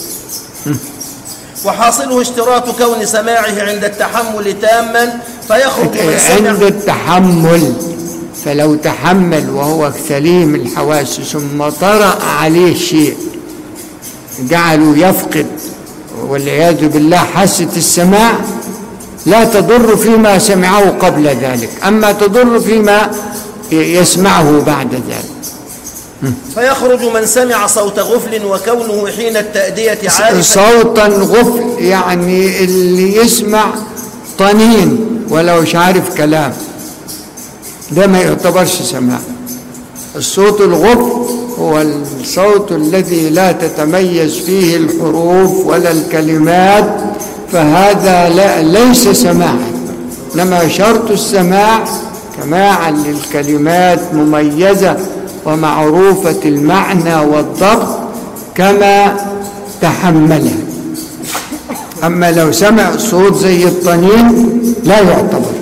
S3: وحاصله اشتراط كون سماعه عند التحمل تاما فيخرج من سمع
S1: عند التحمل فلو تحمل وهو سليم الحواس ثم طرأ عليه شيء جعله يفقد والعياذ بالله حاسة السماع لا تضر فيما سمعه قبل ذلك أما تضر فيما يسمعه بعد ذلك
S3: فيخرج من سمع صوت غفل وكونه حين التأدية عارفا
S1: صوتا غفل يعني اللي يسمع طنين ولو مش عارف كلام ده ما يعتبرش سماع الصوت الغفل هو الصوت الذي لا تتميز فيه الحروف ولا الكلمات فهذا لا ليس سماعا انما شرط السماع سماعا للكلمات مميزه ومعروفة المعنى والضبط كما تحملها أما لو سمع صوت زي الطنين لا يعتبر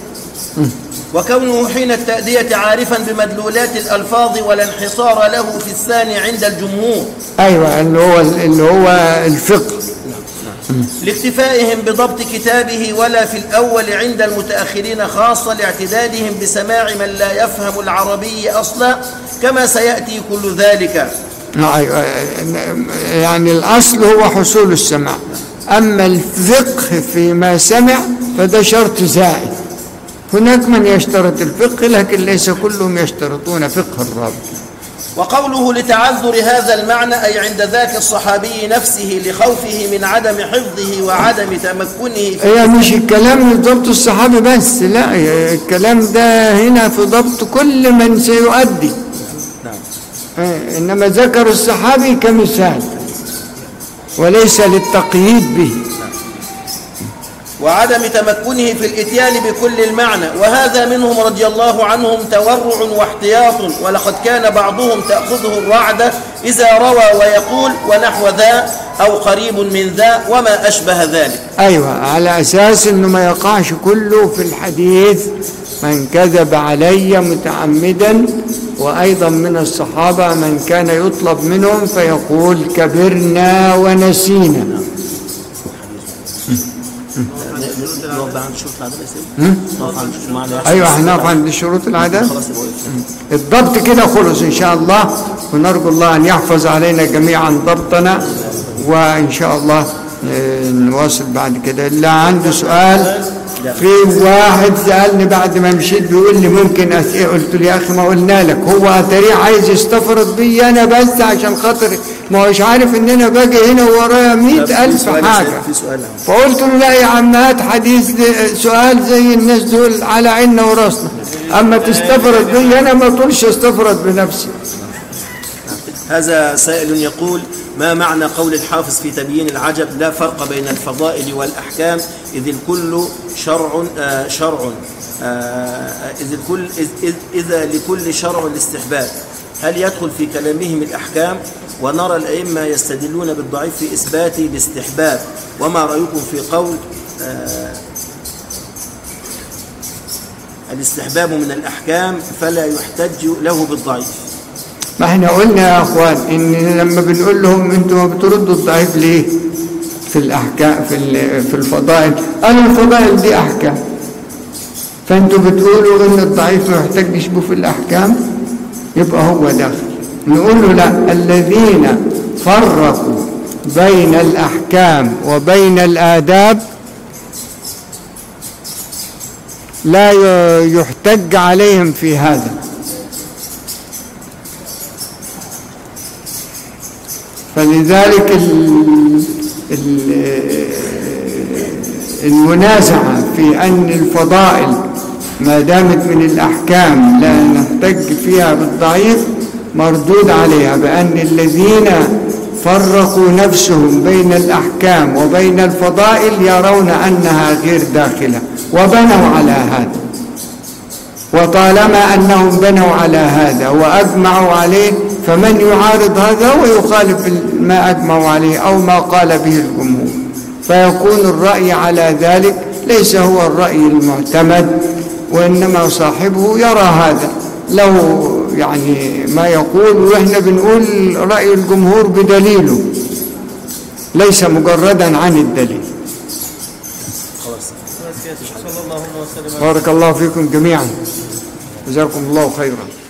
S3: وكونه حين التأدية عارفا بمدلولات الألفاظ ولا انحصار له في الثاني عند الجمهور
S1: أيوة اللي هو اللي هو الفقه
S3: لاكتفائهم بضبط كتابه ولا في الأول عند المتأخرين خاصة لاعتدادهم بسماع من لا يفهم العربي أصلا كما سيأتي كل ذلك
S1: أيوة يعني الأصل هو حصول السماع أما الفقه فيما سمع فده شرط زائد هناك من يشترط الفقه لكن ليس كلهم يشترطون فقه الرب
S3: وقوله لتعذر هذا المعنى أي عند ذاك الصحابي نفسه لخوفه من عدم حفظه وعدم تمكنه في
S1: هي مش الكلام لضبط الصحابي بس لا هي الكلام ده هنا في ضبط كل من سيؤدي آه، إنما ذكر الصحابي كمثال وليس للتقييد به
S3: وعدم تمكنه في الاتيان بكل المعنى وهذا منهم رضي الله عنهم تورع واحتياط ولقد كان بعضهم تأخذه الرعدة إذا روى ويقول ونحو ذا أو قريب من ذا وما أشبه ذلك
S1: أيوة على أساس أنه ما يقعش كله في الحديث من كذب علي متعمدا وأيضا من الصحابة من كان يطلب منهم فيقول كبرنا ونسينا
S3: نقف عند شروط العدالة يا سيدي نقف عند شروط المعنى
S1: أيوة هنقف عند شروط العدالة
S3: خلاص يبقى وقف.
S1: الضبط كده خلص إن شاء الله ونرجو الله أن يحفظ علينا جميعا ضبطنا وإن شاء الله آه، نواصل بعد كده اللي عنده سؤال في واحد سألني بعد ما مشيت بيقول لي ممكن أسئلة قلت له يا أخي ما قلنا لك هو أتاريه عايز يستفرد بي أنا بس عشان خاطر ما هوش عارف إن أنا باجي هنا ورايا
S3: طب
S1: مئة
S3: في
S1: ألف
S3: سؤال يا
S1: حاجة
S3: سيدي، في سؤال
S1: فقلت له لا يا عم هات حديث سؤال زي الناس دول على عيننا وراسنا اما تستفرد بي انا ما طولش استفرد بنفسي
S3: هذا سائل يقول ما معنى قول الحافظ في تبيين العجب لا فرق بين الفضائل والأحكام إذ الكل شرع آه شرع آه إذ الكل إذ إذ إذا لكل شرع الاستحباب هل يدخل في كلامهم الأحكام ونرى الأئمة يستدلون بالضعيف في إثبات الاستحباب وما رأيكم في قول آه الاستحباب من الأحكام فلا يحتج له بالضعيف
S1: ما احنا قلنا يا اخوان ان لما بنقول لهم انتوا ما بتردوا الضعيف ليه في الاحكام في ال- في الفضائل قالوا الفضائل دي احكام فانتوا بتقولوا ان الضعيف ما يحتاجش به في الاحكام يبقى هو داخل نقول له لا الذين فرقوا بين الاحكام وبين الاداب لا ي- يحتج عليهم في هذا فلذلك ال ال المنازعة في أن الفضائل ما دامت من الأحكام لا نحتج فيها بالضعيف مردود عليها بأن الذين فرقوا نفسهم بين الأحكام وبين الفضائل يرون أنها غير داخلة وبنوا على هذا وطالما أنهم بنوا على هذا وأجمعوا عليه فمن يعارض هذا هو يخالف ما أجمعوا عليه أو ما قال به الجمهور فيكون الرأي على ذلك ليس هو الرأي المعتمد وإنما صاحبه يرى هذا لو يعني ما يقول وإحنا بنقول رأي الجمهور بدليله ليس مجردا عن الدليل
S4: صلى الله وسلم
S1: بارك الله فيكم جميعا جزاكم الله خيرا